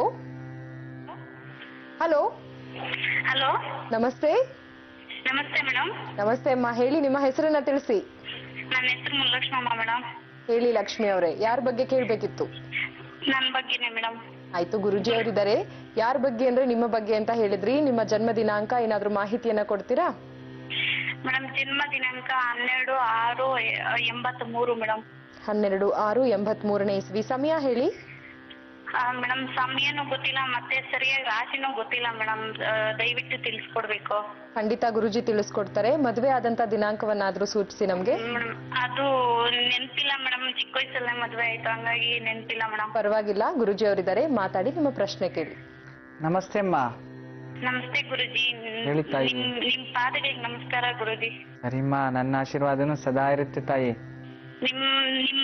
ಹಲೋ ಹಲೋ ನಮಸ್ತೆ ನಮಸ್ತೆ ಮೇಡಮ್ ನಮಸ್ತೆ ಅಮ್ಮ ಹೇಳಿ ನಿಮ್ಮ ಹೆಸರನ್ನ ತಿಳಿಸಿ ನನ್ನ ಹೆಸರು ಮುಲ್ಲಕ್ಷ್ಮಮ್ಮ ಮೇಡಮ್ ಹೇಳಿ ಲಕ್ಷ್ಮಿ ಅವರೇ ಯಾರ ಬಗ್ಗೆ ಕೇಳ್ಬೇಕಿತ್ತು ನನ್ನ ಬಗ್ಗೆನೇ ಮೇಡಮ್ ಆಯ್ತು ಗುರುಜಿ ಅವರಿದ್ದಾರೆ ಯಾರ ಬಗ್ಗೆ ಅಂದ್ರೆ ನಿಮ್ಮ ಬಗ್ಗೆ ಅಂತ ಹೇಳಿದ್ರಿ ನಿಮ್ಮ ಜನ್ಮ ದಿನಾಂಕ ಏನಾದ್ರೂ ಮಾಹಿತಿಯನ್ನ ಕೊಡ್ತೀರಾ ಮೇಡಮ್ ಜನ್ಮ ದಿನಾಂಕ ಹನ್ನೆರಡು ಆರು ಎಂಬತ್ ಮೂರು ಮೇಡಮ್ ಹನ್ನೆರಡು ಆರು ಎಂಬತ್ ಮೂರನೇ ಇಸ್ವಿ ಸಮಯ ಹೇಳಿ ಮೇಡಮ್ ಸಮಯನೂ ಗೊತ್ತಿಲ್ಲ ಮತ್ತೆ ಸರಿಯಾಗಿ ರಾಶಿನೂ ಗೊತ್ತಿಲ್ಲ ಮೇಡಮ್ ದಯವಿಟ್ಟು ತಿಳಿಸ್ಕೊಡ್ಬೇಕು ಖಂಡಿತ ಗುರುಜಿ ತಿಳಿಸ್ಕೊಡ್ತಾರೆ ಮದುವೆ ಆದಂತ ದಿನಾಂಕವನ್ನಾದ್ರೂ ಸೂಚಿಸಿ ನಮ್ಗೆ ಮೇಡಮ್ ಅದು ನೆನ್ಪಿಲ್ಲ ಮೇಡಮ್ ಚಿಕ್ಕ ವಯಸ್ಸಲ್ಲೇ ಮದ್ವೆ ಆಯ್ತು ಹಂಗಾಗಿ ನೆನ್ಪಿಲ್ಲ ಮೇಡಮ್ ಪರವಾಗಿಲ್ಲ ಗುರುಜಿ ಅವರಿದ್ದಾರೆ ಮಾತಾಡಿ ನಿಮ್ಮ ಪ್ರಶ್ನೆ ಕೇಳಿ ನಮಸ್ತೆ ಅಮ್ಮ ನಮಸ್ತೆ ಗುರುಜಿ ಹೇಳಿ ತಾಯಿ. ನಿಮ್ ನಿಮ್ ಪಾದಗಳಿಗೆ ನಮಸ್ಕಾರ ಗುರುಜಿ ಸರಿಮ್ಮ ನನ್ನ ಆಶೀರ್ವಾದನು ಸದಾ ಇರುತ್ತೆ ತಾಯಿ ನಿಮ್ ನಿಮ್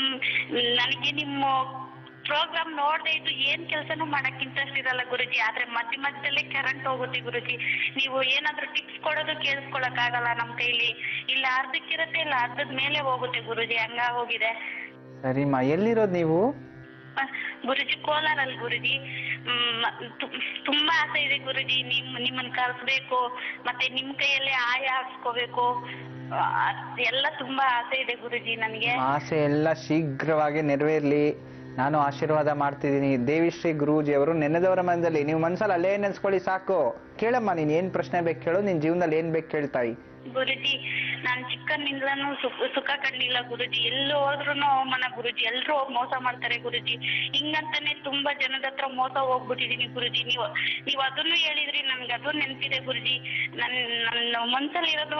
ನನಗೆ ನಿಮ್ಮ ಪ್ರೋಗ್ರಾಮ್ ನೋಡದೆ ಇದ್ದು ಏನ್ ಕೆಲಸನೂ ಮಾಡಕ್ ಇಂಟ್ರೆಸ್ಟ್ ಇರಲ್ಲ ಗುರುಜಿ ಆದ್ರೆ ಮಧ್ಯ ಮಧ್ಯದಲ್ಲೇ ಕರೆಂಟ್ ಹೋಗುತ್ತೆ ಗುರುಜಿ ನೀವು ಏನಾದ್ರೂ ಟಿಪ್ಸ್ ಕೊಡೋದು ಕೇಳಿಸ್ಕೊಳಕ್ ಆಗಲ್ಲ ನಮ್ ಕೈಲಿ ಇಲ್ಲ ಅರ್ಧಕ್ಕಿರುತ್ತೆ ಇಲ್ಲ ಅರ್ಧದ ಮೇಲೆ ಹೋಗುತ್ತೆ ಗುರುಜಿ ಹಂಗಾಗೋಗಿದೆ ಸರಿಮ್ಮ ಎಲ್ಲಿರೋದು ನೀವು ಆ, ಗುರುಜಿ ಕೋಲಾರಲ್ಲಿ ಗುರುಜಿ ಮ್, ತು- ತುಂಬಾ ಆಸೆ ಇದೆ ಗುರುಜಿ ನಿಮ್ ನಿಮ್ಮನ್ನ ಕರ್ಸ್ಬೇಕು ಮತ್ತೆ ನಿಮ್ ಕೈಯಲ್ಲೇ ಆಯ ಹಾಕ್ಸ್ಕೋಬೇಕು ಆ, ಎಲ್ಲ ತುಂಬಾ ಆಸೆ ಇದೆ ಗುರುಜಿ ನನ್ಗೆ ಆಸೆ ಎಲ್ಲ ಶೀಘ್ರವಾಗಿ ನೆರವೇರ್ಲಿ ನಾನು ಆಶೀರ್ವಾದ ಮಾಡ್ತಿದ್ದೀನಿ ದೇವಿಶ್ರೀ ಗುರೂಜಿ ಅವರು ನೆನೆದವರ ಮನದಲ್ಲಿ ನೀವು ಮನ್ಸಲ್ಲಿ ಅಲ್ಲೇ ನೆನ್ಸ್ಕೊಳ್ಳಿ ಸಾಕು ಕೇಳಮ್ಮ ನೀನ್ ಏನ್ ಪ್ರಶ್ನೆ ಬೇಕು ಕೇಳು ನಿನ್ ಜೀವನದಲ್ಲಿ ಏನ್ ಬೇಕು ಕೇಳ್ತಾಯಿ ಗುರುಜಿ ನಾನ್ ಚಿಕ್ಕಂದಿಂದಲೂ ಸುಖ ಸುಖ ಕಂಡಿಲ್ಲ ಗುರುಜಿ ಎಲ್ಲಿ ಹೋದ್ರುನು ಅವಮಾನ ಗುರುಜಿ ಎಲ್ರು ಹೋಗ್ ಮೋಸ ಮಾಡ್ತಾರೆ ಗುರುಜಿ ಹಿಂಗಂತಾನೆ ತುಂಬಾ ಜನದ ಹತ್ರ ಮೋಸ ಹೋಗ್ಬಿಟ್ಟಿದೀನಿ ಗುರುಜಿ ನೀವು ನೀವ್ ಅದನ್ನು ಹೇಳಿದ್ರಿ ನನ್ಗೆ ಅದು ನೆನ್ಪಿದೆ ಗುರುಜಿ ನನ್ ನನ್ನ ಮನ್ಸಲ್ಲಿ ಇರೋದು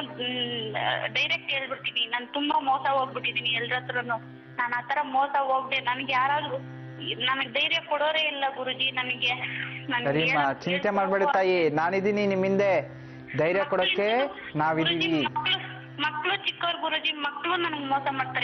ಡೈರೆಕ್ಟ್ ಹೇಳ್ಬಿಡ್ತೀನಿ ನಾನ್ ತುಂಬಾ ಮೋಸ ಹೋಗ್ಬಿಟ್ಟಿದೀನಿ ಎಲ್ರ ಹತ್ರನು ನಾನ್ ಆತರ ಮೋಸ ಹೋಗ್ದೆ ನನ್ಗೆ ಯಾರಾದ್ರೂ ನನಗ್ ಧೈರ್ಯ ಕೊಡೋರೇ ಇಲ್ಲ ಗುರುಜಿ ನನಗೆ ನನ್ಗೆ ಸರಿಮ್ಮ ಹೇಳಕ್- ಚಿಂತೆ ಮಾಡ್ಬೇಡಿ ತಾಯಿ ನಾನಿದ್ದೀನಿ ನಿಮ್ ಹಿಂದೆ ಧೈರ್ಯ ಕೊಡಕ್ಕೆ ನಾವಿದೀವಿ ಮಕ್ಕಳು ಚಿಕ್ಕವ್ರು ಗುರುಜಿ ಮಕ್ಕಳು ನನಗ್ ಮೋಸ ಮಾಡ್ತಾರೆ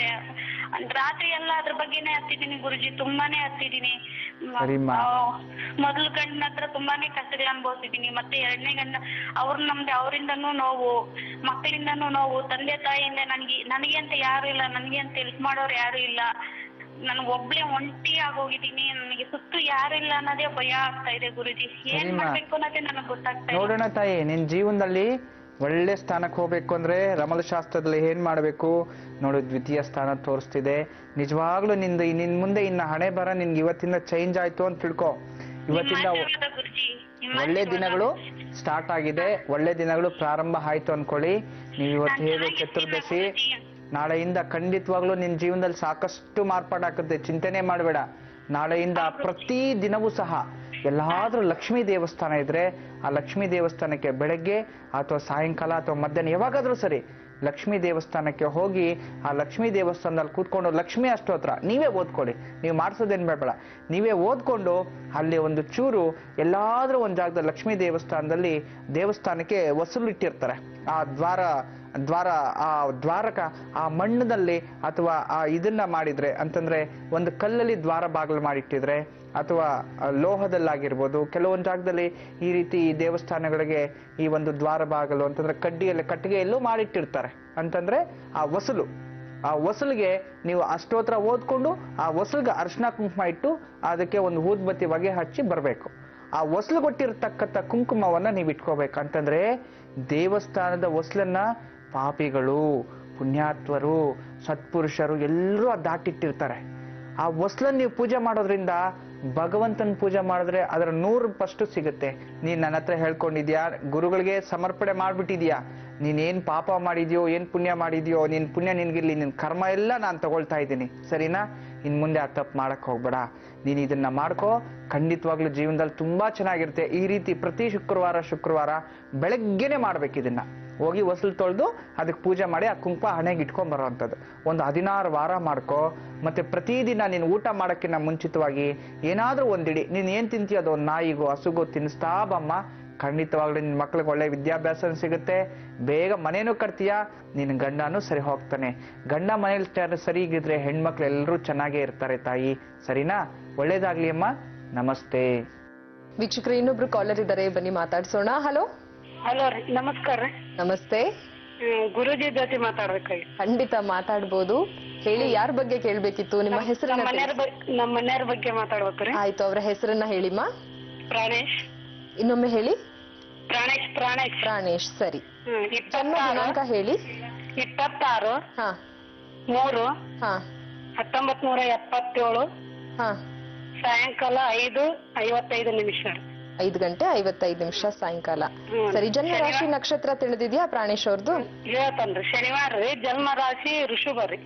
ರಾತ್ರಿ ಎಲ್ಲ ಅದ್ರ ಬಗ್ಗೆನೇ ಹತ್ತಿದೀನಿ ಗುರುಜಿ ತುಂಬಾನೇ ಹತ್ತಿದೀನಿ ಸರಿಮ್ಮ. ಮೊದಲು ಗಂಡನ ಹತ್ರ ತುಂಬಾನೇ ಕಷ್ಟಗಳು ಅನುಭವಿಸಿದೀನಿ ಮತ್ತೆ ಎರಡನೇ ಗಂಡ ಅವ್ರು ನಮ್ದು ಅವರಿಂದನೂ ನೋವು ಮಕ್ಕಳಿಂದನೂ ನೋವು ತಂದೆ ತಾಯಿಯಿಂದ ನನಗೆ ನನಗೆ ಅಂತ ಯಾರು ಇಲ್ಲ ನನಗೆ ಅಂತ ಹೆಲ್ಪ್ ಮಾಡೋರು ಯಾರು ಇಲ್ಲ ನನ್ಗೆ ಒಬ್ಳೆ ಒಂಟಿ ಆಗೋಗಿದ್ದೀನಿ ನನಗೆ ಸುತ್ತು ಯಾರು ಇಲ್ಲ ಅನ್ನೋದೇ ಭಯ ಆಗ್ತಾ ಇದೆ ಗುರುಜಿ ಏನ್ ಸರಿಮ್ಮ. ಮಾಡ್ಬೇಕು ಅನ್ನೋದೇ ನನಗ್ ಗೊತ್ತಾಗ್ತಾ ಇಲ್ಲ ನೋಡೋಣ ತಾಯಿ ನಿನ್ ಜೀವನದಲ್ಲಿ ಒಳ್ಳೆ ಸ್ಥಾನಕ್ಕೆ ಹೋಗ್ಬೇಕು ಅಂದ್ರೆ ರಮಲ ಶಾಸ್ತ್ರದಲ್ಲಿ ಏನ್ ಮಾಡ್ಬೇಕು ನೋಡು ದ್ವಿತೀಯ ಸ್ಥಾನ ತೋರಿಸ್ತಿದೆ ನಿಜವಾಗ್ಲೂ ನಿಂದು ನಿನ್ ಮುಂದೆ ಇನ್ನ ಹಣೆ ಬರ ನಿನ್ಗೆ ಇವತ್ತಿಂದ ಚೇಂಜ್ ಆಯ್ತು ಅಂತ ತಿಳ್ಕೊ ಇವತ್ತಿಂದ ನಿಮ್ಮ ಆಶೀರ್ವಾದ ಗುರುಜಿ ನಿಮ್ಮ ಒಳ್ಳೆ ಆಶೀರ್ವಾದ. ದಿನಗಳು ಸ್ಟಾರ್ಟ್ ಆಗಿದೆ ಒಳ್ಳೆ ದಿನಗಳು ಪ್ರಾರಂಭ ಆಯ್ತು ಅನ್ಕೊಳ್ಳಿ ನೀವು ಇವತ್ತು ನಾನ್ ಹೇಗೆ ಚೆನ್ನಾಗಿರ್ತೀನಾ ಚತುರ್ದಶಿ ಗುರೂಜಿ? ನಾಳೆಯಿಂದ ಖಂಡಿತವಾಗ್ಲೂ ನಿನ್ ಜೀವನದಲ್ಲಿ ಸಾಕಷ್ಟು ಮಾರ್ಪಾಡಾಗುತ್ತೆ ಚಿಂತೆನೆ ಮಾಡಬೇಡ ನಾಳೆಯಿಂದ ಪ್ರತಿ ದಿನವೂ ಸಹ ಎಲ್ಲಾದ್ರೂ ಲಕ್ಷ್ಮೀ ದೇವಸ್ಥಾನ ಇದ್ರೆ ಆ ಲಕ್ಷ್ಮೀ ದೇವಸ್ಥಾನಕ್ಕೆ ಬೆಳಗ್ಗೆ ಅಥವಾ ಸಾಯಂಕಾಲ ಅಥವಾ ಮಧ್ಯಾಹ್ನ ಯಾವಾಗಾದ್ರೂ ಸರಿ ಲಕ್ಷ್ಮೀ ದೇವಸ್ಥಾನಕ್ಕೆ ಹೋಗಿ ಆ ಲಕ್ಷ್ಮೀ ದೇವಸ್ಥಾನದಲ್ಲಿ ಕೂತ್ಕೊಂಡು ಲಕ್ಷ್ಮೀ ಅಷ್ಟೋತ್ರ ನೀವೇ ಓದ್ಕೊಳ್ಳಿ ನೀವು ಮಾಡಿಸೋದೇನ್ ಬೇಡ ನೀವೇ ಓದ್ಕೊಂಡು ಅಲ್ಲಿ ಒಂದು ಚೂರು ಎಲ್ಲಾದ್ರೂ ಒಂದು ಜಾಗದಲ್ಲಿ ಲಕ್ಷ್ಮೀ ದೇವಸ್ಥಾನದಲ್ಲಿ ದೇವಸ್ಥಾನಕ್ಕೆ ವಸೂಲು ಇಟ್ಟಿರ್ತಾರೆ ಆ ದ್ವಾರ ದ್ವಾರ ಆ ದ್ವಾರಕ ಆ ಮಣ್ಣದಲ್ಲಿ ಅಥವಾ ಆ ಇದನ್ನ ಮಾಡಿದ್ರೆ ಅಂತಂದ್ರೆ ಒಂದು ಕಲ್ಲಲ್ಲಿ ದ್ವಾರ ಬಾಗಿಲು ಮಾಡಿಟ್ಟಿದ್ರೆ ಅಥವಾ ಆ ಲೋಹದಲ್ಲಾಗಿರ್ಬೋದು ಕೆಲವೊಂದು ಜಾಗದಲ್ಲಿ ಈ ರೀತಿ ದೇವಸ್ಥಾನಗಳಿಗೆ ಈ ಒಂದು ದ್ವಾರ ಬಾಗಿಲು ಅಂತಂದ್ರೆ ಕಡ್ಡಿಯಲ್ಲಿ ಕಟ್ಟಿಗೆಯಲ್ಲೂ ಮಾಡಿಟ್ಟಿರ್ತಾರೆ ಅಂತಂದ್ರೆ ಆ ವಸೂಲು ಆ ವಸೂಲಿಗೆ ನೀವು ಅಷ್ಟೋತ್ರ ಓದ್ಕೊಂಡು ಆ ವಸೂಲ್ಗೆ ಅರ್ಶಿನ ಕುಂಕುಮ ಇಟ್ಟು ಅದಕ್ಕೆ ಒಂದು ಊದ್ಬತ್ತಿ ಹೊಗೆ ಹಚ್ಚಿ ಬರಬೇಕು ಆ ವಸಲು ಕೊಟ್ಟಿರ್ತಕ್ಕಂಥ ಕುಂಕುಮವನ್ನ ನೀವು ಇಟ್ಕೋಬೇಕಂತಂದ್ರೆ ದೇವಸ್ಥಾನದ ವಸಲನ್ನ ಪಾಪಿಗಳು ಪುಣ್ಯಾತ್ವರು ಸತ್ಪುರುಷರು ಎಲ್ಲರೂ ದಾಟಿಟ್ಟಿರ್ತಾರೆ ಆ ವಸ್ಲನ್ ನೀವು ಪೂಜೆ ಮಾಡೋದ್ರಿಂದ ಭಗವಂತನ ಪೂಜೆ ಮಾಡಿದ್ರೆ ಅದರ ನೂರು ಪಷ್ಟು ಸಿಗುತ್ತೆ ನೀನ್ ನನ್ನ ಹತ್ರ ಹೇಳ್ಕೊಂಡಿದ್ಯಾ ಗುರುಗಳಿಗೆ ಸಮರ್ಪಣೆ ಮಾಡ್ಬಿಟ್ಟಿದ್ಯಾ ನೀನ್ ಏನ್ ಪಾಪ ಮಾಡಿದ್ಯೋ ಏನ್ ಪುಣ್ಯ ಮಾಡಿದ್ಯೋ ನಿನ್ ಪುಣ್ಯ ನಿನ್ಗಿರ್ಲಿ ನಿನ್ ಕರ್ಮ ಎಲ್ಲ ನಾನ್ ತಗೊಳ್ತಾ ಇದ್ದೀನಿ ಸರಿನಾ ಇನ್ ಮುಂದೆ ಆ ತಪ್ಪು ಮಾಡಕ್ ಹೋಗ್ಬೇಡ ನೀನ್ ಇದನ್ನ ಮಾಡ್ಕೋ ಖಂಡಿತವಾಗ್ಲೂ ಜೀವನದಲ್ಲಿ ತುಂಬಾ ಚೆನ್ನಾಗಿರುತ್ತೆ ಈ ರೀತಿ ಪ್ರತಿ ಶುಕ್ರವಾರ ಶುಕ್ರವಾರ ಬೆಳಗ್ಗೆನೆ ಮಾಡ್ಬೇಕು ಇದನ್ನ ಹೋಗಿ ಹೊಸಲು ತೊಳೆದು ಅದಕ್ಕೆ ಪೂಜೆ ಮಾಡಿ ಆ ಕುಂಕುಮ ಹಣೆಗೆ ಇಟ್ಕೊಂಡ್ ಬರೋವಂಥದ್ದು ಒಂದು ಹದಿನಾರು ವಾರ ಮಾಡ್ಕೋ ಮತ್ತೆ ಪ್ರತಿದಿನ ನೀನು ಊಟ ಮಾಡೋಕ್ಕಿಂತ ಮುಂಚಿತವಾಗಿ ಏನಾದ್ರೂ ಒಂದಿಡಿ ನೀನ್ ಏನ್ ತಿಂತೀಯ ಅದು ಒಂದು ನಾಯಿಗೋ ಹಸುಗೋ ತಿನ್ನಿಸ್ತಾ ಬಮ್ಮ ಖಂಡಿತವಾಗ್ಲೂ ನಿನ್ ಮಕ್ಳಿಗೆ ಒಳ್ಳೆ ವಿದ್ಯಾಭ್ಯಾಸ ಸಿಗುತ್ತೆ ಬೇಗ ಮನೇನೂ ಕಟ್ತೀಯ ನಿನ್ ಗಂಡನೂ ಸರಿ ಹೋಗ್ತಾನೆ ಗಂಡ ಮನೇಲಿ ಟ- ಸರಿಗಿದ್ರೆ ಹೆಣ್ಮಕ್ಳು ಎಲ್ಲರೂ ಚೆನ್ನಾಗೇ ಇರ್ತಾರೆ ತಾಯಿ ಸರಿನಾ ಒಳ್ಳೇದಾಗ್ಲಿ ಅಮ್ಮ ನಮಸ್ತೆ ವೀಕ್ಷಕರು ಇನ್ನೊಬ್ರು ಕಾಲರ್ ಇದ್ದಾರೆ ಬನ್ನಿ ಮಾತಾಡ್ಸೋಣ ಹಲೋ ಹಲೋ ರೀ ನಮಸ್ಕಾರ ರೀ ನಮಸ್ತೆ ಹ್ಮ್, ಗುರೂಜಿ ಜೊತೆ ಮಾತಾಡ್ಬೇಕಾಗಿತ್ತು ಖಂಡಿತ ಮಾತಾಡ್ಬೋದು ಹೇಳಿ ಯಾರ ಬಗ್ಗೆ ಕೇಳ್ಬೇಕಿತ್ತು ನಿಮ್ಮ ಹೆಸರನ್ನ ನಮ್ಮ ಮನೆಯವ್ರ ತಿಳಿಸಿ. ಬಗ್ಗೆ ನಮ್ಮ ಮನೆಯವ್ರ ಬಗ್ಗೆ ಮಾತಾಡ್ಬೇಕ್ರಿ ಆಯ್ತು ಅವರ ಹೆಸರನ್ನ ಹೇಳಿಮ್ಮ ಪ್ರಾಣೇಶ್ ಇನ್ನೊಮ್ಮೆ ಹೇಳಿ ಪ್ರಾಣೇಶ್ ಪ್ರಾಣೇಶ್ ಪ್ರಾಣೇಶ್ ಸರಿ ಹ್ಮ್, ಜನ್ಮ ಇಪ್ಪತ್ತಾರು ದಿನಾಂಕ ಹೇಳಿ ಇಪ್ಪತ್ತಾರು ಹಾ ಮೂರು ಹಾ ಹತ್ತೊಂಬತ್ ನೂರ ಎಪ್ಪತ್ತೇಳು ಹಾ ಸಾಯಂಕಾಲ ಐದು ಐವತ್ತೈದು ನಿಮಿಷ ರೀ. ಐದು ಗಂಟೆ ಐವತ್ತೈದು ನಿಮಿಷ ಸಾಯಂಕಾಲ ಹ್ಮ್. ಸರಿ ಜನ್ಮ ರಾಶಿ ನಕ್ಷತ್ರ ತಿಳಿದಿದ್ಯಾ ಪ್ರಾಣೇಶ್ ಅವ್ರದ್ದು ಹೇಳ್ತಾನ್ರಿ ಶನಿವಾರ ರೀ ಜನ್ಮ ರಾಶಿ ಋಷಭ ರೀ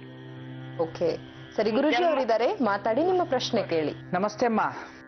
ಓಕೆ ಸರಿ ಗುರುಜಿ ಅವರಿದ್ದಾರೆ ಮಾತಾಡಿ ನಿಮ್ಮ ಪ್ರಶ್ನೆ ಕೇಳಿ ನಮಸ್ತೆ ಅಮ್ಮ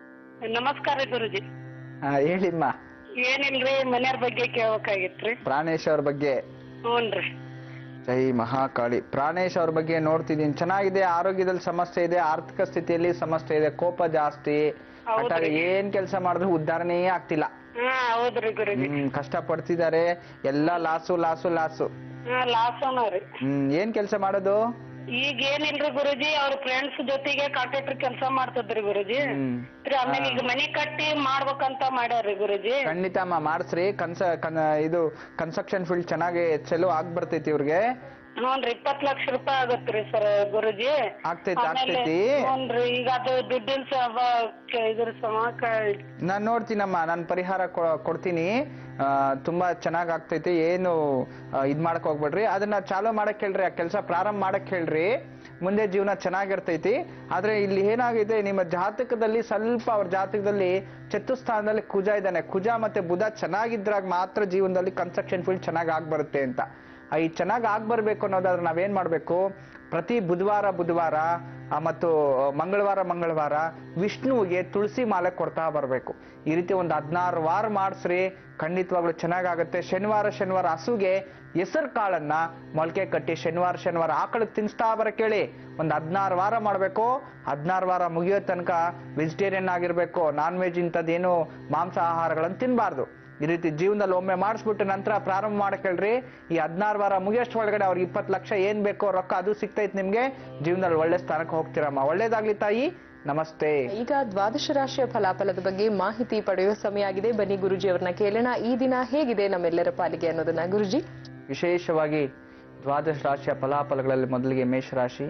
ನಮಸ್ಕಾರ ರೀ ಗುರುಜಿ ಆ, ಹೇಳಿಮ್ಮ ಏನಿಲ್ರಿ ಮನೆಯವ್ರ ಬಗ್ಗೆ ಕೇಳ್ಬೇಕಾಗಿತ್ರಿ ಪ್ರಾಣೇಶ್ ಅವ್ರ ಬಗ್ಗೆ ಹ್ಞೂನ್ರಿ ಜೈ ಮಹಾಕಾಳಿ ಪ್ರಾಣೇಶ್ ಅವ್ರ ಬಗ್ಗೆ ನೋಡ್ತಿದ್ದೀನಿ ಚೆನ್ನಾಗಿದೆ ಆರೋಗ್ಯದಲ್ಲಿ ಸಮಸ್ಯೆ ಇದೆ ಆರ್ಥಿಕ ಸ್ಥಿತಿಯಲ್ಲಿ ಸಮಸ್ಯೆ ಇದೆ ಕೋಪ ಜಾಸ್ತಿ ಹೌದ್ರಿ. ಒಟ್ಟಾರೆ ಏನ್ ಕೆಲಸ ಮಾಡಿದ್ರು ಉದ್ಧಾರಣೆ ಆಗ್ತಿಲ್ಲ ಹಾ ಹೌದ್ರಿ ಗುರುಜಿ ಹ್ಮ್ ಕಷ್ಟ ಪಡ್ತಿದ್ದಾರೆ ಎಲ್ಲ ಲಾಸು ಲಾಸು ಲಾಸು ಹಾ ಲಾಸನ ರೀ ಹ್ಮ್ ಏನ್ ಕೆಲಸ ಮಾಡೋದು ಈಗ ಏನಿಲ್ರಿ ಗುರುಜಿ ಅವ್ರ ಫ್ರೆಂಡ್ಸ್ ಜೊತೆಗೆ ಕಾಂಟ್ರಾಕ್ಟರ್ ಕೆಲಸ ಮಾಡ್ತಿದ್ರಿ ಗುರುಜಿ ಹ್ಮ್ ರೀ ಆಮೇಲೆ ಈಗ ಮನಿ ಕಟ್ಟಿ ಮಾಡ್ಬೇಕಂತ ಮಾಡ್ಯಾರ್ರಿ ಗುರುಜಿ ಖಂಡಿತ ಅಮ್ಮ ಮಾಡಿಸ್ರಿ ಕನ್ಸ ಕನ್ ಇದು ಕನ್ಸ್ಟ್ರಕ್ಷನ್ ಫೀಲ್ಡ್ ಚೆನ್ನಾಗಿ ಚೆಲುವು ಆಗ್ ಬರ್ತೈತಿ ಇವ್ರಿಗೆ ಹ್ಞೂನ್ರಿ ಇಪ್ಪತ್ ಲಕ್ಷ ರೂಪಾಯಿ ಆಗತ್ರಿ ಸರ್ ಗುರುಜಿ ಆಗ್ತೈತಿ ಆಮೇಲೆ ಆಗ್ತೈತಿ ಹ್ಞೂನ್ರಿ ಈಗ ಅದು ದುಡ್ಡಿನ ಸಭ ಇದ್ರ ಸಮಾಕ ನಾನ್ ನೋಡ್ತೀನಮ್ಮ ನಾನು ಪರಿಹಾರ ಕೊ- ಕೊಡ್ತೀನಿ ಆ, ತುಂಬಾ ಚೆನ್ನಾಗ್ ಆಗ್ತೈತಿ ಏನು ಆ, ಇದ್ ಮಾಡಕ್ ಹೋಗ್ಬೇಡ್ರಿ ಅದನ್ನ ಚಾಲೂ ಮಾಡಕ್ ಹೇಳ್ರಿ ಆ ಕೆಲಸ ಪ್ರಾರಂಭ ಮಾಡಕ್ ಹೇಳ್ರಿ ಮುಂದೆ ಜೀವನ ಚೆನ್ನಾಗಿರ್ತೈತಿ ಆದ್ರೆ ಇಲ್ಲಿ ಏನಾಗಿದೆ ನಿಮ್ಮ ಜಾತಕದಲ್ಲಿ ಸ್ವಲ್ಪ ಅವ್ರ ಜಾತಕದಲ್ಲಿ ಚತುಸ್ಥಾನದಲ್ಲಿ ಕುಜ ಇದ್ದಾನೆ ಕುಜ ಮತ್ತೆ ಬುಧ ಚೆನ್ನಾಗಿದ್ರಾಗ ಮಾತ್ರ ಜೀವನದಲ್ಲಿ ಕನ್ಸ್ಟ್ರಕ್ಷನ್ ಫೀಲ್ಡ್ ಚೆನ್ನಾಗಿ ಆಗ್ಬರುತ್ತೆ ಅಂತ ಆ, ಈ ಚೆನ್ನಾಗಿ ಆಗ್ಬರ್ಬೇಕು ಅನ್ನೋದಾದ್ರೆ ನಾವೇನ್ ಮಾಡ್ಬೇಕು ಪ್ರತಿ ಬುಧವಾರ ಬುಧವಾರ ಆ, ಮತ್ತು ಮಂಗಳವಾರ ಮಂಗಳವಾರ ವಿಷ್ಣುವಿಗೆ ತುಳಸಿ ಮಾಲೆ ಕೊಡ್ತಾ ಬರಬೇಕು ಈ ರೀತಿ ಒಂದು ಹದಿನಾರು ವಾರ ಮಾಡಿಸ್ರಿ ಖಂಡಿತವಾಗ್ಲೂ ಚೆನ್ನಾಗಾಗುತ್ತೆ ಶನಿವಾರ ಶನಿವಾರ ಹಸುಗೆ ಹೆಸರು ಕಾಳನ್ನ ಮೊಳಕೆ ಕಟ್ಟಿ ಶನಿವಾರ ಶನಿವಾರ ಆಕಳಕ್ಕೆ ತಿನ್ನಿಸ್ತಾ ಬರ ಕೇಳಿ ಒಂದು ಹದಿನಾರು ವಾರ ಮಾಡಬೇಕು ಹದಿನಾರು ವಾರ ಮುಗಿಯೋ ತನಕ ವೆಜಿಟೇರಿಯನ್ ಆಗಿರ್ಬೇಕು ನಾನ್ ವೆಜ್ ಇಂಥದ್ದೇನು ಮಾಂಸ ಆಹಾರಗಳನ್ನು ತಿನ್ನಬಾರ್ದು ಈ ರೀತಿ ಜೀವನದಲ್ಲಿ ಒಮ್ಮೆ ಮಾಡಿಸ್ಬಿಟ್ಟು ನಂತರ ಪ್ರಾರಂಭ ಮಾಡಕ್ ಹೇಳ್ರಿ ಈ ಹದಿನಾರು ವಾರ ಮುಗಿಯೋಷ್ಟು ಒಳಗಡೆ ಅವ್ರಿಗೆ ಇಪ್ಪತ್ತು ಲಕ್ಷ ಏನ್ ಬೇಕೋ ರೊಕ್ಕ ಅದು ಸಿಗ್ತೈತೆ ನಿಮ್ಗೆ ಜೀವನದಲ್ಲಿ ಒಳ್ಳೆ ಸ್ಥಾನಕ್ಕೆ ಹೋಗ್ತೀರಮ್ಮ ಒಳ್ಳೇದಾಗ್ಲಿ ತಾಯಿ ನಮಸ್ತೆ ಈಗ ದ್ವಾದಶ ರಾಶಿಯ ಫಲಾಫಲದ ಬಗ್ಗೆ ಮಾಹಿತಿ ಪಡೆಯುವ ಸಮಯ ಆಗಿದೆ ಬನ್ನಿ ಗುರುಜಿ ಅವ್ರನ್ನ ಕೇಳೋಣ ಈ ದಿನ ಹೇಗಿದೆ ನಮ್ಮೆಲ್ಲರ ಪಾಲಿಗೆ ಅನ್ನೋದನ್ನ ಗುರುಜಿ ವಿಶೇಷವಾಗಿ ದ್ವಾದಶ ರಾಶಿಯ ಫಲಾಫಲಗಳಲ್ಲಿ ಮೊದಲಿಗೆ ಮೇಷರಾಶಿ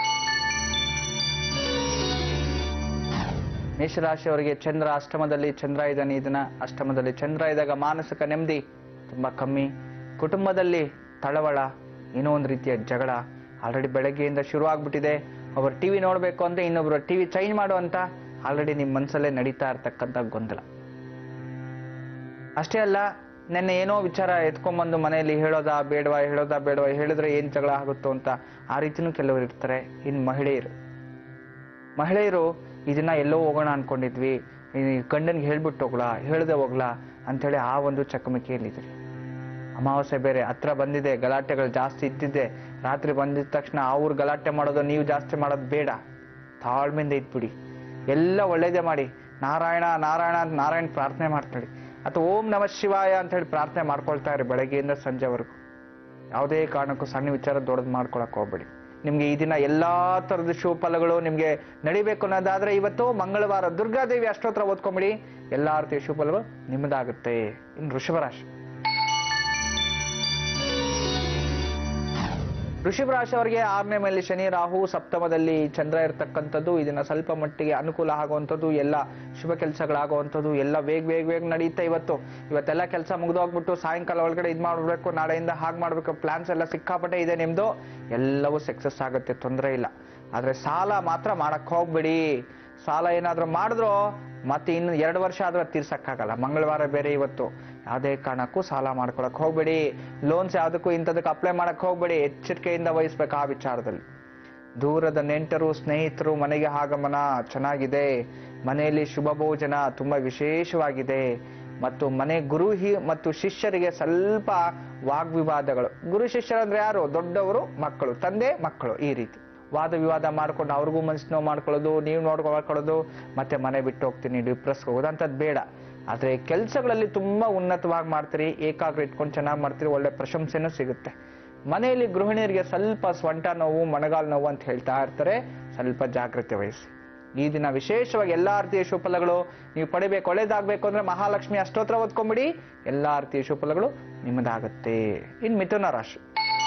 ಮೇಷರಾಶಿಯವರಿಗೆ ಚಂದ್ರ ಅಷ್ಟಮದಲ್ಲಿ ಚಂದ್ರ ಇದ್ದಾನೆ ಈ ದಿನ ಅಷ್ಟಮದಲ್ಲಿ ಚಂದ್ರ ಇದ್ದಾಗ ಮಾನಸಿಕ ನೆಮ್ಮದಿ ತುಂಬಾ ಕಮ್ಮಿ ಕುಟುಂಬದಲ್ಲಿ ತಳವಳ ಏನೋ ಒಂದು ರೀತಿಯ ಜಗಳ ಆಲ್ರೆಡಿ ಬೆಳಗ್ಗೆಯಿಂದ ಶುರು ಆಗ್ಬಿಟ್ಟಿದೆ ಒಬ್ಬರು ಟಿವಿ ನೋಡ್ಬೇಕು ಅಂದ್ರೆ ಇನ್ನೊಬ್ರು ಟಿವಿ ಚೇಂಜ್ ಮಾಡುವಂತ ಆಲ್ರೆಡಿ ನಿಮ್ಮ ಮನಸ್ಸಲ್ಲೇ ನಡೀತಾ ಇರ್ತಕ್ಕಂಥ ಗೊಂದಲ ಅಷ್ಟೇ ಅಲ್ಲ ನೆನ್ನೆ ಏನೋ ವಿಚಾರ ಎತ್ಕೊಂಡ್ಬಂದು ಮನೆಯಲ್ಲಿ ಹೇಳೋದಾ ಬೇಡವಾ ಹೇಳೋದಾ ಬೇಡವಾ ಹೇಳಿದ್ರೆ ಏನ್ ಜಗಳ ಆಗುತ್ತೋ ಅಂತ ಆ ರೀತಿನೂ ಕೆಲವರು ಇರ್ತಾರೆ ಇನ್ ಮಹಿಳೆಯರು ಮಹಿಳೆಯರು ಇದನ್ನ ಎಲ್ಲೋ ಹೋಗೋಣ ಅನ್ಕೊಂಡಿದ್ವಿ ಈ ಗಂಡನ್ಗೆ ಹೇಳ್ಬಿಟ್ಟು ಹೋಗ್ಲಾ ಹೇಳ್ದೆ ಹೋಗ್ಲಾ ಅಂತೇಳಿ ಆ ಒಂದು ಚಕಮಕಿಯಲ್ಲಿದ್ರಿ ಅಮಾವಾಸ್ಯೆ ಬೇರೆ ಹತ್ರ ಬಂದಿದೆ ಗಲಾಟೆಗಳು ಜಾಸ್ತಿ ಇದ್ದಿದ್ದೆ ರಾತ್ರಿ ಬಂದಿದ ತಕ್ಷಣ ಅವ್ರು ಗಲಾಟೆ ಮಾಡೋದು ನೀವು ಜಾಸ್ತಿ ಮಾಡೋದು ಬೇಡ ತಾಳ್ಮೆಯಿಂದ ಇದ್ಬಿಡಿ ಎಲ್ಲ ಒಳ್ಳೇದೇ ಮಾಡಿ ನಾರಾಯಣ ನಾರಾಯಣ ಅಂತ ನಾರಾಯಣ ಪ್ರಾರ್ಥನೆ ಮಾಡ್ತಾಳೆ ಅಥವಾ ಓಂ ನಮ ಶಿವಾಯ ಅಂತ ಹೇಳಿ ಪ್ರಾರ್ಥನೆ ಮಾಡ್ಕೊಳ್ತಾ ಇರಿ ಬೆಳಗ್ಗೆಯಿಂದ ಸಂಜೆವರೆಗೂ ಯಾವುದೇ ಕಾರಣಕ್ಕೂ ಸಣ್ಣ ವಿಚಾರ ದೊಡ್ಡದು ಮಾಡ್ಕೊಳಕ್ ಹೋಗ್ಬೇಡಿ ನಿಮ್ಗೆ ಈ ದಿನ ಎಲ್ಲಾ ತರದ ಶುಭ ಫಲಗಳು ನಿಮ್ಗೆ ನಡಿಬೇಕು ಅನ್ನೋದಾದ್ರೆ ಇವತ್ತು ಮಂಗಳವಾರ ದುರ್ಗಾದೇವಿ ಅಷ್ಟೋತ್ರ ಓದ್ಕೊಂಬಿಡಿ ಎಲ್ಲಾ ರೀತಿಯ ಶುಭ ಫಲಗಳು ನಿಮ್ಮದಾಗುತ್ತೆ ಇನ್ನು ವೃಷಭ ರಾಶಿ ವೃಷಭ ರಾಶಿ ಅವರಿಗೆ ಆರನೇ ಮೇಲೆ ಶನಿ ರಾಹು ಸಪ್ತಮದಲ್ಲಿ ಚಂದ್ರ ಇರ್ತಕ್ಕಂಥದ್ದು ಇದನ್ನ ಸ್ವಲ್ಪ ಮಟ್ಟಿಗೆ ಅನುಕೂಲ ಆಗುವಂಥದ್ದು ಎಲ್ಲ ಶುಭ ಕೆಲಸಗಳಾಗುವಂಥದ್ದು ಎಲ್ಲ ಬೇಗ ಬೇಗ ಬೇಗ ನಡೀತಾ ಇವತ್ತು ಇವತ್ತೆಲ್ಲ ಕೆಲಸ ಮುಗಿದೋಗ್ಬಿಟ್ಟು ಸಾಯಂಕಾಲ ಒಳಗಡೆ ಇದ್ ಮಾಡ್ಬೇಕು ನಾಳೆಯಿಂದ ಹಾಗೆ ಮಾಡ್ಬೇಕು ಪ್ಲಾನ್ಸ್ ಎಲ್ಲ ಸಿಕ್ಕಾಪಟ್ಟೆ ಇದೆ ನಿಮ್ದು ಎಲ್ಲವೂ ಸಕ್ಸಸ್ ಆಗುತ್ತೆ ತೊಂದರೆ ಇಲ್ಲ ಆದ್ರೆ ಸಾಲ ಮಾತ್ರ ಮಾಡಕ್ ಹೋಗ್ಬೇಡಿ ಸಾಲ ಏನಾದ್ರೂ ಮಾಡಿದ್ರು ಮತ್ತೆ ಇನ್ನು ಎರಡು ವರ್ಷ ಆದ್ರೂ ತೀರ್ಸಕ್ಕಾಗಲ್ಲ ಮಂಗಳವಾರ ಬೇರೆ ಇವತ್ತು ಯಾವುದೇ ಕಾರಣಕ್ಕೂ ಸಾಲ ಮಾಡ್ಕೊಳಕ್ ಹೋಗ್ಬೇಡಿ ಲೋನ್ಸ್ ಯಾವ್ದಕ್ಕೂ ಇಂಥದಕ್ಕೆ ಅಪ್ಲೈ ಮಾಡಕ್ ಹೋಗ್ಬೇಡಿ ಎಚ್ಚರಿಕೆಯಿಂದ ವಹಿಸ್ಬೇಕು ಆ ವಿಚಾರದಲ್ಲಿ ದೂರದ ನೆಂಟರು ಸ್ನೇಹಿತರು ಮನೆಗೆ ಆಗಮನ ಚೆನ್ನಾಗಿದೆ ಮನೆಯಲ್ಲಿ ಶುಭ ಭೋಜನ ತುಂಬಾ ವಿಶೇಷವಾಗಿದೆ ಮತ್ತು ಮನೆ ಗುರು ಹಿ- ಮತ್ತು ಶಿಷ್ಯರಿಗೆ ಸ್ವಲ್ಪ ವಾಗ್ವಿವಾದಗಳು ಗುರು ಶಿಷ್ಯರಂದ್ರೆ ಯಾರು ದೊಡ್ಡವರು ಮಕ್ಕಳು ತಂದೆ ಮಕ್ಕಳು ಈ ರೀತಿ ವಾದ ವಿವಾದ ಮಾಡ್ಕೊಂಡು ಅವ್ರಿಗೂ ಮನ್ಸು ನೋವು ಮಾಡ್ಕೊಳ್ಳೋದು ನೀವು ನೋಡ್ಕೊಳ್ಕೊಳ್ಳೋದು ಮತ್ತೆ ಮನೆ ಬಿಟ್ಟು ಹೋಗ್ತೀನಿ ಡಿಪ್ರೆಸ್ ಹೋಗೋದು ಅಂಥದ್ದು ಬೇಡ ಆದ್ರೆ ಕೆಲಸಗಳಲ್ಲಿ ತುಂಬಾ ಉನ್ನತವಾಗಿ ಮಾಡ್ತೀರಿ ಏಕಾಗ್ರ ಇಟ್ಕೊಂಡು ಚೆನ್ನಾಗಿ ಮಾಡ್ತೀರಿ ಒಳ್ಳೆ ಪ್ರಶಂಸೆನೂ ಸಿಗುತ್ತೆ ಮನೆಯಲ್ಲಿ ಗೃಹಿಣಿಯರಿಗೆ ಸ್ವಲ್ಪ ಸ್ವಂಟ ನೋವು ಮೊಣಗಾಲ್ ನೋವು ಅಂತ ಹೇಳ್ತಾ ಇರ್ತಾರೆ ಸ್ವಲ್ಪ ಜಾಗ್ರತೆ ವಹಿಸಿ ಈ ದಿನ ವಿಶೇಷವಾಗಿ ಎಲ್ಲಾ ರೀತಿಯ ಶುಭಫಲಗಳು ನೀವು ಪಡಿಬೇಕು ಒಳ್ಳೇದಾಗ್ಬೇಕು ಅಂದ್ರೆ ಮಹಾಲಕ್ಷ್ಮಿ ಅಷ್ಟೋತ್ರ ಓದ್ಕೊಂಬಿಡಿ ಎಲ್ಲಾ ರೀತಿಯ ಶುಭಫಲಗಳು ನಿಮ್ಮದಾಗತ್ತೆ ಇನ್ ಮಿಥುನ ರಾಶಿ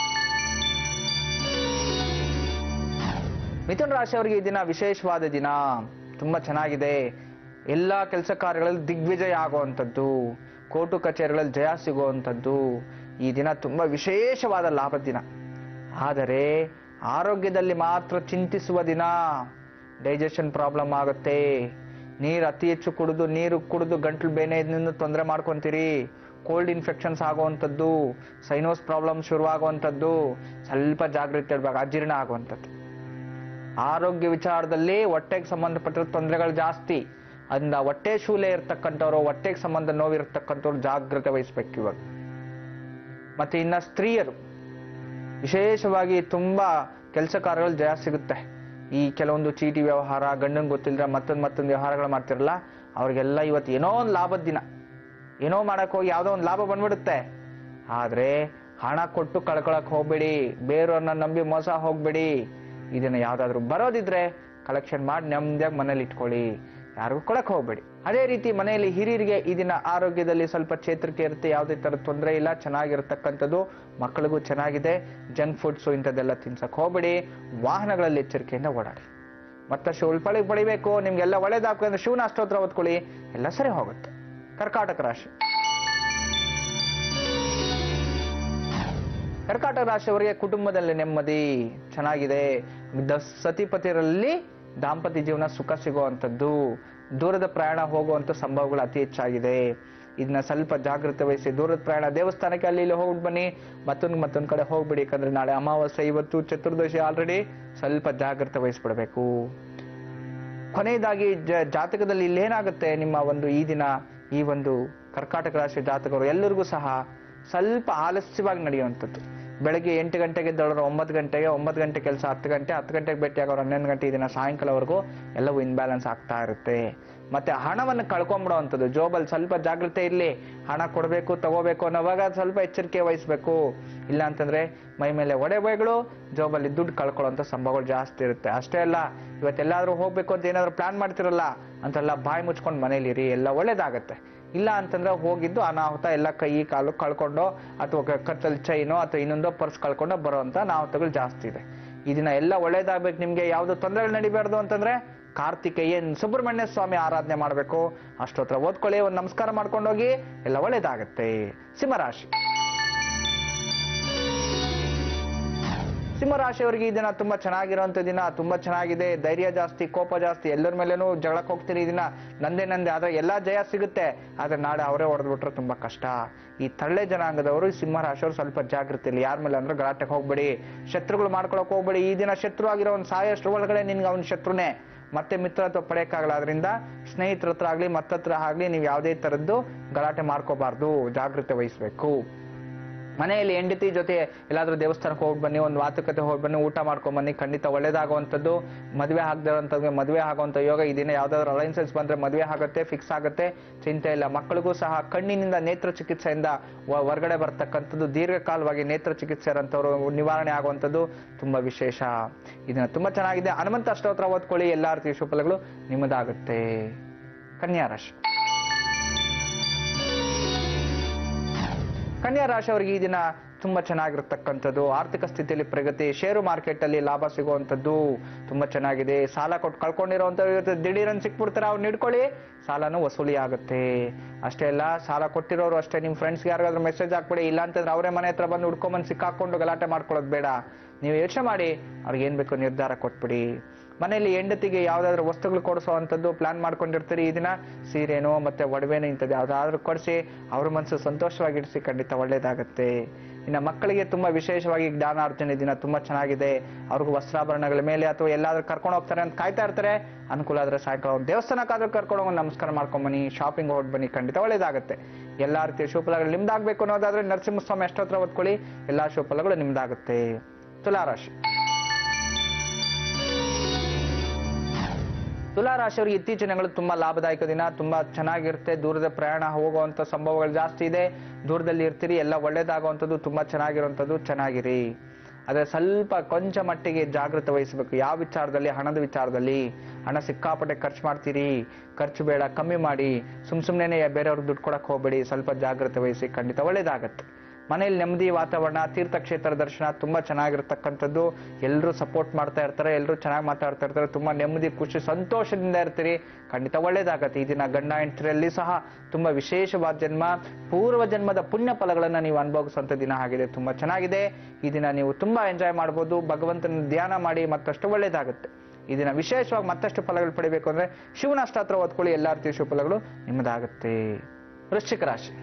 ಮಿಥುನ ರಾಶಿಯವರಿಗೆ ಈ ದಿನ ವಿಶೇಷವಾದ ದಿನ ತುಂಬಾ ಚೆನ್ನಾಗಿದೆ ಎಲ್ಲಾ ಕೆಲಸ ಕಾರ್ಯಗಳಲ್ಲಿ ದಿಗ್ವಿಜಯ ಆಗುವಂಥದ್ದು ಕೋರ್ಟು ಕಚೇರಿಗಳಲ್ಲಿ ಜಯ ಸಿಗುವಂಥದ್ದು ಈ ದಿನ ತುಂಬಾ ವಿಶೇಷವಾದ ಲಾಭದ ದಿನ ಆದರೆ ಆರೋಗ್ಯದಲ್ಲಿ ಮಾತ್ರ ಚಿಂತಿಸುವ ದಿನ ಡೈಜೆಷನ್ ಪ್ರಾಬ್ಲಮ್ ಆಗುತ್ತೆ ನೀರು ಅತಿ ಹೆಚ್ಚು ಕುಡಿದು ನೀರು ಕುಡಿದು ಗಂಟ್ಲು ಬೇನೆಯಿಂದ ತೊಂದರೆ ಮಾಡ್ಕೊಂತೀರಿ ಕೋಲ್ಡ್ ಇನ್ಫೆಕ್ಷನ್ಸ್ ಆಗುವಂಥದ್ದು ಸೈನೋಸ್ ಪ್ರಾಬ್ಲಮ್ ಶುರುವಾಗುವಂಥದ್ದು ಸ್ವಲ್ಪ ಜಾಗೃತಿ ಇರ್ಬೇಕು ಅಜೀರ್ಣ ಆಗುವಂಥದ್ದು ಆರೋಗ್ಯ ವಿಚಾರದಲ್ಲಿ ಹೊಟ್ಟೆಗೆ ಸಂಬಂಧಪಟ್ಟಿರೋ ತೊಂದರೆಗಳು ಜಾಸ್ತಿ ಅದರಿಂದ ಹೊಟ್ಟೆ ಶೂಲೆ ಇರ್ತಕ್ಕಂಥವ್ರು ಹೊಟ್ಟೆಗೆ ಸಂಬಂಧ ನೋವಿರ್ತಕ್ಕಂಥವ್ರು ಜಾಗ್ರತೆ ವಹಿಸ್ಬೇಕು ಇವಾಗ ಮತ್ತೆ ಇನ್ನ ಸ್ತ್ರೀಯರು ವಿಶೇಷವಾಗಿ ತುಂಬಾ ಕೆಲಸ ಕಾರ್ಯಗಳು ಜಯ ಸಿಗುತ್ತೆ ಈ ಕೆಲವೊಂದು ಚೀಟಿ ವ್ಯವಹಾರ ಗಂಡನ್ ಗೊತ್ತಿಲ್ಲದ್ರೆ ಮತ್ತೊಂದು ಮತ್ತೊಂದು ವ್ಯವಹಾರಗಳು ಮಾಡ್ತಿರಲ್ಲ ಅವ್ರಿಗೆಲ್ಲ ಇವತ್ತು ಏನೋ ಒಂದು ಲಾಭದ ದಿನ ಏನೋ ಮಾಡಕ್ ಹೋಗಿ ಯಾವುದೋ ಒಂದು ಲಾಭ ಬಂದ್ಬಿಡುತ್ತೆ ಆದ್ರೆ ಹಣ ಕೊಟ್ಟು ಕಳ್ಕೊಳಕ್ ಹೋಗ್ಬೇಡಿ ಬೇರೆಯವ್ರನ್ನ ನಂಬಿ ಮೋಸ ಹೋಗ್ಬೇಡಿ ಇದನ್ನ ಯಾವ್ದಾದ್ರು ಬರೋದಿದ್ರೆ ಕಲೆಕ್ಷನ್ ಮಾಡಿ ನೆಮ್ಮದಿಯಾಗಿ ಮನೇಲಿ ಇಟ್ಕೊಳ್ಳಿ ಯಾರಿಗೂ ಕೊಡಕ್ ಹೋಗ್ಬೇಡಿ ಅದೇ ರೀತಿ ಮನೆಯಲ್ಲಿ ಹಿರಿಯರಿಗೆ ಈ ದಿನ ಆರೋಗ್ಯದಲ್ಲಿ ಸ್ವಲ್ಪ ಚೇತರಿಕೆ ಇರುತ್ತೆ ಯಾವುದೇ ತರ ತೊಂದರೆ ಇಲ್ಲ ಚೆನ್ನಾಗಿರತಕ್ಕಂಥದ್ದು ಮಕ್ಕಳಿಗೂ ಚೆನ್ನಾಗಿದೆ ಜಂಕ್ ಫುಡ್ಸ್ ಇಂಥದ್ದೆಲ್ಲ ತಿನ್ಸಕ್ ಹೋಗ್ಬೇಡಿ ವಾಹನಗಳಲ್ಲಿ ಎಚ್ಚರಿಕೆಯಿಂದ ಓಡಾಡಿ ಮತ್ತಷ್ಟು ಉಳ್ಪಳಿಗೆ ಪಡಿಬೇಕು ನಿಮ್ಗೆಲ್ಲ ಒಳ್ಳೇದಾಗ್ತದೆ ಅಂದ್ರೆ ಶಿವನ ಅಷ್ಟೋತ್ರ ಓದ್ಕೊಳ್ಳಿ ಎಲ್ಲ ಸರಿ ಹೋಗುತ್ತೆ ಕರ್ಕಾಟಕ ರಾಶಿ ಕರ್ಕಾಟಕ ರಾಶಿಯವರಿಗೆ ಕುಟುಂಬದಲ್ಲಿ ನೆಮ್ಮದಿ ಚೆನ್ನಾಗಿದೆ ದ- ಸತಿಪತಿರಲ್ಲಿ ದಾಂಪತ್ಯ ಜೀವನ ಸುಖ ಸಿಗುವಂಥದ್ದು ದೂರದ ಪ್ರಯಾಣ ಹೋಗುವಂತ ಸಂಭವಗಳು ಅತಿ ಹೆಚ್ಚಾಗಿದೆ ಇದನ್ನ ಸ್ವಲ್ಪ ಜಾಗೃತೆ ವಹಿಸಿ ದೂರದ ಪ್ರಯಾಣ ದೇವಸ್ಥಾನಕ್ಕೆ ಅಲ್ಲಿ ಇಲ್ಲಿ ಹೋಗ್ಬಿಟ್ಟು ಬನ್ನಿ ಮತ್ತೊಂದು ಮತ್ತೊಂದ್ ಕಡೆ ಹೋಗ್ಬಿಡಿ ಯಾಕಂದ್ರೆ ನಾಳೆ ಅಮಾವಾಸ್ಯೆ ಇವತ್ತು ಚತುರ್ದಶಿ ಆಲ್ರೆಡಿ ಸ್ವಲ್ಪ ಜಾಗೃತೆ ವಹಿಸ್ಬಿಡ್ಬೇಕು ಕೊನೆಯದಾಗಿ ಜ- ಜಾತಕದಲ್ಲಿ ಇಲ್ಲೇನಾಗುತ್ತೆ ನಿಮ್ಮ ಒಂದು ಈ ದಿನ ಈ ಒಂದು ಕರ್ಕಾಟಕ ರಾಶಿ ಜಾತಕರು ಎಲ್ಲರಿಗೂ ಸಹ ಸ್ವಲ್ಪ ಆಲಸ್ಯವಾಗಿ ನಡೆಯುವಂಥದ್ದು ಬೆಳಗ್ಗೆ ಎಂಟು ಗಂಟೆಗೆ ಎದ್ದವರು ಒಂಬತ್ತು ಗಂಟೆಗೆ ಒಂಬತ್ತು ಗಂಟೆ ಕೆಲಸ ಹತ್ತು ಗಂಟೆ ಹತ್ತು ಗಂಟೆಗೆ ಭೇಟಿ ಆಗೋರು ಹನ್ನೊಂದು ಗಂಟೆ ಈ ದಿನ ಸಾಯಂಕಾಲವರೆಗೂ ಎಲ್ಲವೂ ಇನ್ಬ್ಯಾಲೆನ್ಸ್ ಆಗ್ತಾ ಇರುತ್ತೆ ಮತ್ತೆ ಹಣವನ್ನು ಕಳ್ಕೊಂಬಿಡುವಂಥದ್ದು ಜೋಬಲ್ಲಿ ಸ್ವಲ್ಪ ಜಾಗೃತೆ ಇರಲಿ ಹಣ ಕೊಡಬೇಕು ತಗೋಬೇಕು ಅನ್ನೋವಾಗ ಸ್ವಲ್ಪ ಎಚ್ಚರಿಕೆ ವಹಿಸ್ಬೇಕು ಇಲ್ಲ ಅಂತಂದ್ರೆ ಮೈ ಮೇಲೆ ಒಡೆಬೈಗಳು ಜೋಬಲ್ಲಿ ದುಡ್ಡು ಕಳ್ಕೊಳ್ಳೋಂಥ ಸಂಭವಗಳು ಜಾಸ್ತಿ ಇರುತ್ತೆ ಅಷ್ಟೇ ಅಲ್ಲ ಇವತ್ತೆಲ್ಲಾದ್ರೂ ಹೋಗ್ಬೇಕು ಅಂತ ಏನಾದ್ರು ಪ್ಲಾನ್ ಮಾಡ್ತಿರಲ್ಲ ಅಂತೆಲ್ಲ ಬಾಯಿ ಮುಚ್ಕೊಂಡು ಮನೇಲಿರಿ ಎಲ್ಲ ಒಳ್ಳೇದಾಗತ್ತೆ ಇಲ್ಲ ಅಂತಂದ್ರೆ ಹೋಗಿದ್ದು ಅನಾಹುತ ಎಲ್ಲ ಕೈ ಕಾಲು ಕಳ್ಕೊಂಡು ಅಥವಾ ಕ- ಕತ್ತಲ್ ಚೈನೋ ಅಥವಾ ಇನ್ನೊಂದೋ ಪರ್ಸ್ ಕಳ್ಕೊಂಡು ಬರೋಂಥ ಅನಾಹುತಗಳು ಜಾಸ್ತಿ ಇದೆ ಈ ದಿನ ಎಲ್ಲ ಒಳ್ಳೇದಾಗ್ಬೇಕು ನಿಮ್ಗೆ ಯಾವ್ದು ತೊಂದರೆಗಳು ನಡಿಬಾರ್ದು ಅಂತಂದ್ರೆ ಕಾರ್ತಿಕೇಯನ್ ಸುಬ್ರಹ್ಮಣ್ಯ ಸ್ವಾಮಿ ಆರಾಧನೆ ಮಾಡಬೇಕು ಅಷ್ಟೋತ್ರ ಓದ್ಕೊಳ್ಳಿ ಒಂದು ನಮಸ್ಕಾರ ಮಾಡ್ಕೊಂಡು ಹೋಗಿ ಎಲ್ಲ ಒಳ್ಳೇದಾಗತ್ತೆ ಸಿಂಹರಾಶಿ ಸಿಂಹರಾಶಿಯವರಿಗೆ ಈ ದಿನ ತುಂಬಾ ಚೆನ್ನಾಗಿರುವಂತ ದಿನ ತುಂಬಾ ಚೆನ್ನಾಗಿದೆ ಧೈರ್ಯ ಜಾಸ್ತಿ ಕೋಪ ಜಾಸ್ತಿ ಎಲ್ಲರ ಮೇಲೇನು ಜಗಳಕ್ಕೆ ಹೋಗ್ತೀರಿ ಈ ದಿನ ನಂದೇ ನಂದೆ ಆದ್ರೆ ಎಲ್ಲಾ ಜಯ ಸಿಗುತ್ತೆ ಆದ್ರೆ ನಾಳೆ ಅವರೇ ಹೊಡೆದ್ಬಿಟ್ರೆ ತುಂಬಾ ಕಷ್ಟ ಈ ತಳ್ಳೆ ಜನಾಂಗದವರು ಈ ಸಿಂಹರಾಶಿಯವರು ಸ್ವಲ್ಪ ಜಾಗೃತಿ ಇಲ್ಲ ಯಾರ ಮೇಲೆ ಅಂದ್ರೆ ಗಲಾಟೆಗೆ ಹೋಗ್ಬೇಡಿ ಶತ್ರುಗಳು ಮಾಡ್ಕೊಳಕ್ ಹೋಗ್ಬೇಡಿ ಈ ದಿನ ಶತ್ರು ಆಗಿರೋ ಒಂದು ಸಾಯಷ್ಟು ಒಳಗಡೆ ನಿನ್ಗೆ ಅವನ ಶತ್ರುನೇ ಮತ್ತೆ ಮಿತ್ರತ್ವ ಪಡೆಯಕ್ಕಾಗಲ್ಲ ಅದರಿಂದ ಸ್ನೇಹಿತರ ಹತ್ರ ಆಗ್ಲಿ ಮತ್ತತ್ರ ಆಗ್ಲಿ ನೀವು ಯಾವುದೇ ತರದ್ದು ಗಲಾಟೆ ಮಾಡ್ಕೋಬಾರ್ದು ಜಾಗೃತೆ ವಹಿಸ್ಬೇಕು ಮನೆಯಲ್ಲಿ ಹೆಂಡತಿ ಜೊತೆ ಎಲ್ಲಾದ್ರೂ ದೇವಸ್ಥಾನಕ್ಕೆ ಹೋಗಿ ಬನ್ನಿ ಒಂದು ಮಾತುಕತೆ ಹೋಗಿ ಬನ್ನಿ ಊಟ ಮಾಡ್ಕೊಂಡ್ ಬನ್ನಿ ಖಂಡಿತ ಒಳ್ಳೇದಾಗುವಂಥದ್ದು ಮದುವೆ ಆಗದಿರೋಂಥದ್ದು ಮದುವೆ ಆಗುವಂಥ ಯೋಗ ಈ ದಿನ ಯಾವ್ದಾದ್ರು ಅಲೈನ್ಸಸ್ ಬಂದ್ರೆ ಮದುವೆ ಆಗುತ್ತೆ ಫಿಕ್ಸ್ ಆಗುತ್ತೆ ಚಿಂತೆ ಇಲ್ಲ ಮಕ್ಕಳಿಗೂ ಸಹ ಕಣ್ಣಿನಿಂದ ನೇತ್ರ ಚಿಕಿತ್ಸೆಯಿಂದ ವ- ಹೊರಗಡೆ ಬರ್ತಕ್ಕಂಥದ್ದು ದೀರ್ಘಕಾಲವಾಗಿ ನೇತ್ರ ಚಿಕಿತ್ಸೆ ಇರೋಂಥವ್ರು ನಿವಾರಣೆ ಆಗುವಂಥದ್ದು ತುಂಬಾ ವಿಶೇಷ ಇದನ್ನ ತುಂಬಾ ಚೆನ್ನಾಗಿದೆ ಹನುಮಂತ ಅಷ್ಟೋತ್ರ ಓದ್ಕೊಳ್ಳಿ ಎಲ್ಲಾ ರೀತಿಯ ಶುಭಫಲಗಳು ನಿಮ್ಮದಾಗುತ್ತೆ ಕನ್ಯಾ ರಾಶಿ ಕನ್ಯಾ ರಾಶಿಯವರಿಗೆ ಈ ದಿನ ತುಂಬಾ ಚೆನ್ನಾಗಿರ್ತಕ್ಕಂಥದ್ದು ಆರ್ಥಿಕ ಸ್ಥಿತಿಯಲ್ಲಿ ಪ್ರಗತಿ ಷೇರು ಮಾರ್ಕೆಟ್ ಅಲ್ಲಿ ಲಾಭ ಸಿಗುವಂಥದ್ದು ತುಂಬಾ ಚೆನ್ನಾಗಿದೆ ಸಾಲ ಕೊಟ್ಟು ಕಳ್ಕೊಂಡಿರೋಂಥವ್ರು ಇವತ್ತು ದಿಢೀರನ್ ಸಿಕ್ಬಿಡ್ತಾರೆ ಅವ್ರು ನಿಡ್ಕೊಳ್ಳಿ ಸಾಲನು ವಸೂಲಿ ಆಗುತ್ತೆ ಅಷ್ಟೇ ಅಲ್ಲ ಸಾಲ ಕೊಟ್ಟಿರೋರು ಅಷ್ಟೇ ನಿಮ್ಮ ಫ್ರೆಂಡ್ಸ್ಗೆ ಯಾರಿಗಾದ್ರೂ ಮೆಸೇಜ್ ಹಾಕ್ಬಿಡಿ ಇಲ್ಲ ಅಂತಂದ್ರೆ ಅವರೇ ಮನೆ ಹತ್ರ ಬಂದು ಹುಡ್ಕೊಂಬಂದು ಸಿಕ್ಕಾಕೊಂಡು ಗಲಾಟೆ ಮಾಡ್ಕೊಳ್ಳೋದು ಬೇಡ ನೀವು ಯೋಚನೆ ಮಾಡಿ ಅವ್ರಿಗೆ ಏನ್ ಬೇಕು ನಿರ್ಧಾರ ಕೊಟ್ಬಿಡಿ ಮನೆಯಲ್ಲಿ ಹೆಂಡತಿಗೆ ಯಾವ್ದಾದ್ರು ವಸ್ತುಗಳು ಕೊಡಿಸುವಂಥದ್ದು ಪ್ಲಾನ್ ಮಾಡ್ಕೊಂಡಿರ್ತೀರಿ ಈ ದಿನ ಸೀರೆನೋ ಮತ್ತೆ ಒಡವೆನೋ ಇಂಥದ್ದು ಯಾವ್ದಾದ್ರು ಕೊಡಿಸಿ ಅವ್ರ ಮನಸ್ಸು ಸಂತೋಷವಾಗಿಡಿಸಿ ಖಂಡಿತ ಒಳ್ಳೇದಾಗತ್ತೆ ಇನ್ನು ಮಕ್ಕಳಿಗೆ ತುಂಬಾ ವಿಶೇಷವಾಗಿ ಜ್ಞಾನಾರ್ಜನೆ ದಿನ ತುಂಬಾ ಚೆನ್ನಾಗಿದೆ ಅವ್ರಿಗೂ ವಸ್ತ್ರಾಭರಣಗಳ ಮೇಲೆ ಅಥವಾ ಎಲ್ಲಾದ್ರೂ ಕರ್ಕೊಂಡು ಹೋಗ್ತಾರೆ ಅಂತ ಕಾಯ್ತಾ ಇರ್ತಾರೆ ಅನುಕೂಲ ಆದ್ರೆ ಸಾಯಂಕಾಲ ಅವ್ರು ದೇವಸ್ಥಾನಕ್ಕಾದ್ರೂ ಕರ್ಕೊಂಡು ಹೋಗಿ ನಮಸ್ಕಾರ ಮಾಡ್ಕೊಂಡ್ ಬನ್ನಿ ಶಾಪಿಂಗ್ ಹೊರಟ್ ಬನ್ನಿ ಖಂಡಿತ ಒಳ್ಳೇದಾಗುತ್ತೆ ಎಲ್ಲಾ ರೀತಿಯ ಶುಭಫಲಗಳು ನಿಮ್ದಾಗ್ಬೇಕು ಅನ್ನೋದಾದ್ರೆ ನರಸಿಂಹಸ್ವಾಮಿ ಅಷ್ಟೋತ್ರ ಓದ್ಕೊಳ್ಳಿ ಎಲ್ಲಾ ಶುಭಫಲಗಳು ನಿಮ್ದಾಗುತ್ತೆ ತುಲಾರಾಶಿ ತುಲಾ ರಾಶಿಯವರಿಗೆ ಇತ್ತೀಚಿನ ದಿನಗಳು ತುಂಬಾ ಲಾಭದಾಯಕ ದಿನ ತುಂಬಾ ಚೆನ್ನಾಗಿರುತ್ತೆ ದೂರದ ಪ್ರಯಾಣ ಹೋಗುವಂತ ಸಂಭವಗಳು ಜಾಸ್ತಿ ಇದೆ ದೂರದಲ್ಲಿ ಇರ್ತೀರಿ ಎಲ್ಲ ಒಳ್ಳೇದಾಗುವಂಥದ್ದು ತುಂಬಾ ಚೆನ್ನಾಗಿರುವಂಥದ್ದು ಚೆನ್ನಾಗಿರಿ ಆದ್ರೆ ಸ್ವಲ್ಪ ಕೊಂಚ ಮಟ್ಟಿಗೆ ಜಾಗೃತೆ ವಹಿಸಬೇಕು ಯಾವ ವಿಚಾರದಲ್ಲಿ ಹಣದ ವಿಚಾರದಲ್ಲಿ ಹಣ ಸಿಕ್ಕಾಪಟ್ಟೆ ಖರ್ಚು ಮಾಡ್ತೀರಿ ಖರ್ಚು ಬೇಡ ಕಮ್ಮಿ ಮಾಡಿ ಸುಮ್ ಸುಮ್ನೆ ಬೇರೆಯವ್ರಿಗೆ ದುಡ್ಡು ಕೊಡಕ್ ಹೋಗ್ಬೇಡಿ ಸ್ವಲ್ಪ ಜಾಗೃತೆ ವಹಿಸಿ ಖಂಡಿತ ಒಳ್ಳೇದಾಗತ್ತೆ ಮನೆಯಲ್ಲಿ ನೆಮ್ಮದಿ ವಾತಾವರಣ ತೀರ್ಥಕ್ಷೇತ್ರ ದರ್ಶನ ತುಂಬಾ ಚೆನ್ನಾಗಿರ್ತಕ್ಕಂಥದ್ದು ಎಲ್ಲರೂ ಸಪೋರ್ಟ್ ಮಾಡ್ತಾ ಇರ್ತಾರೆ ಎಲ್ಲರೂ ಚೆನ್ನಾಗಿ ಮಾತಾಡ್ತಾ ಇರ್ತಾರೆ ತುಂಬಾ ನೆಮ್ಮದಿ ಖುಷಿ ಸಂತೋಷದಿಂದ ಇರ್ತೀರಿ ಖಂಡಿತ ಒಳ್ಳೇದಾಗತ್ತೆ ಈ ದಿನ ಗಂಡ ಹೆಂಡತಿರಲ್ಲಿ ಸಹ ತುಂಬಾ ವಿಶೇಷವಾದ ಜನ್ಮ ಪೂರ್ವ ಜನ್ಮದ ಪುಣ್ಯ ಫಲಗಳನ್ನ ನೀವು ಅನುಭವಿಸುವಂತ ದಿನ ಆಗಿದೆ ತುಂಬಾ ಚೆನ್ನಾಗಿದೆ ಈ ದಿನ ನೀವು ತುಂಬಾ ಎಂಜಾಯ್ ಮಾಡ್ಬೋದು ಭಗವಂತನ ಧ್ಯಾನ ಮಾಡಿ ಮತ್ತಷ್ಟು ಒಳ್ಳೇದಾಗುತ್ತೆ ಈ ದಿನ ವಿಶೇಷವಾಗಿ ಮತ್ತಷ್ಟು ಫಲಗಳು ಪಡಿಬೇಕು ಅಂದ್ರೆ ಶಿವನಾಷ್ಟಾತ್ರ ಓದ್ಕೊಳ್ಳಿ ಎಲ್ಲಾ ರೀತಿಯ ಶುಭ ಫಲಗಳು ನಿಮ್ಮದಾಗುತ್ತೆ ವೃಶ್ಚಿಕ ರಾಶಿ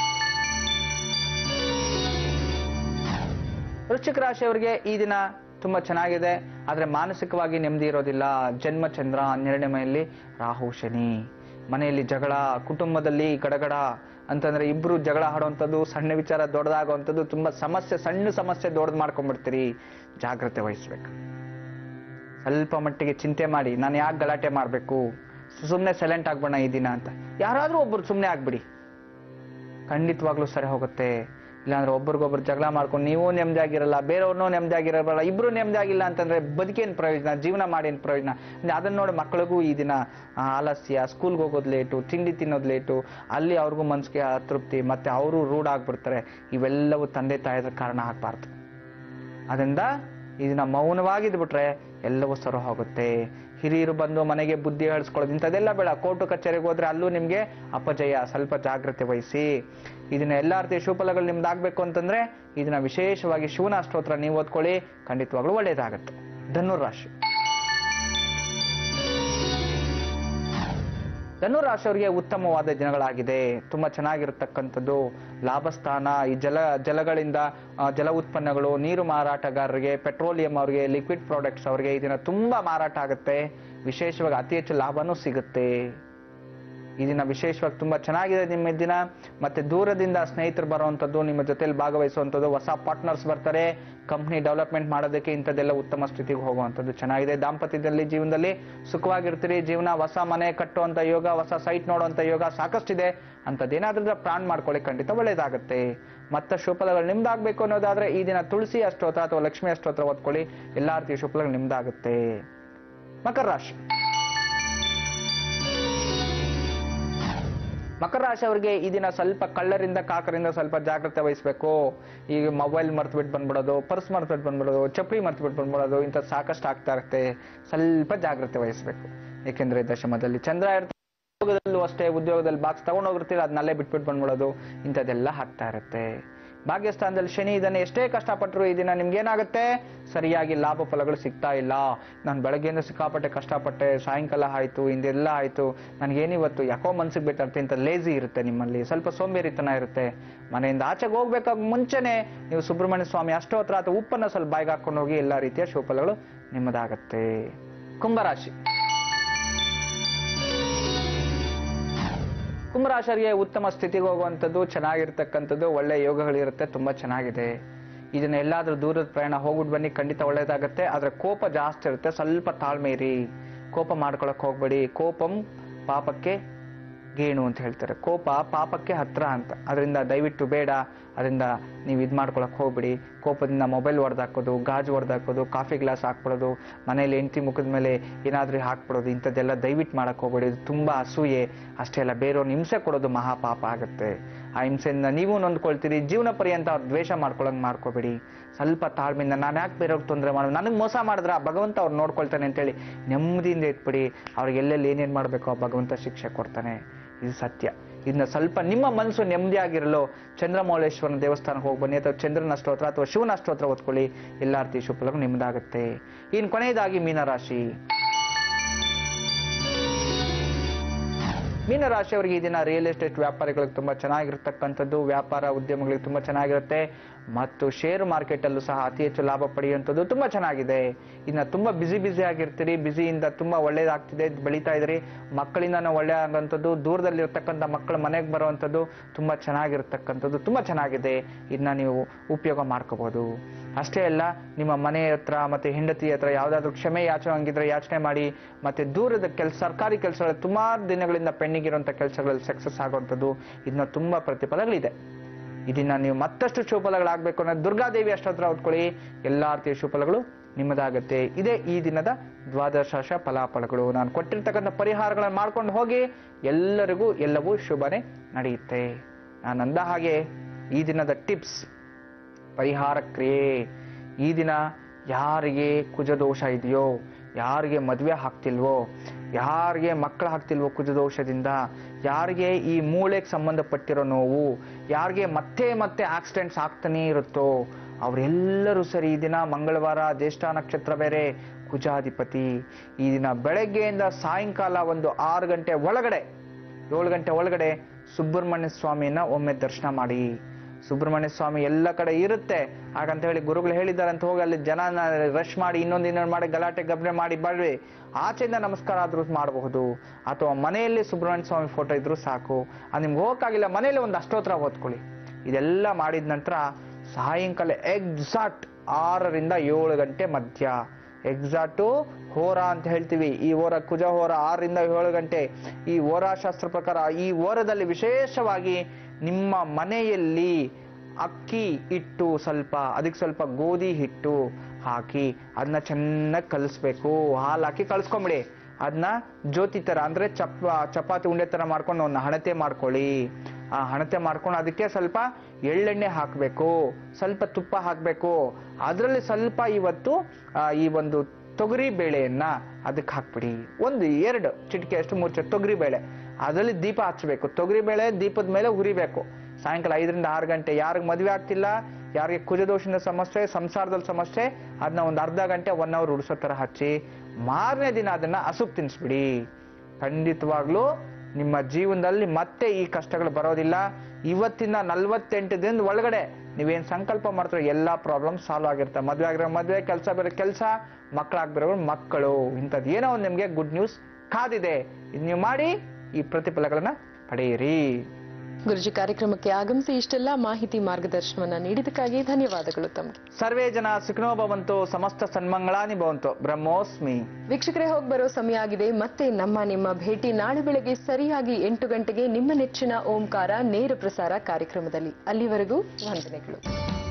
ವೃಶ್ಚಿಕ ರಾಶಿಯವರಿಗೆ ಈ ದಿನ ತುಂಬಾ ಚೆನ್ನಾಗಿದೆ ಆದ್ರೆ ಮಾನಸಿಕವಾಗಿ ನೆಮ್ಮದಿ ಇರೋದಿಲ್ಲ ಜನ್ಮ ಚಂದ್ರ ಹನ್ನೆರಡನೇ ಮನೆಯಲ್ಲಿ ರಾಹು ಶನಿ ಮನೆಯಲ್ಲಿ ಜಗಳ ಕುಟುಂಬದಲ್ಲಿ ಗಡಗಡ ಅಂತಂದ್ರೆ ಇಬ್ರು ಜಗಳ ಆಡುವಂಥದ್ದು ಸಣ್ಣ ವಿಚಾರ ದೊಡ್ಡದಾಗುವಂಥದ್ದು ತುಂಬಾ ಸಮಸ್ಯೆ ಸಣ್ಣ ಸಮಸ್ಯೆ ದೊಡ್ಡದು ಮಾಡ್ಕೊಂಡ್ಬಿಡ್ತೀರಿ ಜಾಗ್ರತೆ ವಹಿಸ್ಬೇಕು ಸ್ವಲ್ಪ ಮಟ್ಟಿಗೆ ಚಿಂತೆ ಮಾಡಿ ನಾನು ಯಾಕೆ ಗಲಾಟೆ ಮಾಡಬೇಕು ಸುಮ್ಮನೆ ಸೈಲೆಂಟ್ ಆಗ್ಬೋಣ ಈ ದಿನ ಅಂತ ಯಾರಾದ್ರೂ ಒಬ್ರು ಸುಮ್ಮನೆ ಆಗ್ಬಿಡಿ ಖಂಡಿತವಾಗ್ಲೂ ಸರಿ ಹೋಗುತ್ತೆ ಇಲ್ಲಾಂದ್ರೆ ಒಬ್ರಿಗೊಬ್ರು ಜಗಳ ಮಾಡ್ಕೊಂಡು ನೀವು ನೆಮ್ಮದಿ ಆಗಿರಲ್ಲ ಬೇರೆಯವ್ರನ್ನೂ ನೆಮ್ಮದಿ ಆಗಿರಲ್ಲ ಇಬ್ರು ನೆಮ್ಮದಿ ಆಗಿಲ್ಲ ಅಂತಂದ್ರೆ ಬದುಕೇನ್ ಪ್ರಯೋಜನ ಜೀವನ ಮಾಡೇನ್ ಪ್ರಯೋಜನ ಅಂದ್ರೆ ಅದನ್ನ ನೋಡಿ ಮಕ್ಕಳಿಗೂ ಈ ದಿನ ಆ, ಆಲಸ್ಯ ಸ್ಕೂಲ್ಗೆ ಹೋಗೋದು ಲೇಟು ತಿಂಡಿ ತಿನ್ನೋದು ಲೇಟು ಅಲ್ಲಿ ಅವ್ರಿಗೂ ಮನ್ಸಿಗೆ ಅತೃಪ್ತಿ ಮತ್ತೆ ಅವರು ರೂಢ ಆಗ್ಬಿಡ್ತಾರೆ ಇವೆಲ್ಲವೂ ತಂದೆ ತಾಯಿದ್ರ ಕಾರಣ ಆಗ್ಬಾರ್ದು ಅದರಿಂದ ಇದನ್ನ ಮೌನವಾಗಿದ್ಬಿಟ್ರೆ ಎಲ್ಲವೂ ಸರ ಹೋಗುತ್ತೆ ಹಿರಿಯರು ಬಂದು ಮನೆಗೆ ಬುದ್ಧಿ ಹೇಳಿಸ್ಕೊಳ್ಳೋದು ಇಂಥದ್ದೆಲ್ಲ ಬೇಡ ಕೋರ್ಟು ಕಚೇರಿಗೆ ಹೋದ್ರೆ ಅಲ್ಲೂ ನಿಮ್ಗೆ ಅಪಜಯ ಸ್ವಲ್ಪ ಜಾಗ್ರತೆ ವಹಿಸಿ ಇದನ್ನ ಎಲ್ಲಾ ರೀತಿಯ ಶುಭಫಲಗಳು ನಿಮ್ದು ಆಗ್ಬೇಕು ಅಂತಂದ್ರೆ ಇದನ್ನ ವಿಶೇಷವಾಗಿ ಶಿವನ ಅಷ್ಟೋತ್ರ ನೀವು ಓದ್ಕೊಳ್ಳಿ ಖಂಡಿತವಾಗ್ಲೂ ಒಳ್ಳೇದಾಗತ್ತೆ ಧನುರಾಶಿ ಧನುರಾಶಿಯವರಿಗೆ ಉತ್ತಮವಾದ ದಿನಗಳಾಗಿದೆ ತುಂಬಾ ಚೆನ್ನಾಗಿರತಕ್ಕಂಥದ್ದು ಲಾಭಸ್ಥಾನ ಈ ಜಲ ಜಲಗಳಿಂದ ಆ, ಜಲ ಉತ್ಪನ್ನಗಳು ನೀರು ಮಾರಾಟಗಾರರಿಗೆ ಪೆಟ್ರೋಲಿಯಂ ಅವರಿಗೆ ಲಿಕ್ವಿಡ್ ಪ್ರಾಡಕ್ಟ್ಸ್ ಅವರಿಗೆ ಈ ದಿನ ತುಂಬಾ ಮಾರಾಟ ಆಗುತ್ತೆ ವಿಶೇಷವಾಗಿ ಅತಿ ಹೆಚ್ಚು ಲಾಭನೂ ಸಿಗುತ್ತೆ ಈ ದಿನ ವಿಶೇಷವಾಗಿ ತುಂಬಾ ಚೆನ್ನಾಗಿದೆ ನಿಮ್ಮ ಈ ದಿನ ಮತ್ತೆ ದೂರದಿಂದ ಸ್ನೇಹಿತರು ಬರುವಂತದ್ದು ನಿಮ್ಮ ಜೊತೆಲಿ ಭಾಗವಹಿಸುವಂತದ್ದು ಹೊಸ ಪಾರ್ಟ್ನರ್ಸ್ ಬರ್ತಾರೆ ಕಂಪ್ನಿ ಡೆವಲಪ್ಮೆಂಟ್ ಮಾಡೋದಕ್ಕೆ ಇಂಥದ್ದೆಲ್ಲ ಉತ್ತಮ ಸ್ಥಿತಿಗೆ ಹೋಗುವಂಥದ್ದು ಚೆನ್ನಾಗಿದೆ ದಾಂಪತ್ಯದಲ್ಲಿ ಜೀವನದಲ್ಲಿ ಸುಖವಾಗಿರ್ತೀರಿ ಜೀವನ ಹೊಸ ಮನೆ ಕಟ್ಟುವಂತ ಯೋಗ ಹೊಸ ಸೈಟ್ ನೋಡುವಂತ ಯೋಗ ಸಾಕಷ್ಟಿದೆ ಅಂಥದ್ದೇನಾದ್ರೂ ಪ್ಲಾನ್ ಮಾಡ್ಕೊಳ್ಳಿ ಖಂಡಿತ ಒಳ್ಳೇದಾಗುತ್ತೆ ಮತ್ತೆ ಶುಭಫಲಗಳು ನಿಮ್ದಾಗಬೇಕು ಅನ್ನೋದಾದ್ರೆ ಈ ದಿನ ತುಳಸಿ ಅಷ್ಟೋತ್ರ ಅಥವಾ ಲಕ್ಷ್ಮಿ ಅಷ್ಟೋತ್ರ ಓದ್ಕೊಳ್ಳಿ ಎಲ್ಲಾ ರೀತಿಯ ಶುಭಫಲಗಳು ನಿಮ್ದಾಗುತ್ತೆ ಮಕರ ರಾಶಿ ಮಕರ ರಾಶಿ ಅವರಿಗೆ ಈ ದಿನ ಸ್ವಲ್ಪ ಕಳ್ಳರಿಂದ ಕಾಕರಿಂದ ಸ್ವಲ್ಪ ಜಾಗ್ರತೆ ವಹಿಸಬೇಕು ಈಗ ಮೊಬೈಲ್ ಮರ್ತು ಬಿಟ್ಟು ಬಂದ್ಬಿಡೋದು ಪರ್ಸ್ ಮರ್ತು ಬಿಟ್ಟು ಬಂದ್ಬಿಡೋದು ಚಪ್ಪಲಿ ಮರ್ತು ಬಿಟ್ಟು ಬಂದ್ಬಿಡೋದು ಇಂಥ ಸಾಕಷ್ಟು ಆಗ್ತಾ ಇರುತ್ತೆ ಸ್ವಲ್ಪ ಜಾಗ್ರತೆ ವಹಿಸಬೇಕು ಏಕೆಂದ್ರೆ ದಶಮದಲ್ಲಿ ಚಂದ್ರ ಇರ್ತಾರೆ ಉದ್ಯೋಗದಲ್ಲೂ ಅಷ್ಟೇ ಉದ್ಯೋಗದಲ್ಲಿ ಬಾಕ್ಸ್ ತಗೊಂಡೋಗಿರ್ತೀರ ಅದನ್ನಲ್ಲೇ ಬಿಟ್ಬಿಟ್ಟು ಬಂದ್ಬಿಡೋದು ಇಂಥದ್ದೆಲ್ಲ ಆಗ್ತಾ ಇರುತ್ತೆ ಭಾಗ್ಯಸ್ಥಾನದಲ್ಲಿ ಶನಿ ಇದನ್ನ ಎಷ್ಟೇ ಕಷ್ಟಪಟ್ಟರು ಈ ದಿನ ನಿಮ್ಗೆ ಏನಾಗುತ್ತೆ ಸರಿಯಾಗಿ ಲಾಭ ಫಲಗಳು ಸಿಗ್ತಾ ಇಲ್ಲ ನಾನು ಬೆಳಗ್ಗೆಯಿಂದ ಸಿಕ್ಕಾಪಟ್ಟೆ ಕಷ್ಟಪಟ್ಟೆ ಸಾಯಂಕಾಲ ಆಯ್ತು ಹಿಂದೆಲ್ಲ ಆಯ್ತು ನನಗೇನಿವತ್ತು ಯಾಕೋ ಮನ್ಸಿಗೆ ಬೇಕಾಗುತ್ತೆ ಇಂಥ ಲೇಜಿ ಇರುತ್ತೆ ನಿಮ್ಮಲ್ಲಿ ಸ್ವಲ್ಪ ಸೋಂಬೇರಿತನ ಇರುತ್ತೆ ಮನೆಯಿಂದ ಆಚೆಗೆ ಹೋಗ್ಬೇಕಾಗ ಮುಂಚೆನೆ ನೀವು ಸುಬ್ರಹ್ಮಣ್ಯ ಸ್ವಾಮಿ ಅಷ್ಟೋತ್ರ ಅಥವಾ ಉಪ್ಪನ್ನ ಸ್ವಲ್ಪ ಬಾಯಿಗೆ ಹಾಕೊಂಡು ಹೋಗಿ ಎಲ್ಲಾ ರೀತಿಯ ಶುಭಫಲಗಳು ನಿಮ್ಮದಾಗತ್ತೆ ಕುಂಭರಾಶಿ ಕುಂಭರಾಶರಿಗೆ ಉತ್ತಮ ಸ್ಥಿತಿಗೆ ಹೋಗುವಂಥದ್ದು ಚೆನ್ನಾಗಿರ್ತಕ್ಕಂಥದ್ದು ಒಳ್ಳೆ ಯೋಗಗಳಿರುತ್ತೆ ತುಂಬಾ ಚೆನ್ನಾಗಿದೆ ಇದನ್ನ ಎಲ್ಲಾದ್ರೂ ದೂರದ ಪ್ರಯಾಣ ಹೋಗ್ಬಿಟ್ಟು ಬನ್ನಿ ಖಂಡಿತ ಒಳ್ಳೇದಾಗತ್ತೆ ಆದ್ರೆ ಕೋಪ ಜಾಸ್ತಿ ಇರುತ್ತೆ ಸ್ವಲ್ಪ ತಾಳ್ಮೆ ಇರಿ ಕೋಪ ಮಾಡ್ಕೊಳಕ್ ಹೋಗ್ಬೇಡಿ ಕೋಪಂ ಪಾಪಕ್ಕೆ ಗೇಣು ಅಂತ ಹೇಳ್ತಾರೆ ಕೋಪ ಪಾಪಕ್ಕೆ ಹತ್ರ ಅಂತ ಅದರಿಂದ ದಯವಿಟ್ಟು ಬೇಡ ಅದರಿಂದ ನೀವು ಇದು ಮಾಡ್ಕೊಳಕ್ ಹೋಗ್ಬಿಡಿ ಕೋಪದಿಂದ ಮೊಬೈಲ್ ಹೊಡೆದಾಕೋದು ಗಾಜು ಹೊಡೆದಾಕೋದು ಕಾಫಿ ಗ್ಲಾಸ್ ಹಾಕ್ಬಿಡೋದು ಮನೇಲಿ ಹೆಂಡತಿ ಮುಖದ ಮೇಲೆ ಏನಾದ್ರೂ ಹಾಕ್ಬಿಡೋದು ಇಂಥದ್ದೆಲ್ಲ ದಯವಿಟ್ಟು ಮಾಡಕ್ ಹೋಗ್ಬೇಡಿ ಇದು ತುಂಬಾ ಅಸೂಯೆ ಅಷ್ಟೇ ಅಲ್ಲ ಬೇರೆಯವ್ರನ್ನ ಹಿಂಸೆ ಕೊಡೋದು ಮಹಾಪಾಪ ಆಗುತ್ತೆ ಆ ಹಿಂಸೆಯಿಂದ ನೀವು ನೊಂದ್ಕೊಳ್ತೀರಿ ಜೀವನ ಪರ್ಯಂತ ಅವ್ರ ದ್ವೇಷ ಮಾಡ್ಕೊಳಂಗ್ ಮಾಡ್ಕೋಬೇಡಿ ಸ್ವಲ್ಪ ತಾಳ್ಮೆಯಿಂದ ನಾನು ಯಾಕೆ ಬೇರೆಯವ್ರಿಗೆ ತೊಂದರೆ ಮಾಡೋದು ನನಗೆ ಮೋಸ ಮಾಡಿದ್ರ ಆ ಭಗವಂತ ಅವ್ರು ನೋಡ್ಕೊಳ್ತಾನೆ ಅಂತೇಳಿ ನೆಮ್ಮದಿಯಿಂದ ಇಟ್ಬಿಡಿ ಅವ್ರಿಗೆ ಎಲ್ಲೆಲ್ಲಿ ಏನೇನ್ ಮಾಡ್ಬೇಕು ಆ ಭಗವಂತ ಶಿಕ್ಷೆ ಕೊಡ್ತಾನೆ ಇದು ಸತ್ಯ ಇದನ್ನ ಸ್ವಲ್ಪ ನಿಮ್ಮ ಮನಸ್ಸು ನೆಮ್ಮದಿಯಾಗಿರಲು ಚಂದ್ರಮೌಳೇಶ್ವರನ ದೇವಸ್ಥಾನಕ್ಕೆ ಹೋಗಿ ಬನ್ನಿ ಅಥವಾ ಚಂದ್ರನ ಅಷ್ಟೋತ್ರ ಅಥವಾ ಶಿವನ ಅಷ್ಟೋತ್ರ ಓದ್ಕೊಳ್ಳಿ ಎಲ್ಲಾ ರೀತಿ ಶುಭಫಲಗಳು ನಿಮ್ಮದಾಗುತ್ತೆ ಇನ್ನು ಕೊನೆಯದಾಗಿ ಮೀನರಾಶಿ ಮೀನರಾಶಿಯವರಿಗೆ ಈ ದಿನ ರಿಯಲ್ ಎಸ್ಟೇಟ್ ವ್ಯಾಪಾರಿಗಳಿಗೆ ತುಂಬಾ ಚೆನ್ನಾಗಿರ್ತಕ್ಕಂಥದ್ದು ವ್ಯಾಪಾರ ಉದ್ಯಮಗಳಿಗೆ ತುಂಬಾ ಚೆನ್ನಾಗಿರುತ್ತೆ ಮತ್ತು ಷೇರು ಮಾರ್ಕೆಟ್ ಅಲ್ಲೂ ಸಹ ಅತಿ ಹೆಚ್ಚು ಲಾಭ ಪಡೆಯುವಂಥದ್ದು ತುಂಬಾ ಚೆನ್ನಾಗಿದೆ ಇನ್ನ ತುಂಬಾ ಬಿಸಿ ಬಿಸಿ ಆಗಿರ್ತೀರಿ ಬಿಸಿಯಿಂದ ತುಂಬಾ ಒಳ್ಳೇದಾಗ್ತಿದೆ ಬೆಳೀತಾ ಇದ್ರಿ ಮಕ್ಕಳಿಂದ ಒಳ್ಳೆ ಆಗುವಂಥದ್ದು ದೂರದಲ್ಲಿರ್ತಕ್ಕಂಥ ಮಕ್ಕಳ ಮನೆಗೆ ಬರುವಂಥದ್ದು ತುಂಬಾ ಚೆನ್ನಾಗಿರ್ತಕ್ಕಂಥದ್ದು ತುಂಬಾ ಚೆನ್ನಾಗಿದೆ ಇದನ್ನ ನೀವು ಉಪಯೋಗ ಮಾಡ್ಕೋಬಹುದು ಅಷ್ಟೇ ಅಲ್ಲ ನಿಮ್ಮ ಮನೆ ಹತ್ರ ಮತ್ತೆ ಹೆಂಡತಿ ಹತ್ರ ಯಾವ್ದಾದ್ರು ಕ್ಷಮೆ ಯಾಚನೆ ಹಂಗಿದ್ರೆ ಯಾಚನೆ ಮಾಡಿ ಮತ್ತೆ ದೂರದ ಕೆಲ್ಸ ಸರ್ಕಾರಿ ಕೆಲಸಗಳು ಸುಮಾರು ದಿನಗಳಿಂದ ಪೆಂಡಿಂಗ್ ಇರುವಂತ ಕೆಲಸಗಳಲ್ಲಿ ಸಕ್ಸಸ್ ಆಗುವಂಥದ್ದು ಇದನ್ನ ತುಂಬಾ ಪ್ರತಿಫಲಗಳಿದೆ ಇದನ್ನ ನೀವು ಮತ್ತಷ್ಟು ಶುಭಫಲಗಳಾಗಬೇಕು ಅನ್ನೋ ದುರ್ಗಾದೇವಿ ಅಷ್ಟೋತ್ರ ಓದ್ಕೊಳ್ಳಿ ಎಲ್ಲಾ ರೀತಿಯ ಶುಭಫಲಗಳು ನಿಮ್ಮದಾಗತ್ತೆ ಇದೇ ಈ ದಿನದ ದ್ವಾದಶ ಫಲಾಫಲಗಳು ನಾನು ಕೊಟ್ಟಿರ್ತಕ್ಕಂಥ ಪರಿಹಾರಗಳನ್ನು ಮಾಡ್ಕೊಂಡು ಹೋಗಿ ಎಲ್ಲರಿಗೂ ಎಲ್ಲವೂ ಶುಭನೇ ನಡೆಯುತ್ತೆ ನಾನು ಅಂದ ಹಾಗೆ ಈ ದಿನದ ಟಿಪ್ಸ್ ಪರಿಹಾರ ಕ್ರಿಯೆ ಈ ದಿನ ಯಾರಿಗೆ ಕುಜದೋಷ ಇದೆಯೋ ಯಾರಿಗೆ ಮದುವೆ ಆಗ್ತಿಲ್ವೋ ಯಾರಿಗೆ ಮಕ್ಕಳು ಆಗ್ತಿಲ್ವೋ ಕುಜದೋಷದಿಂದ ಯಾರಿಗೆ ಈ ಮೂಳೆಗೆ ಸಂಬಂಧಪಟ್ಟಿರೋ ನೋವು ಯಾರಿಗೆ ಮತ್ತೆ ಮತ್ತೆ ಆಕ್ಸಿಡೆಂಟ್ಸ್ ಆಗ್ತಾನೇ ಇರುತ್ತೋ ಅವರೆಲ್ಲರೂ ಸರಿ ಈ ದಿನ ಮಂಗಳವಾರ ಜ್ಯೇಷ್ಠ ನಕ್ಷತ್ರ ಬೇರೆ ಕುಜಾಧಿಪತಿ ಈ ದಿನ ಬೆಳಗ್ಗೆಯಿಂದ ಸಾಯಂಕಾಲ ಒಂದು ಆರು ಗಂಟೆ ಒಳಗಡೆ ಏಳು ಗಂಟೆ ಒಳಗಡೆ ಸುಬ್ರಹ್ಮಣ್ಯ ಸ್ವಾಮಿಯನ್ನ ಒಮ್ಮೆ ದರ್ಶನ ಮಾಡಿ ಸುಬ್ರಹ್ಮಣ್ಯ ಸ್ವಾಮಿ ಎಲ್ಲ ಕಡೆ ಇರುತ್ತೆ ಹಾಗಂತ ಹೇಳಿ ಗುರುಗಳು ಹೇಳಿದ್ದಾರೆ ಅಂತ ಹೋಗಿ ಅಲ್ಲಿ ಜನ ರಶ್ ಮಾಡಿ ಇನ್ನೊಂದು ಇನ್ನೊಂದು ಮಾಡಿ ಗಲಾಟೆ ಗಬ್ರೆ ಮಾಡಿ ಬಳ್ಳಿ ಆಚೆಯಿಂದ ನಮಸ್ಕಾರ ಆದ್ರೂ ಮಾಡಬಹುದು ಅಥವಾ ಮನೆಯಲ್ಲಿ ಸುಬ್ರಹ್ಮಣ್ಯ ಸ್ವಾಮಿ ಫೋಟೋ ಇದ್ರೂ ಸಾಕು ಅದು ನಿಮ್ಗೆ ಹೋಗಕ್ಕಾಗಿಲ್ಲ ಮನೆಯಲ್ಲಿ ಒಂದು ಅಷ್ಟೋತ್ರ ಓದ್ಕೊಳ್ಳಿ ಇದೆಲ್ಲ ಮಾಡಿದ ನಂತರ ಸಾಯಂಕಾಲ ಎಕ್ಸಾಕ್ಟ್ ಆರರಿಂದ ಏಳು ಗಂಟೆ ಮಧ್ಯ ಎಕ್ಸಾಕ್ಟು ಹೋರ ಅಂತ ಹೇಳ್ತೀವಿ ಈ ಹೋರ ಕುಜ ಹೋರ ಆರರಿಂದ ಏಳು ಗಂಟೆ ಈ ಹೋರಾಶಾಸ್ತ್ರ ಪ್ರಕಾರ ಈ ಹೋರದಲ್ಲಿ ವಿಶೇಷವಾಗಿ ನಿಮ್ಮ ಮನೆಯಲ್ಲಿ ಅಕ್ಕಿ ಹಿಟ್ಟು ಸ್ವಲ್ಪ ಅದಕ್ಕೆ ಸ್ವಲ್ಪ ಗೋಧಿ ಹಿಟ್ಟು ಹಾಕಿ ಅದನ್ನ ಚೆನ್ನಾಗಿ ಕಲಿಸ್ಬೇಕು ಹಾಲು ಹಾಕಿ ಕಲಿಸ್ಕೊಂಬಿಡಿ ಅದನ್ನ ಜ್ಯೋತಿ ತರ ಅಂದ್ರೆ ಚಪ್ ಚಪಾತಿ ಉಂಡೆ ತರ ಮಾಡ್ಕೊಂಡು ಒಂದು ಹಣತೆ ಮಾಡ್ಕೊಳ್ಳಿ ಆ ಹಣತೆ ಮಾಡ್ಕೊಂಡು ಅದಕ್ಕೆ ಸ್ವಲ್ಪ ಎಳ್ಳೆಣ್ಣೆ ಹಾಕಬೇಕು ಸ್ವಲ್ಪ ತುಪ್ಪ ಹಾಕಬೇಕು ಅದರಲ್ಲಿ ಸ್ವಲ್ಪ ಇವತ್ತು ಆ, ಈ ಒಂದು ತೊಗರಿ ಬೇಳೆಯನ್ನ ಅದಕ್ಕೆ ಹಾಕ್ಬಿಡಿ ಒಂದು ಎರಡು ಚಿಟಿಕೆ ಅಷ್ಟು ಮೂರು ಚ ತೊಗರಿ ಬೇಳೆ ಅದರಲ್ಲಿ ದೀಪ ಹಚ್ಚಬೇಕು ತೊಗರಿ ಬೇಳೆ ದೀಪದ ಮೇಲೆ ಉರಿಬೇಕು ಸಾಯಂಕಾಲ ಐದರಿಂದ ಆರು ಗಂಟೆ ಯಾರಿಗೆ ಮದುವೆ ಆಗ್ತಿಲ್ಲ ಯಾರಿಗೆ ಕುಜದೋಷದ ಸಮಸ್ಯೆ ಸಂಸಾರದಲ್ಲಿ ಸಮಸ್ಯೆ ಅದನ್ನ ಒಂದು ಅರ್ಧ ಗಂಟೆ ಒನ್ ಅವರ್ ಉಡಿಸೋ ಥರ ಹಚ್ಚಿ ಮಾರನೇ ದಿನ ಅದನ್ನ ಹಸುಕ್ ತಿನ್ಸ್ಬಿಡಿ ಖಂಡಿತವಾಗ್ಲೂ ನಿಮ್ಮ ಜೀವನದಲ್ಲಿ ಮತ್ತೆ ಈ ಕಷ್ಟಗಳು ಬರೋದಿಲ್ಲ ಇವತ್ತಿನ ನಲ್ವತ್ತೆಂಟು ದಿನದ ಒಳಗಡೆ ನೀವೇನ್ ಸಂಕಲ್ಪ ಮಾಡ್ತೀರೋ ಎಲ್ಲಾ ಪ್ರಾಬ್ಲಮ್ ಸಾಲ್ವ್ ಆಗಿರ್ತವೆ ಮದ್ವೆ ಆಗಿರೋ ಮದ್ವೆ ಕೆಲಸ ಬೇರೆ ಕೆಲಸ ಮಕ್ಕಳಾಗ್ಬಿರೋ ಮಕ್ಕಳು ಇಂಥದ್ದು ಏನೋ ಒಂದು ನಿಮ್ಗೆ ಗುಡ್ ನ್ಯೂಸ್ ಕಾದಿದೆ ಇದು ನೀವು ಮಾಡಿ ಈ ಪ್ರತಿಫಲಗಳನ್ನ ಪಡೆಯಿರಿ ಗುರುಜಿ ಕಾರ್ಯಕ್ರಮಕ್ಕೆ ಆಗಮಿಸಿ ಇಷ್ಟೆಲ್ಲ ಮಾಹಿತಿ ಮಾರ್ಗದರ್ಶನವನ್ನ ನೀಡಿದಕ್ಕಾಗಿ ಧನ್ಯವಾದಗಳು ತಮಗೆ ಸರ್ವೇ ಜನ ಸುಖಿನೋ ಭವಂತು ಸಮಸ್ತ ಸನ್ಮಂಗಳಾನಿ ಭವಂತು ಬ್ರಹ್ಮೋಸ್ಮಿ ವೀಕ್ಷಕರೇ ಹೋಗಿ ಬರೋ ಸಮಯ ಆಗಿದೆ ಮತ್ತೆ ನಮ್ಮ ನಿಮ್ಮ ಭೇಟಿ ನಾಳೆ ಬೆಳಗ್ಗೆ ಸರಿಯಾಗಿ ಎಂಟು ಗಂಟೆಗೆ ನಿಮ್ಮ ನೆಚ್ಚಿನ ಓಂಕಾರ ನೇರ ಪ್ರಸಾರ ಕಾರ್ಯಕ್ರಮದಲ್ಲಿ ಅಲ್ಲಿವರೆಗೂ ವಂದನೆಗಳು